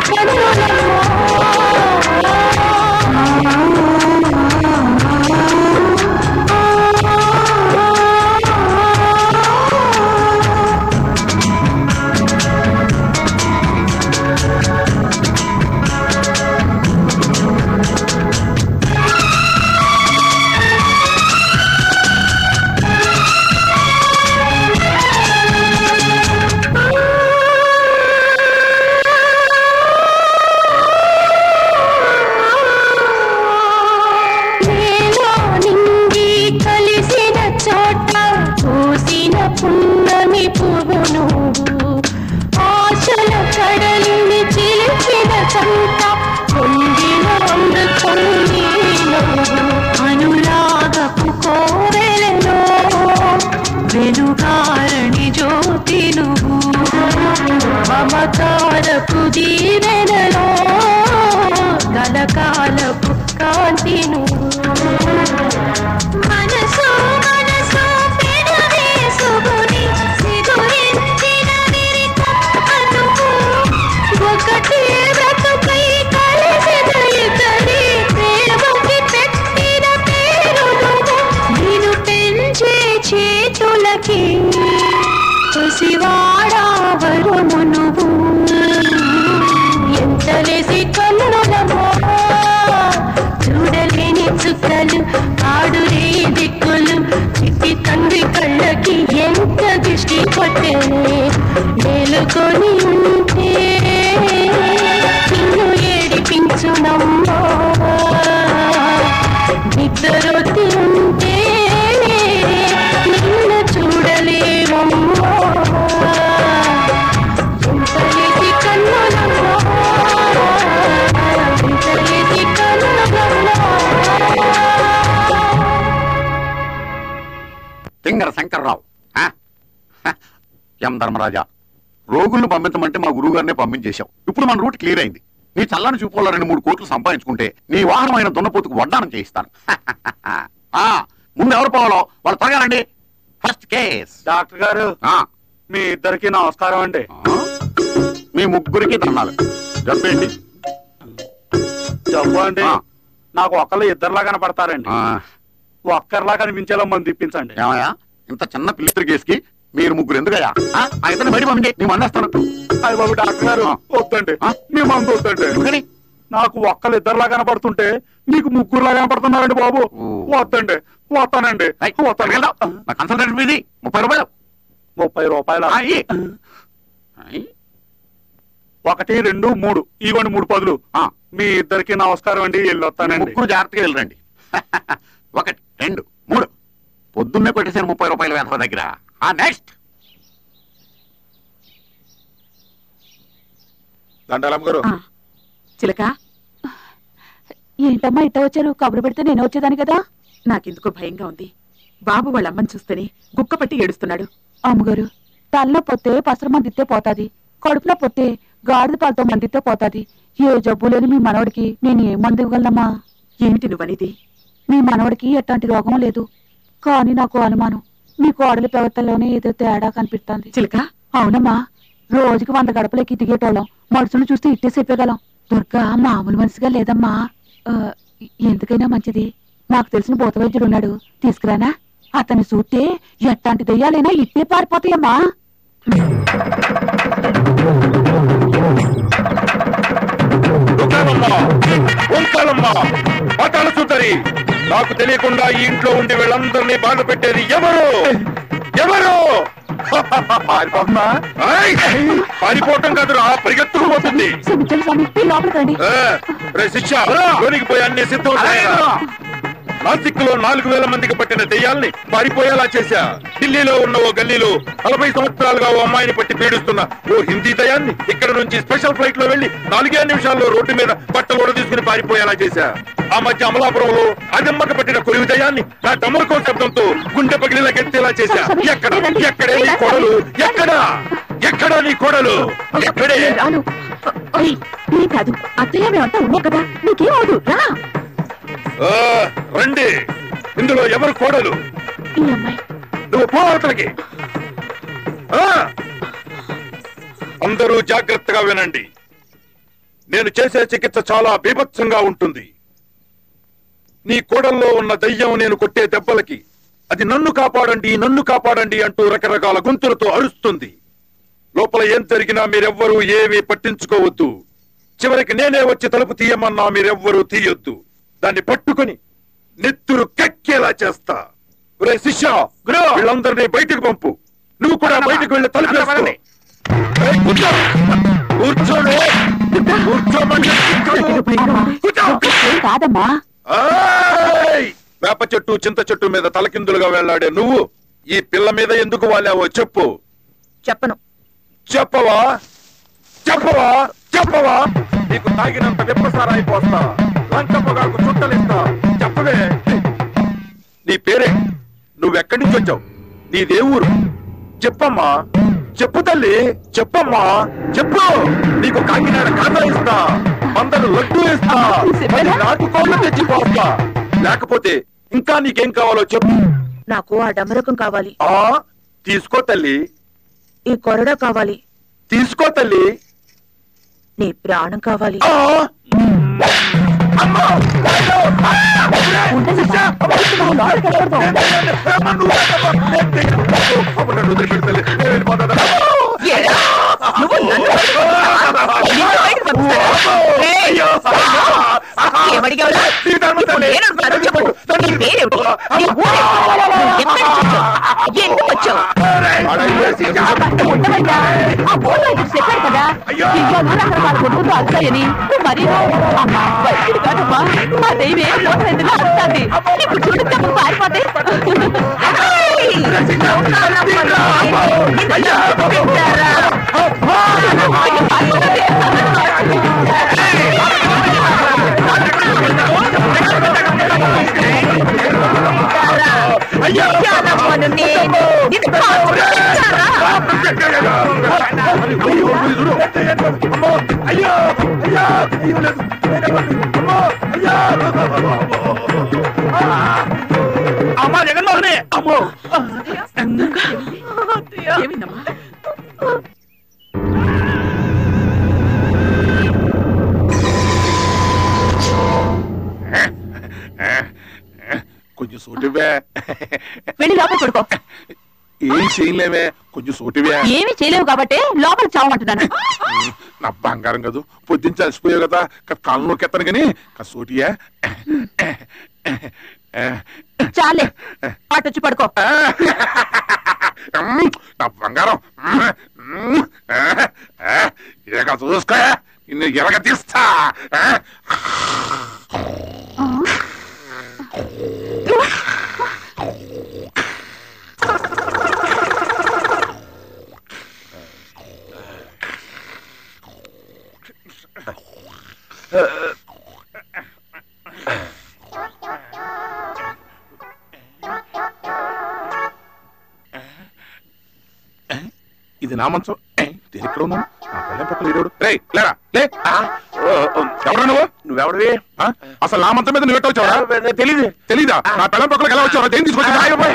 నీలో నింగి కలిసిన చోట పూసిన పున్నమి పువ్వు నువ్వు ఆశల కడలిని చిలిపిన చంట పొందిన అందుకొని నువ్వు అనురాగపు కోవెలలో వెలుగారణి జ్యోతి నువ్వు మమకారపు దీవెనలో కలకాలపు కాంతి నువ్వు మనసు మనసు పెనవేసుకుని సిగురించిన విరికనువు ఒకటే బ్రతుకై కలిసిన ఇద్దరి ప్రేమకి పెట్టిన పేరు నువ్వు నిన్ను పెంచే చేతులకి పసివాడా వరుము నువ్వు ఎంతలేసి కన్నులమో చూడలేని చుక్కలు ఆడురే దిక్కులు చిట్టి తండ్రి కళ్ళకి ఎంత దృష్టి కొట్టేనే మేలుకొని ఉంటే నిన్ను ఏడిపించునమ్మా నిద్రొత్తి ఉంటే నిన్ను చూడలేమమ్మా ఎంతలేసి కన్నులమ్మా ఎంతలేసి తింగర శంకర్రావు ఆ? హ. ఎం ధర్మరాజా రోగులను పంపించమంటే మా గురువు గారినే పంపించేశావు ఇప్పుడు మన రూట్ క్లియర్ అయింది నీ చల్లని చూపులో రెండు మూడు కోట్లు సంపాదించుకుంటే నీ వాహనమైన దున్నపోతుకు వడ్డానం చేయిస్తాను ఆ, ముందు ఎవరు పోవాలో వాళ్ళు త్వరగా రండి ఫస్ట్ కేస్ డాక్టర్ గారు మీ ఇద్దరికి నమస్కారం అండి మీ ముగ్గురికి దండాలు చెప్పండి జబ్బు అండి నాకు ఒక్కళ్ళు ఇద్దరులా కనపడతారండి ఒక్కరిలా కనిపించేలా మంది ఇప్పించండి ఏమయ్యా ఇంత చిన్న పిల్లిత్రి కేసుకి మీరు ముగ్గురు ఎందుకయ్యా ఆ? ఆ ఇద్దరిని బయట పంపించే నేను అందేస్తాను అయ్య బాబు డాక్టర్ గారు వద్దండి మీ మందు వద్దండి నాకు ఒక్కళ్ళు ఇద్దరులా కనపడుతుంటే మీకు ముగ్గురులా కనపడుతున్నారండి బాబు వద్దండి వస్తానండి వస్తాను నా కన్సల్టెంట్ మీది ముప్పై రూపాయలు ముప్పై రూపాయలు ఆ, ఇయ్యి. ఒకటి రెండు మూడు ఇవ్వండి మూడు పదులు మీ ఇద్దరికి నమస్కారం అండి వెళ్ళొస్తానండి ముగ్గురు జాగ్రత్తగా వెళ్ళరండి ఒకటి రెండు మూడు పొద్దున్నే కొట్టేసాను ముప్పై రూపాయల వేధవ దగ్గర ఆ నెక్స్ట్ దండాలమ్మ గారు చిలక ఏంటమ్మా ఇట్ట వచ్చారు కబురు పెడితే నేను వచ్చేదాని కదా నాకెందుకో భయంగా ఉంది బాబు వాళ్ళ అమ్మని చూస్తేనే గుక్క పట్టి ఏడుస్తున్నాడు అమ్మగారు తల్లో పొత్తే పసరు మందితే పోతాది కడుపులో పొత్తే గాడిద పాలతో మందితే పోతాది ఏ జబ్బు లేని మీ మనవడికి నేను ఏం మంది ఇవ్వగలనమ్మా ఏమిటి నువ్వనేది మీ మనవడికి ఎట్లాంటి రోగం లేదు కానీ నాకు అనుమానం మీ కోడలి ప్రవర్తనలోనే ఏదో తేడా కనిపిస్తుంది చిలక అవునమ్మా రోజుకి వంద గడపలకి దిగేటోళ్ళం మనుషులు చూస్తే ఇట్టే చెప్పగలం దుర్గా మామూలు మనిషిగా లేదమ్మా ఆ, ఎందుకైనా మంచిది నాకు తెలిసిన భూత వైద్యుడు ఉన్నాడు తీసుకురానా అతన్ని చూస్తే ఎట్లాంటి దెయ్యాలైనా ఇట్టే పారిపోతాయమ్మా ఉంటానమ్మా పాతాళ సుందరి నాకు తెలియకుండా ఈ ఇంట్లో ఉండి వీళ్ళందరినీ బాధ పెట్టేది ఎవరు ఎవరు ఆయ్! పారిపోవటం కాదురా పరిగెత్తుకు పోతుంది క్షమించండి స్వామి మీరు లోపలికి రండి ఏ, రే శిక్ష లోనికి పోయి అన్ని సిద్ధం చేయాలా? నాసిక్ లో నాలుగు వేల మందికి పట్టిన దెయ్యాల్ని పారిపోయేలా చేశా ఢిల్లీలో ఉన్న ఓ గల్లీలో నలభై సంవత్సరాలుగా ఓ అమ్మాయిని పట్టి పీడిస్తున్న ఓ హిందీ దయాన్ని ఇక్కడ నుంచి స్పెషల్ ఫ్లైట్ లో వెళ్లి నాలుగే నిమిషాల్లో రోడ్డు మీద బట్టలు కూడా తీసుకుని పారిపోయేలా చేశా ఆ మధ్య అమలాపురంలో అదమ్మక పట్టిన కొలువు దయాన్ని నా డమరుకో శబ్దంతో గుండె పగిలిలా గెత్తేలా చేశా ఎక్కడ ఎక్కడే నీ కొడలు ఎక్కడ ఎక్కడ నీ కొడలు ఎక్కడే రాను ఓయ్, ఏం కాదు అత్తయ్య మేమంతా ఉన్నాం కదా నీకేమవుదు రా ఆ, రండి ఇందులో ఎవరు కోడలు ఈ అమ్మాయి నువ్వు పోవతలకి అందరూ జాగ్రత్తగా వినండి నేను చేసే చికిత్స చాలా బీభత్సంగా ఉంటుంది నీ కోడల్లో ఉన్న దయ్యం నేను కొట్టే దెబ్బలకి అది నన్ను కాపాడండి నన్ను కాపాడండి అంటూ రకరకాల గొంతులతో అరుస్తుంది లోపల ఏం జరిగినా మీరెవ్వరూ ఏమీ పట్టించుకోవద్దు చివరికి నేనే వచ్చి తలుపు తీయమన్నా మీరెవ్వరూ తీయొద్దు దాన్ని పట్టుకొని నెత్తురు కక్కేలా చేస్తా ఒరే శిష్య వీళ్ళందరినీ బయటకు పంపు నువ్వు కూడా బయటకు వెళ్ళి తలుపు వేసుకో. ఏయ్, కూర్చో కూర్చోడు కూర్చోమని కూర్చో కాదమ్మా ఏయ్! వేప చెట్టు చింత చెట్టు మీద తలకిందులుగా వెళ్లాడే నువ్వు ఈ పిల్ల మీద ఎందుకు వాలావో చెప్పు చెప్పను చెప్పవా చెప్పవా చెప్పవా నీకు తాగినంత విప్పసారాయి పోస్తా లంక పొగాకు చుట్టలిస్తా చెప్పవే నీ పేరే నువ్వెక్కడి నుంచి వచ్చావు నీ దేవురు చెప్పమ్మా చెప్పు తల్లి చెప్పమ్మా చెప్పు నీకు కాకినాడ కాదా ఇస్తా మందరు లడ్డు ఇస్తా పది నాటుకోళ్ళు తెచ్చి పోస్తా లేకపోతే ఇంకా నీకేం కావాలో చెప్పు నాకు ఆ డమరకం కావాలి ఆ తీసుకో తల్లి ఈ కొరడా కావాలి తీసుకో తల్లి నీ ప్రాణం కావాలి ఆ! నువ్వు నన్ను నిన్ను బయటకు పంపిస్తారా? ఏయ్! ఏమడిగావురా? ఇప్పుడు నేను అడుగుతాను, చెప్పు. నీ పేరేమిటి? నీ ఊరేమిటి? ఎక్కడి నుంచి వచ్చావు? ఎందుకు వచ్చావు? ఉండవయ్యా ఆ బోర్డు ఇక్కడ చెప్పాడు కదా ఇంట్లో రకరకాల కొట్టుకుంటూ అల్తాయని నువ్వు మరీ అమ్మా బయటికి కాదమ్మా మా దైవే లోపల ఎందుకు అడుగుతుంది ఇప్పుడు చూడు తప్పు పారిపోతే ఇచ్చానమ్మను నేను. నిన్ను కాకుండా ఇచ్చారా? అమ్మా జగన్మోహనే అమ్మో ఏమైందమ్మా కొంచెం సోటివే వెళ్ళి లోపల పడుకో ఏం చేయలేవే కొంచెం సోటివే ఏమీ చేయలేవు కాబట్టి లోపల చావమంటున్నాను నా బంగారం కాదు పొద్దున్న చచ్చిపోయావు కదా కాళ్ళు నొక్కెత్తాను కానీ సోటియా చాలే అటొచ్చి పడుకో నా బంగారం ఇక చూసుకో నిన్ను ఎరగ తీస్తా ఇది నా మంచం నేను ఎక్కడ ఉన్నాను నా పిల్లం పక్కన లేడు రేయ్ లేరా లే ఆ, ఓ, ఓ, ఎవరు నువ్వు నువ్వెవడివి ఆ? అసలు నా మంచం మీద నువ్వు ఎట్ట వచ్చావా తెలీదు తెలీదా నా పిల్లం పక్కన ఎలా వచ్చావా దేని తీసుకొచ్చి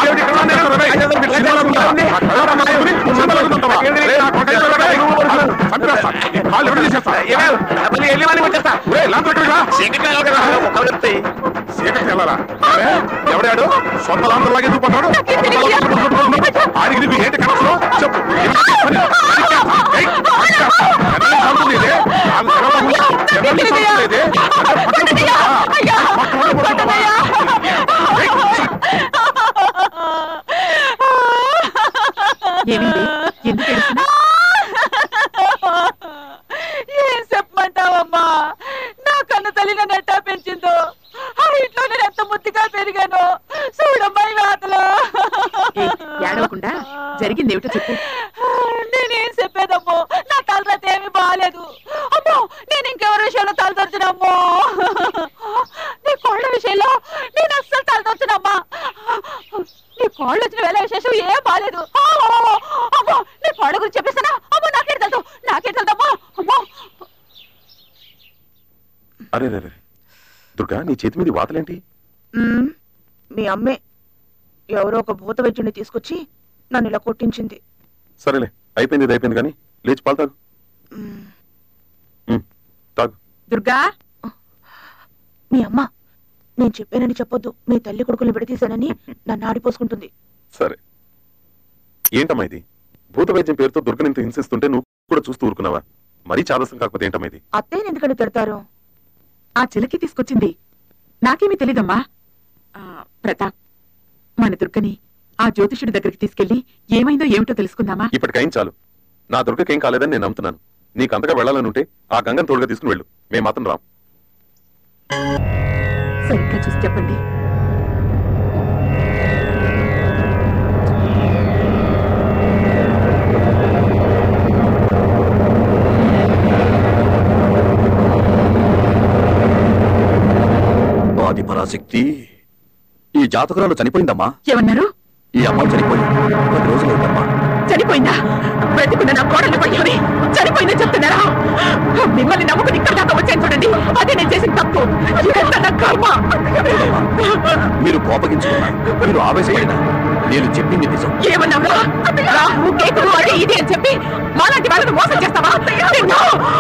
ఎవడాడు సొంత లాంతలాగే చూపడ్డాడు ఆడికి నీకు ఏంటి కనసరం చెప్పు ఏయ్, ఎవరిని చంపుతుంది ఇది? వాళ్ళు ఎవరు? ఎవరిని చంపుతుంది ఇది? అదే పక్కన కూర్చోరా? పక్కన కూర్చోరా? ఏయ్, ఏమైంది ఎందుకు ఏడుస్తున్నావ్? ఏం చెప్పమంటావమ్మా నా కన్ను తల్లి నన్ను ఎట్టా పెంచిందో ఆ ఇంట్లో నేను ఎంత ముద్దుగా పెరిగాను చూడమ్మాయి వాతలు ఏడవకుండా జరిగింది ఏమిటో చెప్పు నేనేం చెప్పేదమ్మో నా తలరాత ఏమీ బాగాలేదు అమ్మో నేను ఇంకెవరి విషయంలో తలదొచ్చినమ్మో నీ కోళ్ళ విషయంలో నేను అస్సలు తలదొచ్చినమ్మా నీ కోళ్ళు వచ్చిన వేళ విశేషం ఏం బాగాలేదు అమ్మో నీ కోళ్ళ గురించి చెప్పేస్తానా అమ్మో నాకేం తెలుసు నాకేం తెలుదమ్మో అమ్మో అరే రే రే. దుర్గా నీ చేతి మీద ఈ వాతలేంటి మ్మ్. మీ అమ్మే ఎవరో ఒక భూత వైద్యుడిని తీసుకొచ్చి నన్ను ఇలా కొట్టించింది సరేలే అయిపోయింది ఇది అయిపోయింది కానీ లేచి పాలు తాగు ఉమ్, తాగు దుర్గా మీ అమ్మ నేను చెప్పానని చెప్పొద్దు మీ తల్లి కొడుకుని విడదీశానని నన్ను ఆడిపోసుకుంటుంది సరే ఏంటమ్మా ఇది భూత వైద్యం పేరుతో దుర్గని ఇంత హింసిస్తుంటే నువ్వు కూడా చూస్తూ ఊరుకున్నావా మరీ చాదసం కాకపోతే ఏంటమ్మా ఇది అత్తయ్యని ఎందుకని తిడతారు ఆ చిలకి తీసుకొచ్చింది నాకేమీ తెలీదమ్మా ఆ, ప్రతాప్ మన దుర్గని ఆ జ్యోతిషుడి దగ్గరికి తీసుకెళ్లి ఏమైందో ఏమిటో తెలుసుకుందామా ఇప్పటికైం చాలు నా దుర్గకేం కాలేదని నేను నమ్ముతున్నాను నీకు అంతగా వెళ్ళాలని ఉంటే ఆ గంగను తోడుగా తీసుకుని వెళ్ళు మేము మాత్రం రాం సరిగ్గా చూసి చెప్పండి ఆది పరాశక్తి ఈ జాతకురాలు చనిపోయిందమ్మా ఏమన్నారు ఈ అమ్మాయి చనిపోయి పది రోజులైందమ్మా చనిపోయిందా బ్రతికున్న నా కోడల్ని పట్టుకొని చనిపోయిందని చెప్తున్నారా మిమ్మల్ని నమ్ముకుని ఇక్కడ దాకా వచ్చాను చూడండి అదే నేను చేసిన తప్పు ఇదంతా నా కర్మ మీరు కోపగించుకున్నారు మీరు ఆవేశపడినా నేను చెప్పింది నిజం ఏమన్నావు రాహు కేతులు అది ఇది అని చెప్పి మాలాంటి వాళ్ళని మోసం చేస్తావా నిన్ను!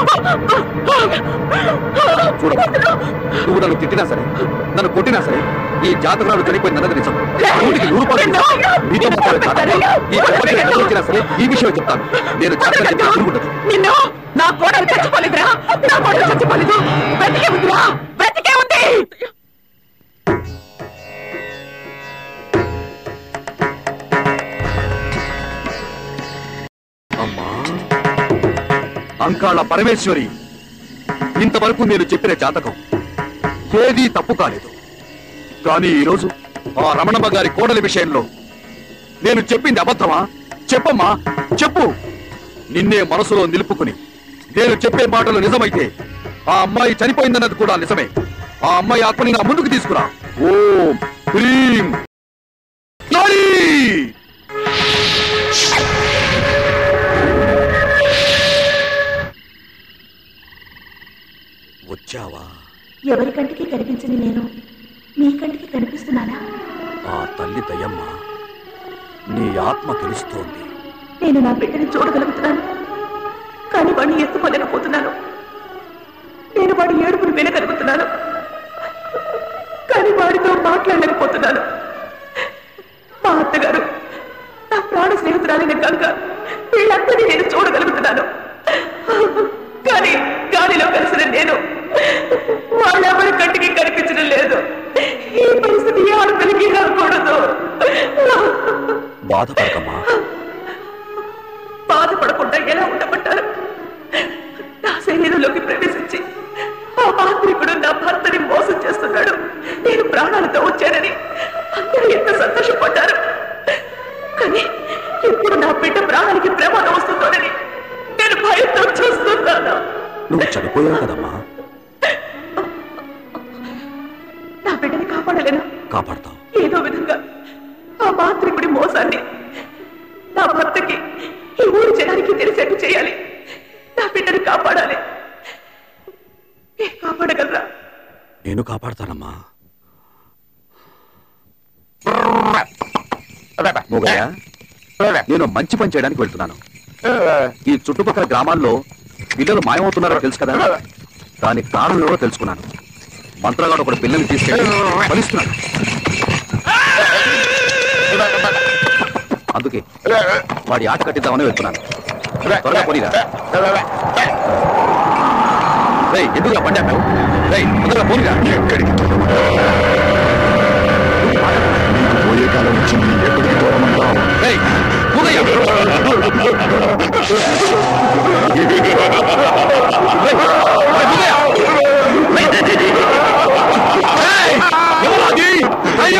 చూడమ్మా నువ్వు నన్ను తిట్టినా సరే నన్ను కొట్టినా సరే ఈ జాతకురాలు చనిపోయింది అన్నది నిజం నూటికి నూరు పాలు నిజం. మీతో మాట్లాడే జాతకురాలు ఈ ప్రపంచం ఎక్కడ వచ్చినా సరే ఈ విషయం చెప్తాను నేను జాతకం చెప్తే తిరుగుండదు నిన్ను నా కోడలు చచ్చిపోలేదురా నా కోడలు చచ్చిపోలేదు బ్రతికే ఉందిరా బ్రతికే ఉంది అమ్మా అంకాళ పరమేశ్వరి ఇంతవరకు నేను చెప్పిన జాతకం ఏదీ తప్పు కాలేదు కానీ ఈరోజు ఆ రమణమ్మ గారి కోడలి విషయంలో నేను చెప్పింది అబద్ధమా చెప్పమ్మా చెప్పు నిన్నే మనసులో నిలుపుకుని నేను చెప్పే మాటలు నిజమైతే ఆ అమ్మాయి చనిపోయిందన్నది కూడా నిజమే ఆ అమ్మాయి ఆత్మని నా ముందుకు తీసుకురా ఓం హ్రీం కాళీ! వచ్చావా ఎవరి కంటికి కనిపించని నేను మీ కంటికి కనిపిస్తున్నానా ఆ తల్లి దయమ్మ నీ ఆత్మ తెలుస్తోంది నేను నా బిడ్డని చూడగలుగుతున్నాను కానీ వాడిని ఎత్తుకోలేకపోతున్నాను నేను వాడి ఏడుపును వినగలుగుతున్నాను కానీ వాడితో మాట్లాడలేకపోతున్నాను మా అత్తగారు నా ప్రాణ స్నేహితురాలైన గంగ వీళ్ళందరినీ నేను చూడగలుగుతున్నాను కానీ గాలిలో కలిసిన నేను వాళ్ళెవరి కంటికి కనిపించడం లేదు ఈ పరిస్థితి ఏ ఆడపిల్లకి రాకూడదు బాధపడకమ్మా బాధపడకుండా ఎలా ఉండమంటారు నా శరీరంలోకి ప్రవేశించి ఆ మాంత్రికుడు నా భర్తని మోసం చేస్తున్నాడు నేను ప్రాణాలతో వచ్చానని అందరూ ఎంత సంతోషపడ్డారు కానీ ఇప్పుడు నా బిడ్డ ప్రాణానికి ప్రమాదం వస్తుందోనని నేను భయంతో చూస్తున్నాను నువ్వు చనిపోయావు కదమ్మా నా బిడ్డని కాపాడలేను కాపాడతావు ఏదో విధంగా ఆ మాంత్రికుడి మోసాన్ని నా భర్తకి ఈ ఊరి జనానికి తెలిసేట్టు చేయాలి నా బిడ్డని కాపాడాలి మీరు కాపాడగలరా నేను కాపాడతానమ్మా మొగయ్య నేను మంచి పని చేయడానికి వెళ్తున్నాను ఈ చుట్టుపక్కల గ్రామాల్లో పిల్లలు మాయమవుతున్నారో తెలుసు కదా దానికి కారణం ఎవరో తెలుసుకున్నాను మంత్రగాడు ఒకడు పిల్లల్ని తీసుకెళ్ళి ఫలిస్తున్నాడు అందుకే వాడి ఆట కట్టిద్దామని వెళ్తున్నాను త్వరగా పోనీరా రేయ్, ఎందుకురా బండి ఆపావు? రేయ్, తొందరగా పోనీరా ఎక్కడికి పోయే కాలం వచ్చింది ఎక్కడికి దూరమంటావు రేయ్, కూదయ్యా. రేయ్, రేయ్, కూదయ్యా. రేయ్. రేయ్, ఎవరు అది? రేయ్,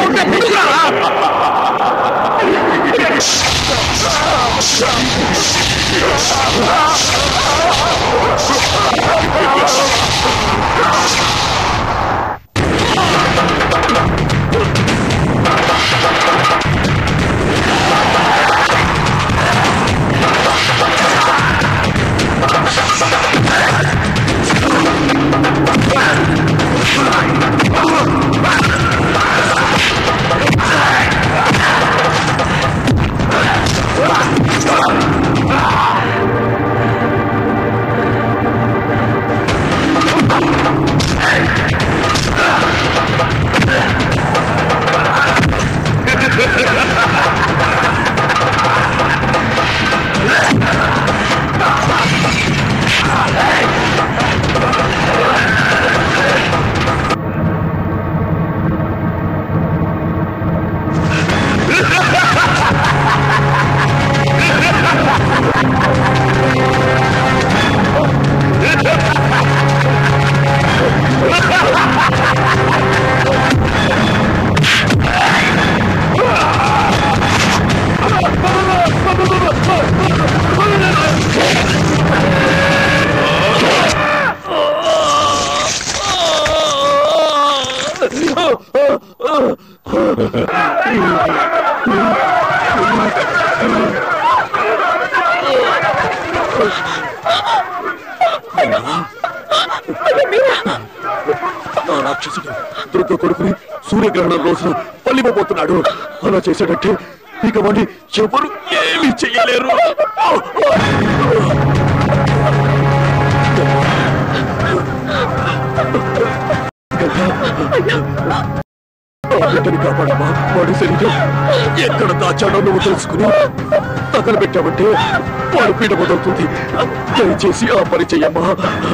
ఆ రాక్షసుడు దుర్గ కొడుకుని సూర్యగ్రహణం రోజున పల్లిపోతున్నాడు అలా చేశాడంటే ఇక వాడిని ఎవరు ఏమీ చెయ్యలేరు బిడ్డని కాపాడమ్మా వాడి శరీరం ఎక్కడ దాచాడో నువ్వు తెలుసుకుని తగలబెట్టావంటే వాడి పీడ మొదలుతుంది దయచేసి ఆ పని చెయ్యమ్మా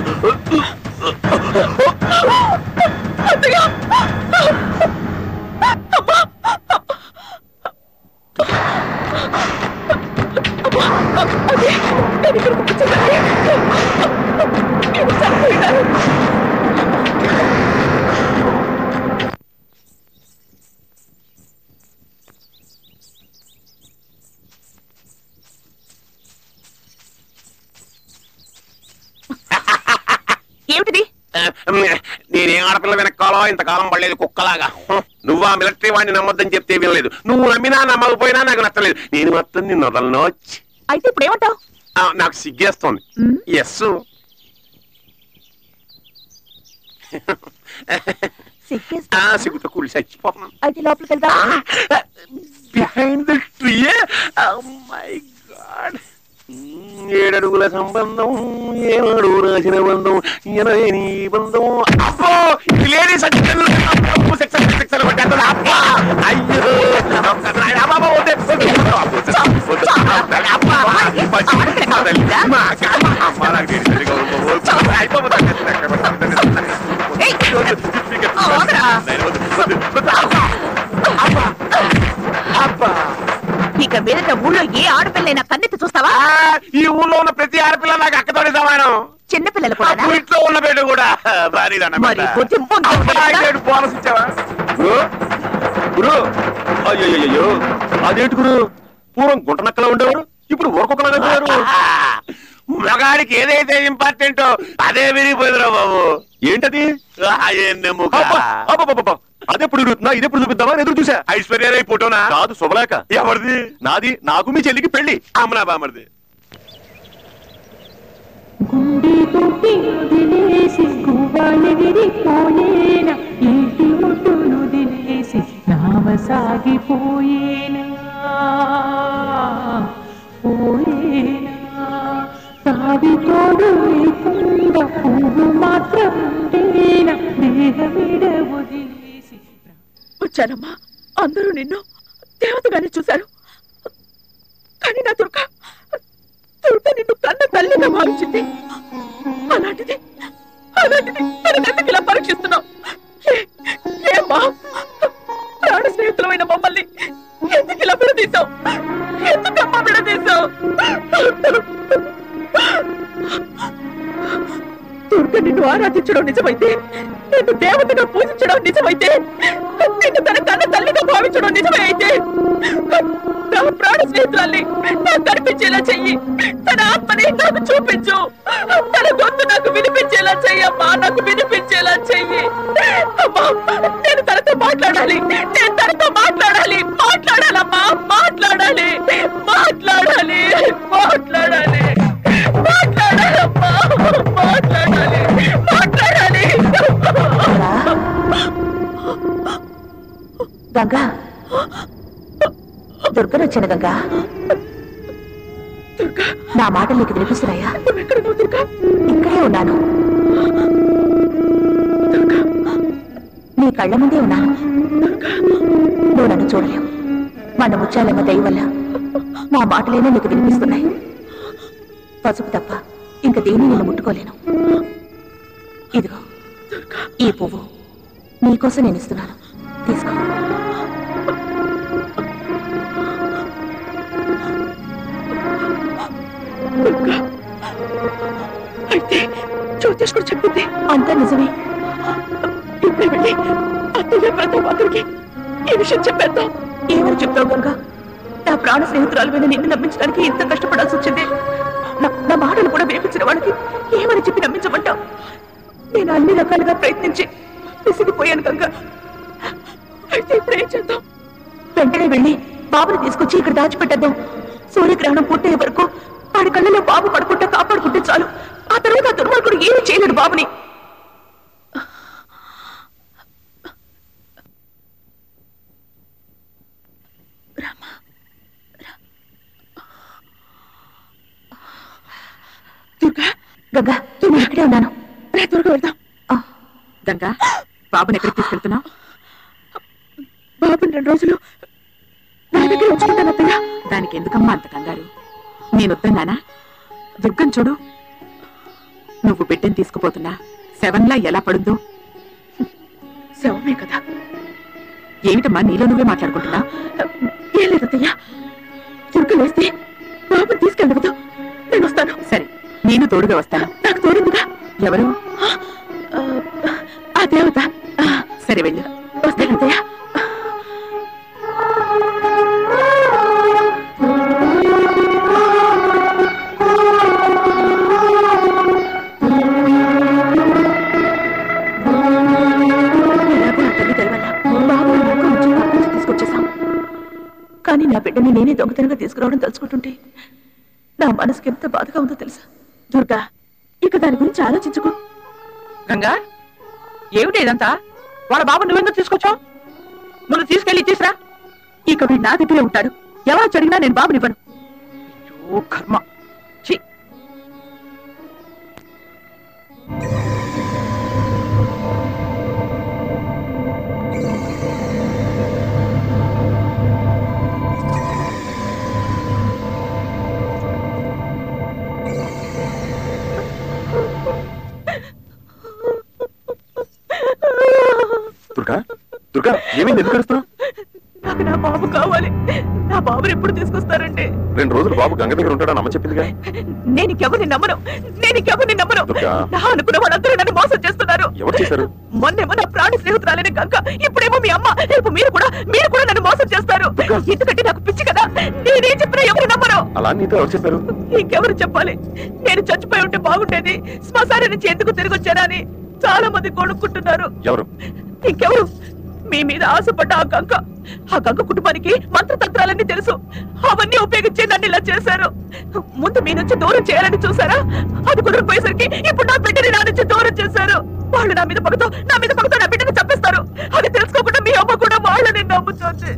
ఏమిటిది నేనేం ఆడపిల్ల వెనకాలో ఇంతకాలం పడలేదు కుక్కలాగా నువ్వు ఆ మిలిటరీ వాడిని నమ్మొద్దని చెప్తే వినలేదు నువ్వు నమ్మినా నమ్మకపోయినా నాకు నచ్చలేదు నేను మొత్తం నిన్ను వదలను అయితే ఇప్పుడు ఏమంటావు ఆ, నాకు సిగ్గేస్తోంది ఎస్ ఆ సిగ్గుతో కూలి చచ్చిపోతున్నాను అయితే లోపలికి వెళ్దా behind the tree my God ఏడడుగుల సంబంధం ఏనాడు రాసిన బంధం ఎనలేని నీ బంధం అబ్బో ఇది లేడీ సచిన్ అబ్బా అయ్యో అబ్బా, అబ్బా, వద్దే, వద్దే. అబ్బా, అబ్బా, మా అమ్మ, అమ్మ, నాకు తెలియదు. అయిపోతుంది. ఇక మీదట ఊళ్ళో ఏ ఆడపిల్లైనా కన్నెత్తి చూస్తావా ఈ ఊళ్ళో ఉన్న ప్రతి ఆడపిల్ల నాకు అక్కతోటి సమానం చిన్నపిల్లలు కూడా అప్పుడు ఇంట్లో ఉన్న బిడ్డ కూడా భారీ మరి కొంచెం ముందు బోనస్ ఇచ్చావా గురు గురు అయ్యో అదేంటి గురు పూర్వం గుంట నక్కలా ఉండేవారు ఇప్పుడు ఊరకొక్కలాగా అయిపోయారు మగాడికి ఏదైతే ఇంపార్టెంట్ అదే విరిగిపోయిందిరా బాబు ఏంటది అదెప్పుడు ఇరుగుతుందా ఇదెప్పుడు చూపిద్దామా ఎదురు చూసా ఐశ్వర్య ఫోటోనా కాదు శుభలేక ఎవరిది నాది నాకు మీ చెల్లికి పెళ్లి అమ్మనా బామరిది గుండె తొట్టి వదిలేసి గువ్వాలు విరిపోయేనా ఇంటి ముట్టును వదిలేసి నావ సాగిపోయేనా పోయేనా తావి తోడు లేకుండా పువ్వు మాత్రం ఉండేనా దేహమిడ వదిలేసి వచ్చానమ్మా అందరూ నిన్ను దేవతగానే చూశారు కానీ నా దుర్గ దుర్గ నిన్ను కన్న తల్లిగా భావించింది అలాంటిది అలాంటిది తనకెందుకు ఇలా పరీక్షిస్తున్నావు ఏ- ఏమ్మా ప్రాణ స్నేహితులమైన మమ్మల్ని ఎందుకు ఇలా విడదీశావు ఎందుకమ్మా విడదీశావు దుర్గ నిన్ను ఆరాధించడం నిజమైతే నిన్ను దేవతగా పూజించడం నిజమైతే నిన్ను తన కన్న తల్లిగా భావించడం నిజమే అయితే నా ప్రాణ స్నేహితురాల్ని నాకు కనిపించేలా చెయ్యి తన ఆత్మని నాకు చూపించు తన గొంతు నాకు వినిపించేలా చెయ్యమ్మా నాకు వినిపించేలా చెయ్యి అమ్మా నేను తనతో మాట్లాడాలి నేను తనతో మాట్లాడాలి మాట్లాడాలమ్మా మాట్లాడాలి మాట్లాడాలి మాట్లాడాలి మాట్లాడాలమ్మా మాట్లాడాలి మాట్లాడాలి గంగా దుర్గను వచ్చిన గంగా నా మాటలు నీకు వినిపిస్తున్నాయా ఇక్కడే ఉన్నాను నీ కళ్ళ ముందే ఉన్నాను నువ్వు నన్ను చూడలేవు మన ముచ్చాలమ్మ దయ వల్ల నా మాటలేనే నీకు వినిపిస్తున్నాయి పసుపు తప్ప ఇంక దేని నేను ముట్టుకోలేను ఇదిగో ఈ పువ్వు నీకోసం నేను ఇస్తున్నాను తీసుకో అయితే జ్యోతిష్కుడు చెప్పింది అంతా నిజమే ఇప్పుడే వెళ్ళి అత్తయ్య ప్రతాప్ అక్కడికి ఈ విషయం చెప్పేద్దాం ఏమని చెప్తావు గంగా నా ప్రాణ స్నేహితురాలు మీద నిన్ను నమ్మించడానికి ఇంత కష్టపడాల్సి వచ్చింది నా- నా మాటలు కూడా వేపించిన వాళ్ళకి ఏమని చెప్పి నమ్మించమంటావు నేను అన్ని రకాలుగా ప్రయత్నించి విసిగిపోయాను గంగా అయితే ఇప్పుడు ఏం చేద్దాం వెంటనే వెళ్ళి బాబుని తీసుకొచ్చి ఇక్కడ దాచిపెట్టేద్దాం సూర్యగ్రహణం పూర్తయ్యే వరకు వాడి కళ్ళలో బాబు పడుకుంటే కాపాడుకుంటే చాలు ఆ తర్వాత ఆ దుర్మార్గుడు ఏమీ చేయలేడు బాబుని దుర్గా గంగా నేను ఇక్కడే ఉన్నాను రా త్వరగా వెళ్దాం గంగా బాబుని ఎక్కడికి తీసుకెళ్తున్నావు బాబుని రెండు రోజులు నా దగ్గర ఉంచుకుంటాను అత్తయ్య దానికి ఎందుకమ్మా అంత కంగారు నేను వద్దన్నానా దుర్గం చూడు నువ్వు బిడ్డని తీసుకుపోతున్నా సెవెన్లా ఎలా పడుందో శవమే కదా ఏమిటమ్మా నీలో నువ్వే మాట్లాడుకుంటున్నా ఏం లేదు అత్తయ్య దుర్గ లేస్తే బాబుని తీసుకెళ్ళవద్దు నేను వస్తాను సరే నేను తోడుగా వస్తాను నాకు తోడుందిగా ఎవరు ఆ దేవత సరే వెళ్ళు వస్తాను అత్తయ్య ఎలాగో ఆ తల్లి దయ వల్ల బాబు నాకు నుంచి తప్పించి తీసుకొచ్చేసాం కానీ నా బిడ్డని నేనే దొంగతనంగా తీసుకురావడం తలుచుకుంటుంటే నా మనసుకి ఎంత బాధగా ఉందో తెలుసా దుర్గా ఇక దాని గురించి ఆలోచించుకో గంగా ఏమిటి ఇదంతా వాళ్ళ బాబు నువ్వెందుకు తీసుకొచ్చావు ముందు తీసుకెళ్లి ఇచ్చేసిరా ఇక వీడు నా దగ్గరే ఉంటాడు ఎవరు చడిగినా నేను బాబునివ్వను ఓ కర్మ ఛీ దుర్గా దుర్గా ఏమైంది ఎందుకు అరుస్తున్నావు నాకు నా బాబు కావాలి నా బాబుని ఎప్పుడు తీసుకొస్తారండి రెండు రోజులు బాబు గంగ దగ్గర ఉంటాడని అమ్మ చెప్పిందిగా నేను ఇంకెవరిని నమ్మను నేను ఇంకెవరిని నమ్మను దుర్గా. నా అనుకున్న వాళ్ళందరూ నన్ను మోసం చేస్తున్నారు ఎవరు చేశారు మొన్నేమో నా ప్రాణ స్నేహితురాలైన గంగ ఇప్పుడేమో మీ అమ్మ రేపు మీరు కూడా మీరు కూడా నన్ను మోసం చేస్తారు ఎందుకంటే నాకు పిచ్చి కదా నేనేం చెప్పినా ఎవరు నమ్మరు అలా నీతో ఎవరు చెప్పారు ఇంకెవరు చెప్పాలి నేను చచ్చిపోయి ఉంటే బాగుండేది శ్మశానం నుంచి ఎందుకు తిరిగి వచ్చానా అని చాలా మంది కొనుక్కుంటున్నారు ఎవరు ఇంకెవరు మీ మీద ఆశపడ్డ ఆ గంగ ఆ గంగ కుటుంబానికి మంత్రతంత్రాలన్నీ తెలుసు అవన్నీ ఉపయోగించి నన్ను ఇలా చేశారు ముందు మీ నుంచి దూరం చేయాలని చూసారా అది కుదరపోయేసరికి ఇప్పుడు నా బిడ్డని నా నుంచి దూరం చేశారు వాళ్ళు నా మీద పగతో నా మీద పగతో నా బిడ్డని చంపేస్తారు అది తెలుసుకోకుండా మీ అమ్మ కూడా వాళ్ళని నమ్ముతోంది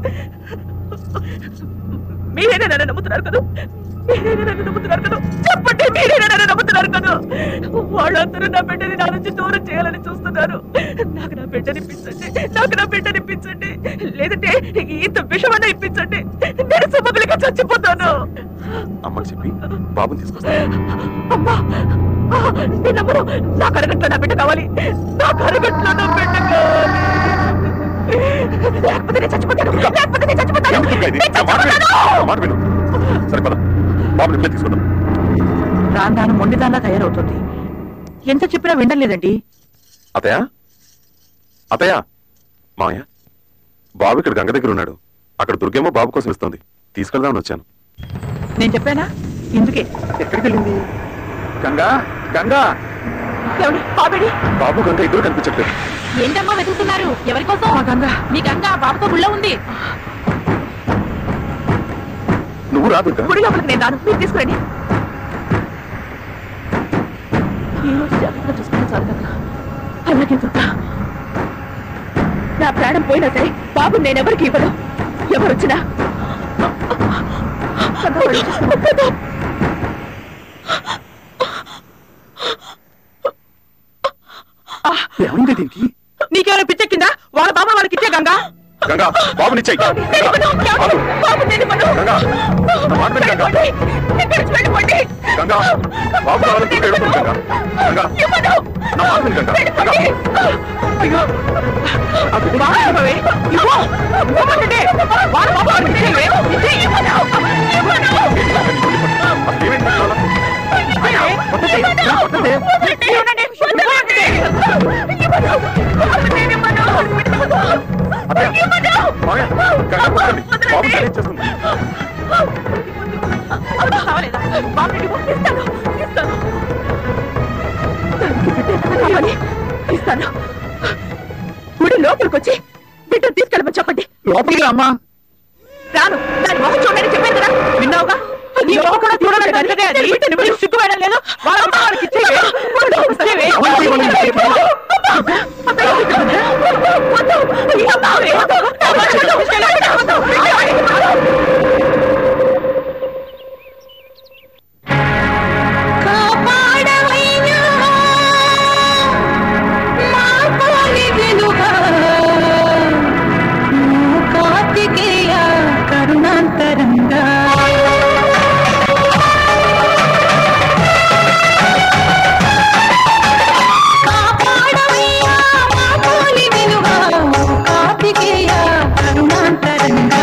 మీరేనా నన్ను నమ్ముతున్నారు కదా మీరేనా నన్ను నమ్ముతున్నారు కదా చెప్పండి మీరేనా నన్ను నమ్ముతున్నారు కదా వాళ్ళందరూ నా బిడ్డని నా నుంచి దూరం చేయాలని చూస్తున్నారు నాకు నా బిడ్డని ఇప్పించండి నాకు నా బిడ్డని ఇప్పించండి లేదంటే ఇంత విషమన్నా ఇప్పించండి నేను సుమగలిగా చచ్చిపోతాను అమ్మకి చెప్పి బాబుని తీసుకొస్తా అమ్మా ఆ, నేను నమ్మను నాకు అరగట్లో నా బిడ్డ కావాలి నాకు అరగట్లో నా బిడ్డ కావాలి లేకపోతే నేను చచ్చిపోతాను లేకపోతే నేను చచ్చిపోతాను ఎందుకు ఇది? నా మాట విను. నా మాట విను సరే పద బాబుని ఇప్పుడే తీసుకుందాం రాను రాను మొండిదాన్లా తయారవుతుంది ఎంత చెప్పినా వినడం లేదండి అతయా అతయా మామయ్య బాబు ఇక్కడ గంగ దగ్గర ఉన్నాడు అక్కడ దుర్గేమో బాబు కోసం ఇస్తుంది తీసుకెళ్దామని వచ్చాను నేను చెప్పానా ఇందుకే ఎక్కడికి వెళ్ళింది గంగా గంగా ఏమండి? బాబేడి బాబు గంగ ఇద్దరు కనిపించట్లేదు ఏంటమ్మా వెతుకుతున్నారు ఎవరి కోసం గంగ మీ గంగ బాబుతో గుళ్ళో ఉంది నువ్వు రా దుర్గా గుడి లోపలికి నేను రాను మీరు తీసుకురండి ఈ రోజు జాగ్రత్తగా చూసుకున్నా చాలు కదా అలాగే దుర్గా నా ప్రాణం పోయినా సరే బాబు నేనెవరికి ఇవ్వను ఎవరు వచ్చినా ఏమైంది దీనికి నీకేమైనా పిచ్చెక్కిందా వాళ్ళ బాబా వాళ్ళకి ఇచ్చే గంగా గంగా బాబునిచ్చాయి బాబు నేను ఇవ్వను. గంగా నా మాట విను గంగా ఇక్కడి నుంచి వెళ్ళిపోండి. గంగా బాబు కావాలని దుర్గా ఏడుస్తుంది గంగా గంగా ఇవ్వను. నా మాట విను గంగా గంగా అయ్యో బాగా ఇవ్వవే. ఇవ్వు. ఇవ్వమంటుంటే. వాళ్ళ బాబా వాళ్ళకి ఇచ్చేయవే. ఇచ్చేయ్. ఏమైంది గంగా? అయ్యా, కొట్టొద్దే. నా కొట్టొద్దే. అత్తయ్య, మామయ్య, గంగా కొట్టండి. బాబు తల్లిచ్చేస్తుంది కావాలేదా? బాబుని ఇవ్వు. ఇస్తాను. ఇస్తాను. దానికి బిడ్డ ఎంత కావాలి? ఇస్తాను గుడి లోపలికి వచ్చి బిడ్డను తీసుకెళ్ళమని చెప్పండి లోపలికి అమ్మా రాను దాని మొహం చూడని చెప్పాను కదా విన్నావుగా నీ మొహం కూడా చూడడం కరెక్టే అది. నీకు సిగ్గు వేయడం లేదు వాళ్ళ అమ్మ వాళ్ళకి ఇచ్చేవే. వద్దు, ఇచ్చేవే. వద్దు, ఇక బావే, వద్దు. కాపాడవయ్యా మా కోలి వెలుగా ఓ కార్తికేయ కరుణాంతరంగా కాపాడవయ్యా మా కోలి వెలుగా ఓ కార్తికేయ కరుణాంతరంగా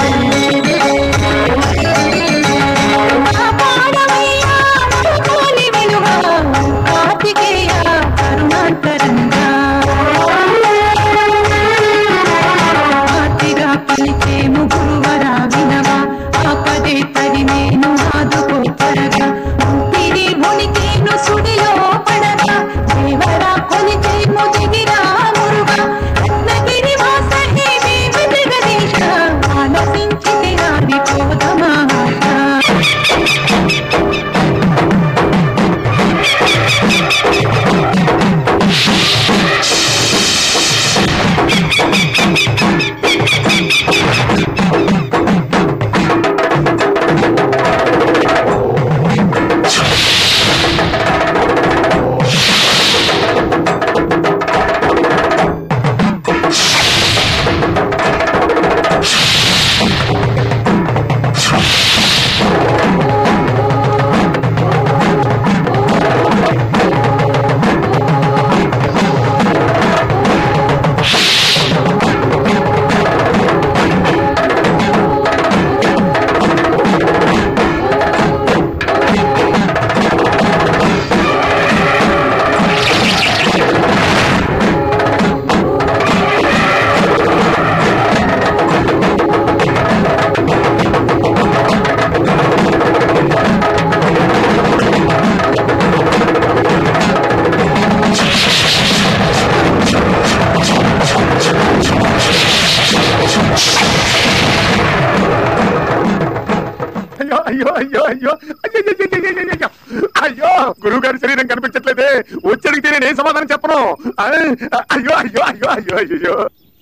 కాపాడవయ్యా మా కోలి వెలుగా ఓ కార్తికేయ కరుణాంతరంగా ఆర్తిగా పలికేము గురువరా వినవా ఆపదే తరిమేను ఆదుకో త్వరగా ఊపిరి మునికేను సుడిలో పడగా దేవరా కొలిచేము దిగిరా మురుగా రత్నగిరి వాసహే దేవ జగదీశ ఆలపించితే ఆదిపోదమా అయ్యో అయ్యో అయ్యో అయ్యో అయ్యో అయ్యో గురువు గారి శరీరం కనిపించట్లేదే వచ్చి అడిగితే నేను ఏం సమాధానం చెప్పను ఆ, అయ్యో అయ్యో అయ్యో అయ్యో అయ్యో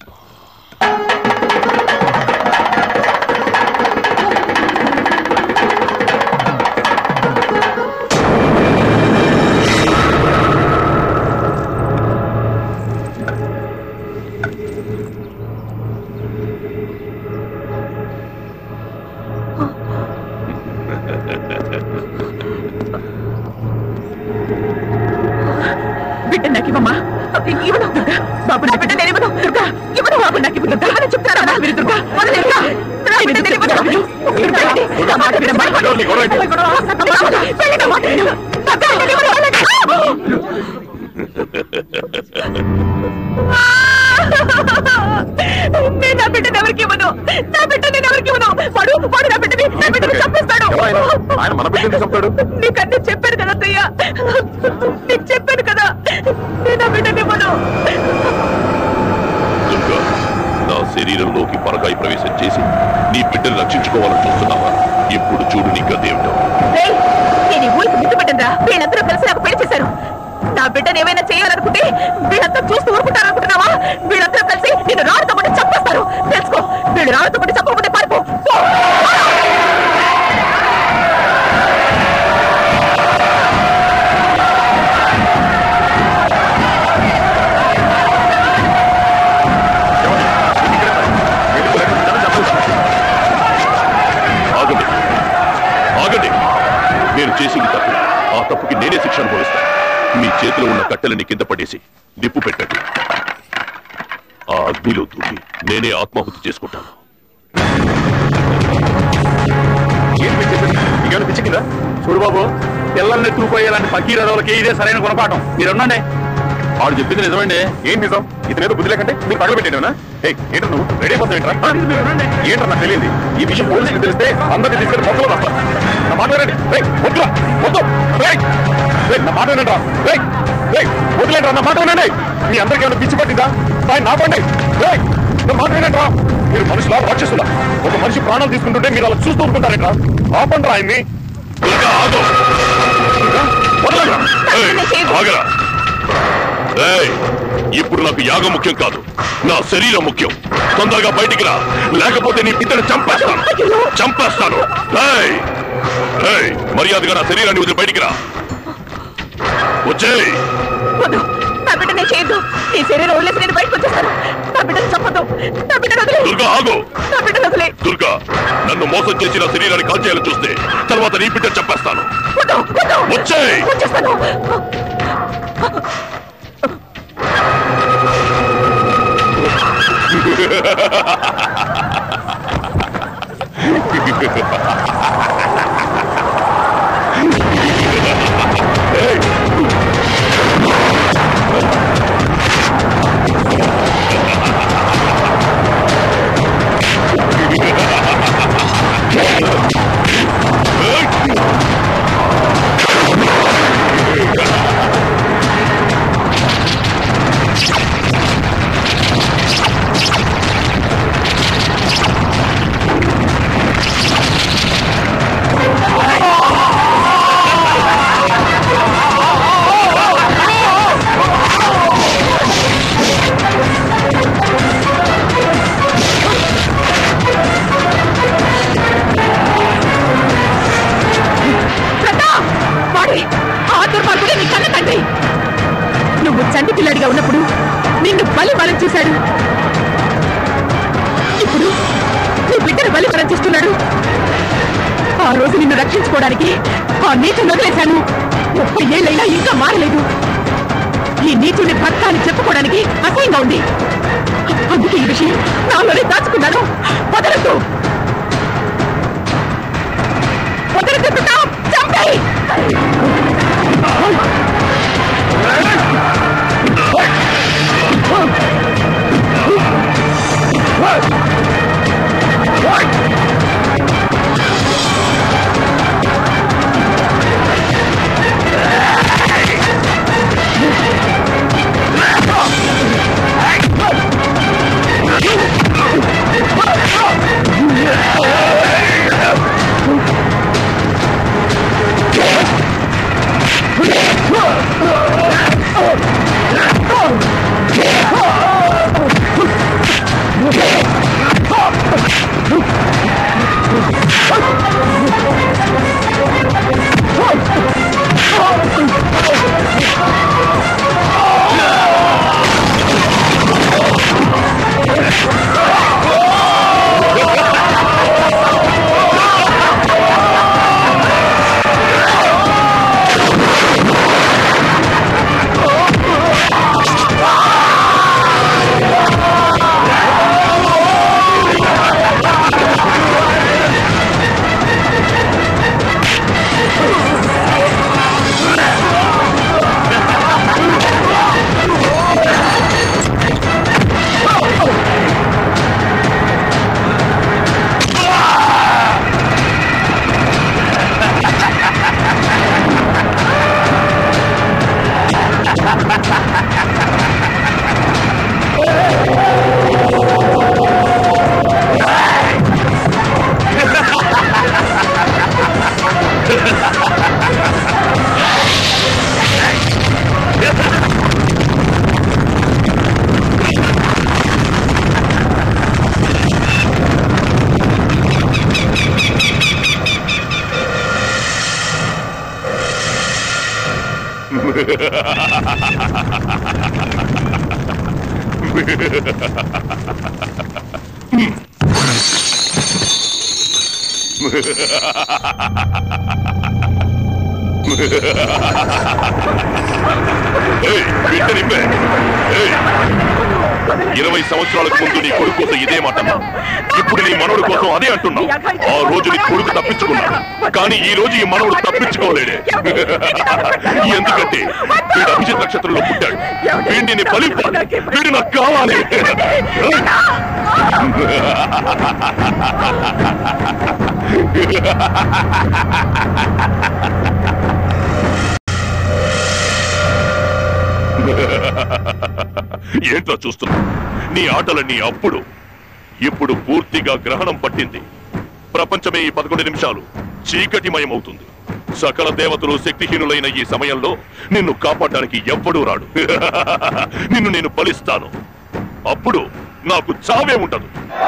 బిడ్డ నాకు ఇవ్వమ్మా ఇవ్వను దుర్గా బాబు నా బిడ్డ నేను ఇవ్వను దుర్గా ఇవ్వను బాబు నాకు ఇవ్వను దుర్గా అని చెప్తారా నా మీరు దుర్గా వదిలే దుర్గా నా బిడ్డ నేను ఇవ్వను దుర్గా, నా మాట వినమ్మా. వెళ్ళి నా మాట విను. దుర్గా, నేను ఇవ్వను. నేను నా బిడ్డను ఎవరికి ఇవ్వను నా బిడ్డ నేను ఎవరికి ఇవ్వను వాడు వాడు నా బిడ్డని నా బిడ్డని చంపేస్తాడు ఆయన మన బిడ్డని చంపాడు నీకన్నీ చెప్పాను కదా అత్తయ్య నీకు చెప్పాను కదా నేను ఆ బిడ్డని ఇవ్వను దుర్గా నా శరీరంలోకి పరకాయ ప్రవేశం చేసి నీ బిడ్డను రక్షించుకోవాలని చూస్తున్నావా ఇప్పుడు చూడు నీ గదేమిటో రేయ్, నేను ఈ ఊరికి ముద్దుపెట్టనురా వీళ్ళందరూ కలిసి నాకు పెళ్లి చేశారు నా బిడ్డను ఏమైనా చేయాలనుకుంటే వీళ్ళంతా చూస్తూ ఊరుకుంటారనుకుంటున్నావా వీళ్ళందరూ కలిసి నిన్ను రాళ్ళతో పట్టి చంపేస్తారు తెలుసుకో వీళ్ళు రాళ్ళతో పట్టి చంపకపోతే పారిపో పో. ఆగండి ఆగండి నేను చేసింది తప్పు ఆ తప్పుకి నేనే శిక్ష అనుభవిస్తాను మీ చేతిలో ఉన్న కట్టెలని కింద పడేసి నిప్పు పెట్టండి ఆ అగ్నిలో దూకి నేనే ఆత్మాహుతి చేసుకుంటాను ఇక పిచ్చికిందా చూడు బాబు పిల్లల్ని ఎత్తుకుపోయేలాంటి పకీరదవులకి ఇదే సరైన గుణపాఠం మీరు ఉండండి వాడు చెప్పింది నిజమండి ఏం నిజం ఇతనేదో బుద్ధి లేకంటే మీరు పగల పెట్టేనా ఏంటో నువ్వు రెడీ అయిపోతావు ఏంట్రా ఏంటో నాకు తెలియదు ఈ విషయం పోలీసులకు తెలిస్తే అందరినీ తీసుకెళ్ళి మొక్కలు తప్ప నా మాట వినండి రేయ్, వద్దురా వద్దు రేయ్, రేయ్, నా మాట వినండి రేయ్ రేయ్, వదిలేంట్రా నా మాట వినండి మీ అందరికీ ఏమైనా పిచ్చి పట్టిందా ఆయన నాపండి రేయ్, నా మాట వినండి మీరు మనుషులా రాక్షసులా ఒక మనిషి ప్రాణాలు తీసుకుంటుంటే మీరు అలా చూస్తూ ఊరుకుంటారేట్రా ఆపండి ఆయన్ని దుర్గా ఆగు వదలరా. ఏయ్, ఆగరా ఏయ్, ఇప్పుడు నాకు యాగం ముఖ్యం కాదు నా శరీరం ముఖ్యం తొందరగా బయటికి రా లేకపోతే నీ బిడ్డను చంపేస్తాను చంపేస్తాను ఏయ్, ఏయ్, మర్యాదగా నా శరీరాన్ని వదిలి బయటికి రా వచ్చేయ్ వద్దు నా బిడ్డనే చేయొద్దు నీ శరీరం వదిలేసి నేను బయటకు వచ్చేస్తాను నా బిడ్డను చంపదు నా బిడ్డను వదిలే దుర్గా ఆగు నా బిడ్డను వదిలే దుర్గా నన్ను మోసం చేసి నా శరీరాన్ని కాల్చేయాలని చూస్తే తర్వాత నీ బిడ్డ చంపేస్తాను వద్దు వద్దు వచ్చేయ్ వచ్చేస్తాను ప్రతాప్ వాడి ఆ దుర్మార్గుడే నీ కన్న తండ్రి నువ్వు చంటి పిల్లాడిగా ఉన్నప్పుడు నిన్ను బలి వరం చేశాడు ఇప్పుడు నీ బిడ్డను బలి వరం చేస్తున్నాడు ఆ రోజు నిన్ను రక్షించుకోవడానికి ఆ నీచుని వదిలేశాను ముప్పై ఏళ్ళైనా ఇంకా మారలేదు ఈ నీచుని భర్త అని చెప్పుకోవడానికి అసహ్యంగా ఉంది అందుకే ఈ విషయం నాలోనే దాచుకున్నాను వదలద్దు వదలద్దు ప్రతాప్ చంపేయ్ ఏయ్, బిడ్డనివ్వే. ఏయ్, ఇరవై సంవత్సరాలకు ముందు నీ కొడుకు కోసం ఇదే మాట అన్నావు. ఇప్పుడు నీ మనవడు కోసం అదే అంటున్నావు ఆ రోజు నీ కొడుకు తప్పించుకున్నాడు కానీ ఈ రోజు ఈ మనవడు తప్పించుకోలేడే ఎందుకంటే వీడు అభిజిత్ నక్షత్రంలో పుట్టాడు వీడిని బలివ్వాలి వీడు నాకు కావాలి ఏంట్రా చూస్తున్నా నీ ఆటలన్నీ అప్పుడు ఇప్పుడు పూర్తిగా గ్రహణం పట్టింది ప్రపంచమే ఈ పదకొండు నిమిషాలు చీకటిమయమవుతుంది సకల దేవతలు శక్తిహీనులైన ఈ సమయంలో నిన్ను కాపాడడానికి ఎవ్వడూ రాడు నిన్ను నేను బలిస్తాను అప్పుడు నాకు చావే ఉండదు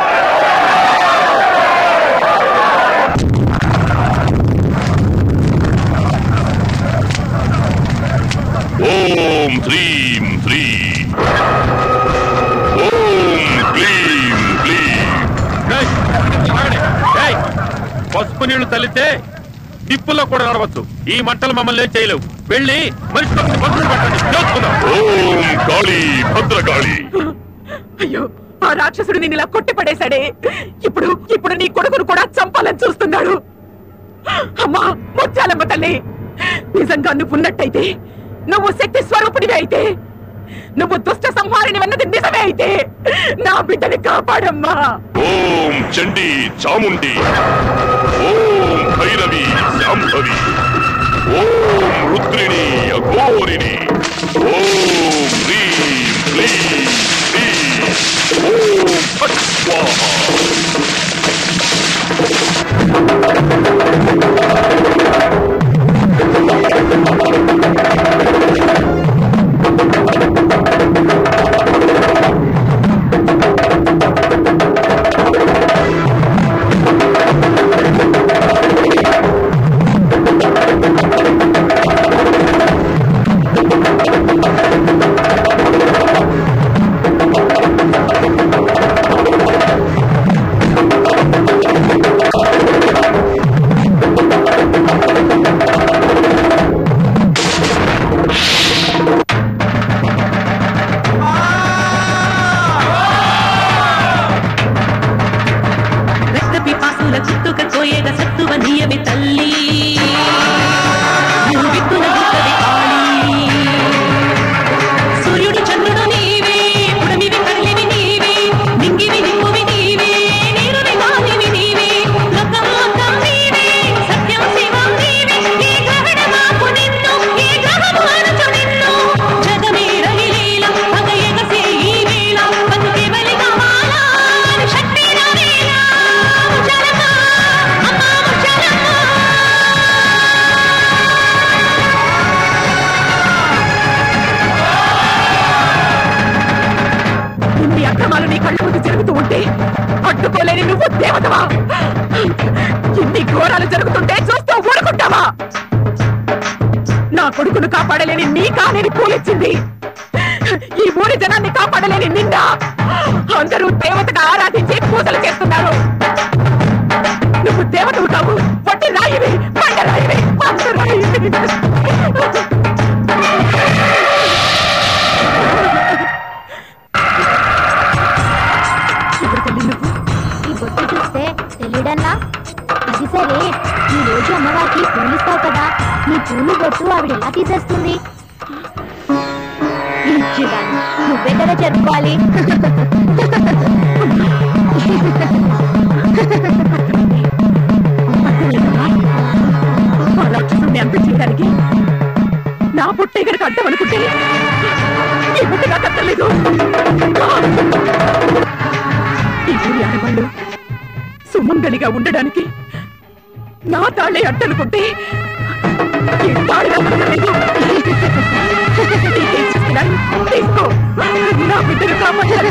ఓం హ్రీం హ్రీం ఓం క్లీం క్లీం పసుపు నీళ్లు తల్లితే టిప్పుల్లో కూడా నడవచ్చు ఈ మంటలు మమ్మల్ని ఏం చేయలేవు వెళ్ళి మనిషి పక్కన పసుపుని పట్టండి చేసుకుందాం ఓం కాళీ భద్రకాళి అయ్యో ఆ రాక్షసుడు నిన్ను ఇలా కొట్టి పడేశాడే ఇప్పుడు ఇప్పుడు నీ కొడుకును కూడా చంపాలని చూస్తున్నాడు అమ్మా ముత్యాలమ్మ తల్లి నిజంగా నువ్వు ఉన్నట్టయితే నువ్వు శక్తి స్వరూపుడివి అయితే నువ్వు దుష్ట సంహారిని అన్నది నిజమే అయితే నా బిడ్డని కాపాడమ్మా ఓం చండీ చాముండి ఓం భైరవి శాంభవి ఓం రుద్రిణి అఘోరిణి ఓం హ్రీం క్లీం క్లీం ఓం ఫట్ స్వాహ రక్త పిపాసుల చుట్టుక కోయేగ సత్తువ నియమి తల్లి నువ్వు విత్తున విత్తవి కాళీ. సూర్యుడు చంద్రుడు నీవే పుడమివి కళ్ళివి నీవే నింగివి నిప్పువి నీవే నీరువి గాలివి నీవే లోకం మొత్తం నీవే సత్యం శివం నీవే ఏ గ్రహణ మాపు నిన్ను ఏ గ్రహము అరుచు నిన్ను జగమేరని లీల పగ ఎగసే ఈ వేళ బతుకే బలి కావాలా శక్తి రవేళ ముచ్చలమ్మ అమ్మ ముచ్చలమ్మ ఇన్ని అక్రమాలు నీ కళ్ళ ముందు జరుగుతూ ఉంటే అడ్డుకోలేని నువ్వు దేవతవా ఇన్ని ఘోరాలు జరుగుతుంటే చూస్తూ ఊరుకుంటావా నా కొడుకును కాపాడలేని నీ కానేని పూలిచ్చింది ఈ ఊరి జనాన్ని కాపాడలేని నిన్న అందరూ దేవతగా ఆరాధించి పూజలు చేస్తున్నారు నువ్వు దేవతవు కావు వట్టి రాయివి పండ రాయివి పంట రాయివి ఈ బొట్టు చూస్తే తెలియడన్నా అది సరే ఈ రోజు అమ్మవారికి పూలు ఇస్తావు కదా నీ పూలు బొట్టు ఆవిడ ఎలా తీసేస్తుంది ఇచ్చిదాన్ని నువ్వే కదా జరుపుకోవాలి ఆ రాక్షసుని అంత చేయడానికి నా పుట్టే గనక అడ్డం అనుకుంటే ఈ పుట్టి నాకు అక్కర్లేదు ఈ ఊరి ఆడవాళ్ళు సుమంగళిగా ఉండడానికి నా తాళే అడ్డనుకుంటే ఈ తాళి నాకు అక్కర్లేదు. నీకేం చేస్తున్నాను? తీసుకో నా బిడ్డను కాపాడాలి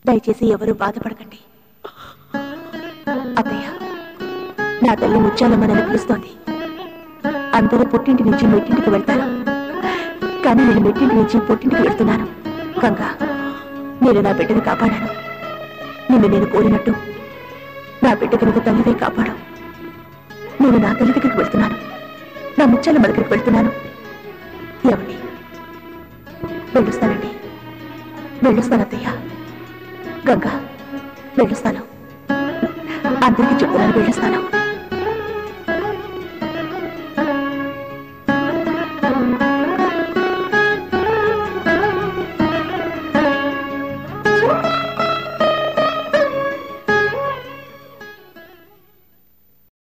దయచేసి ఎవరు బాధపడకండి అత్తయ్య నా తల్లి ముత్యాలమ్మనని పిలుస్తోంది అందరూ పుట్టింటి నుంచి మెట్టింటికి వెళ్తారు కానీ నేను మెట్టింటి నుంచి పుట్టింటికి వెళ్తున్నాను గంగా నేను నా బిడ్డను కాపాడాను నిన్ను నేను కోరినట్టు నా బిడ్డ కనుక తల్లివే కాపాడు నేను నా తల్లి దగ్గరికి వెళ్తున్నాను నా ముత్యాలమ్మ దగ్గరికి వెళ్తున్నాను ఏమండి వెళ్ళొస్తానండి వెళ్ళొస్తాను అత్తయ్య గంగా వెళ్ళొస్తాను అందరికీ చెప్తున్నాను వెళ్ళొస్తాను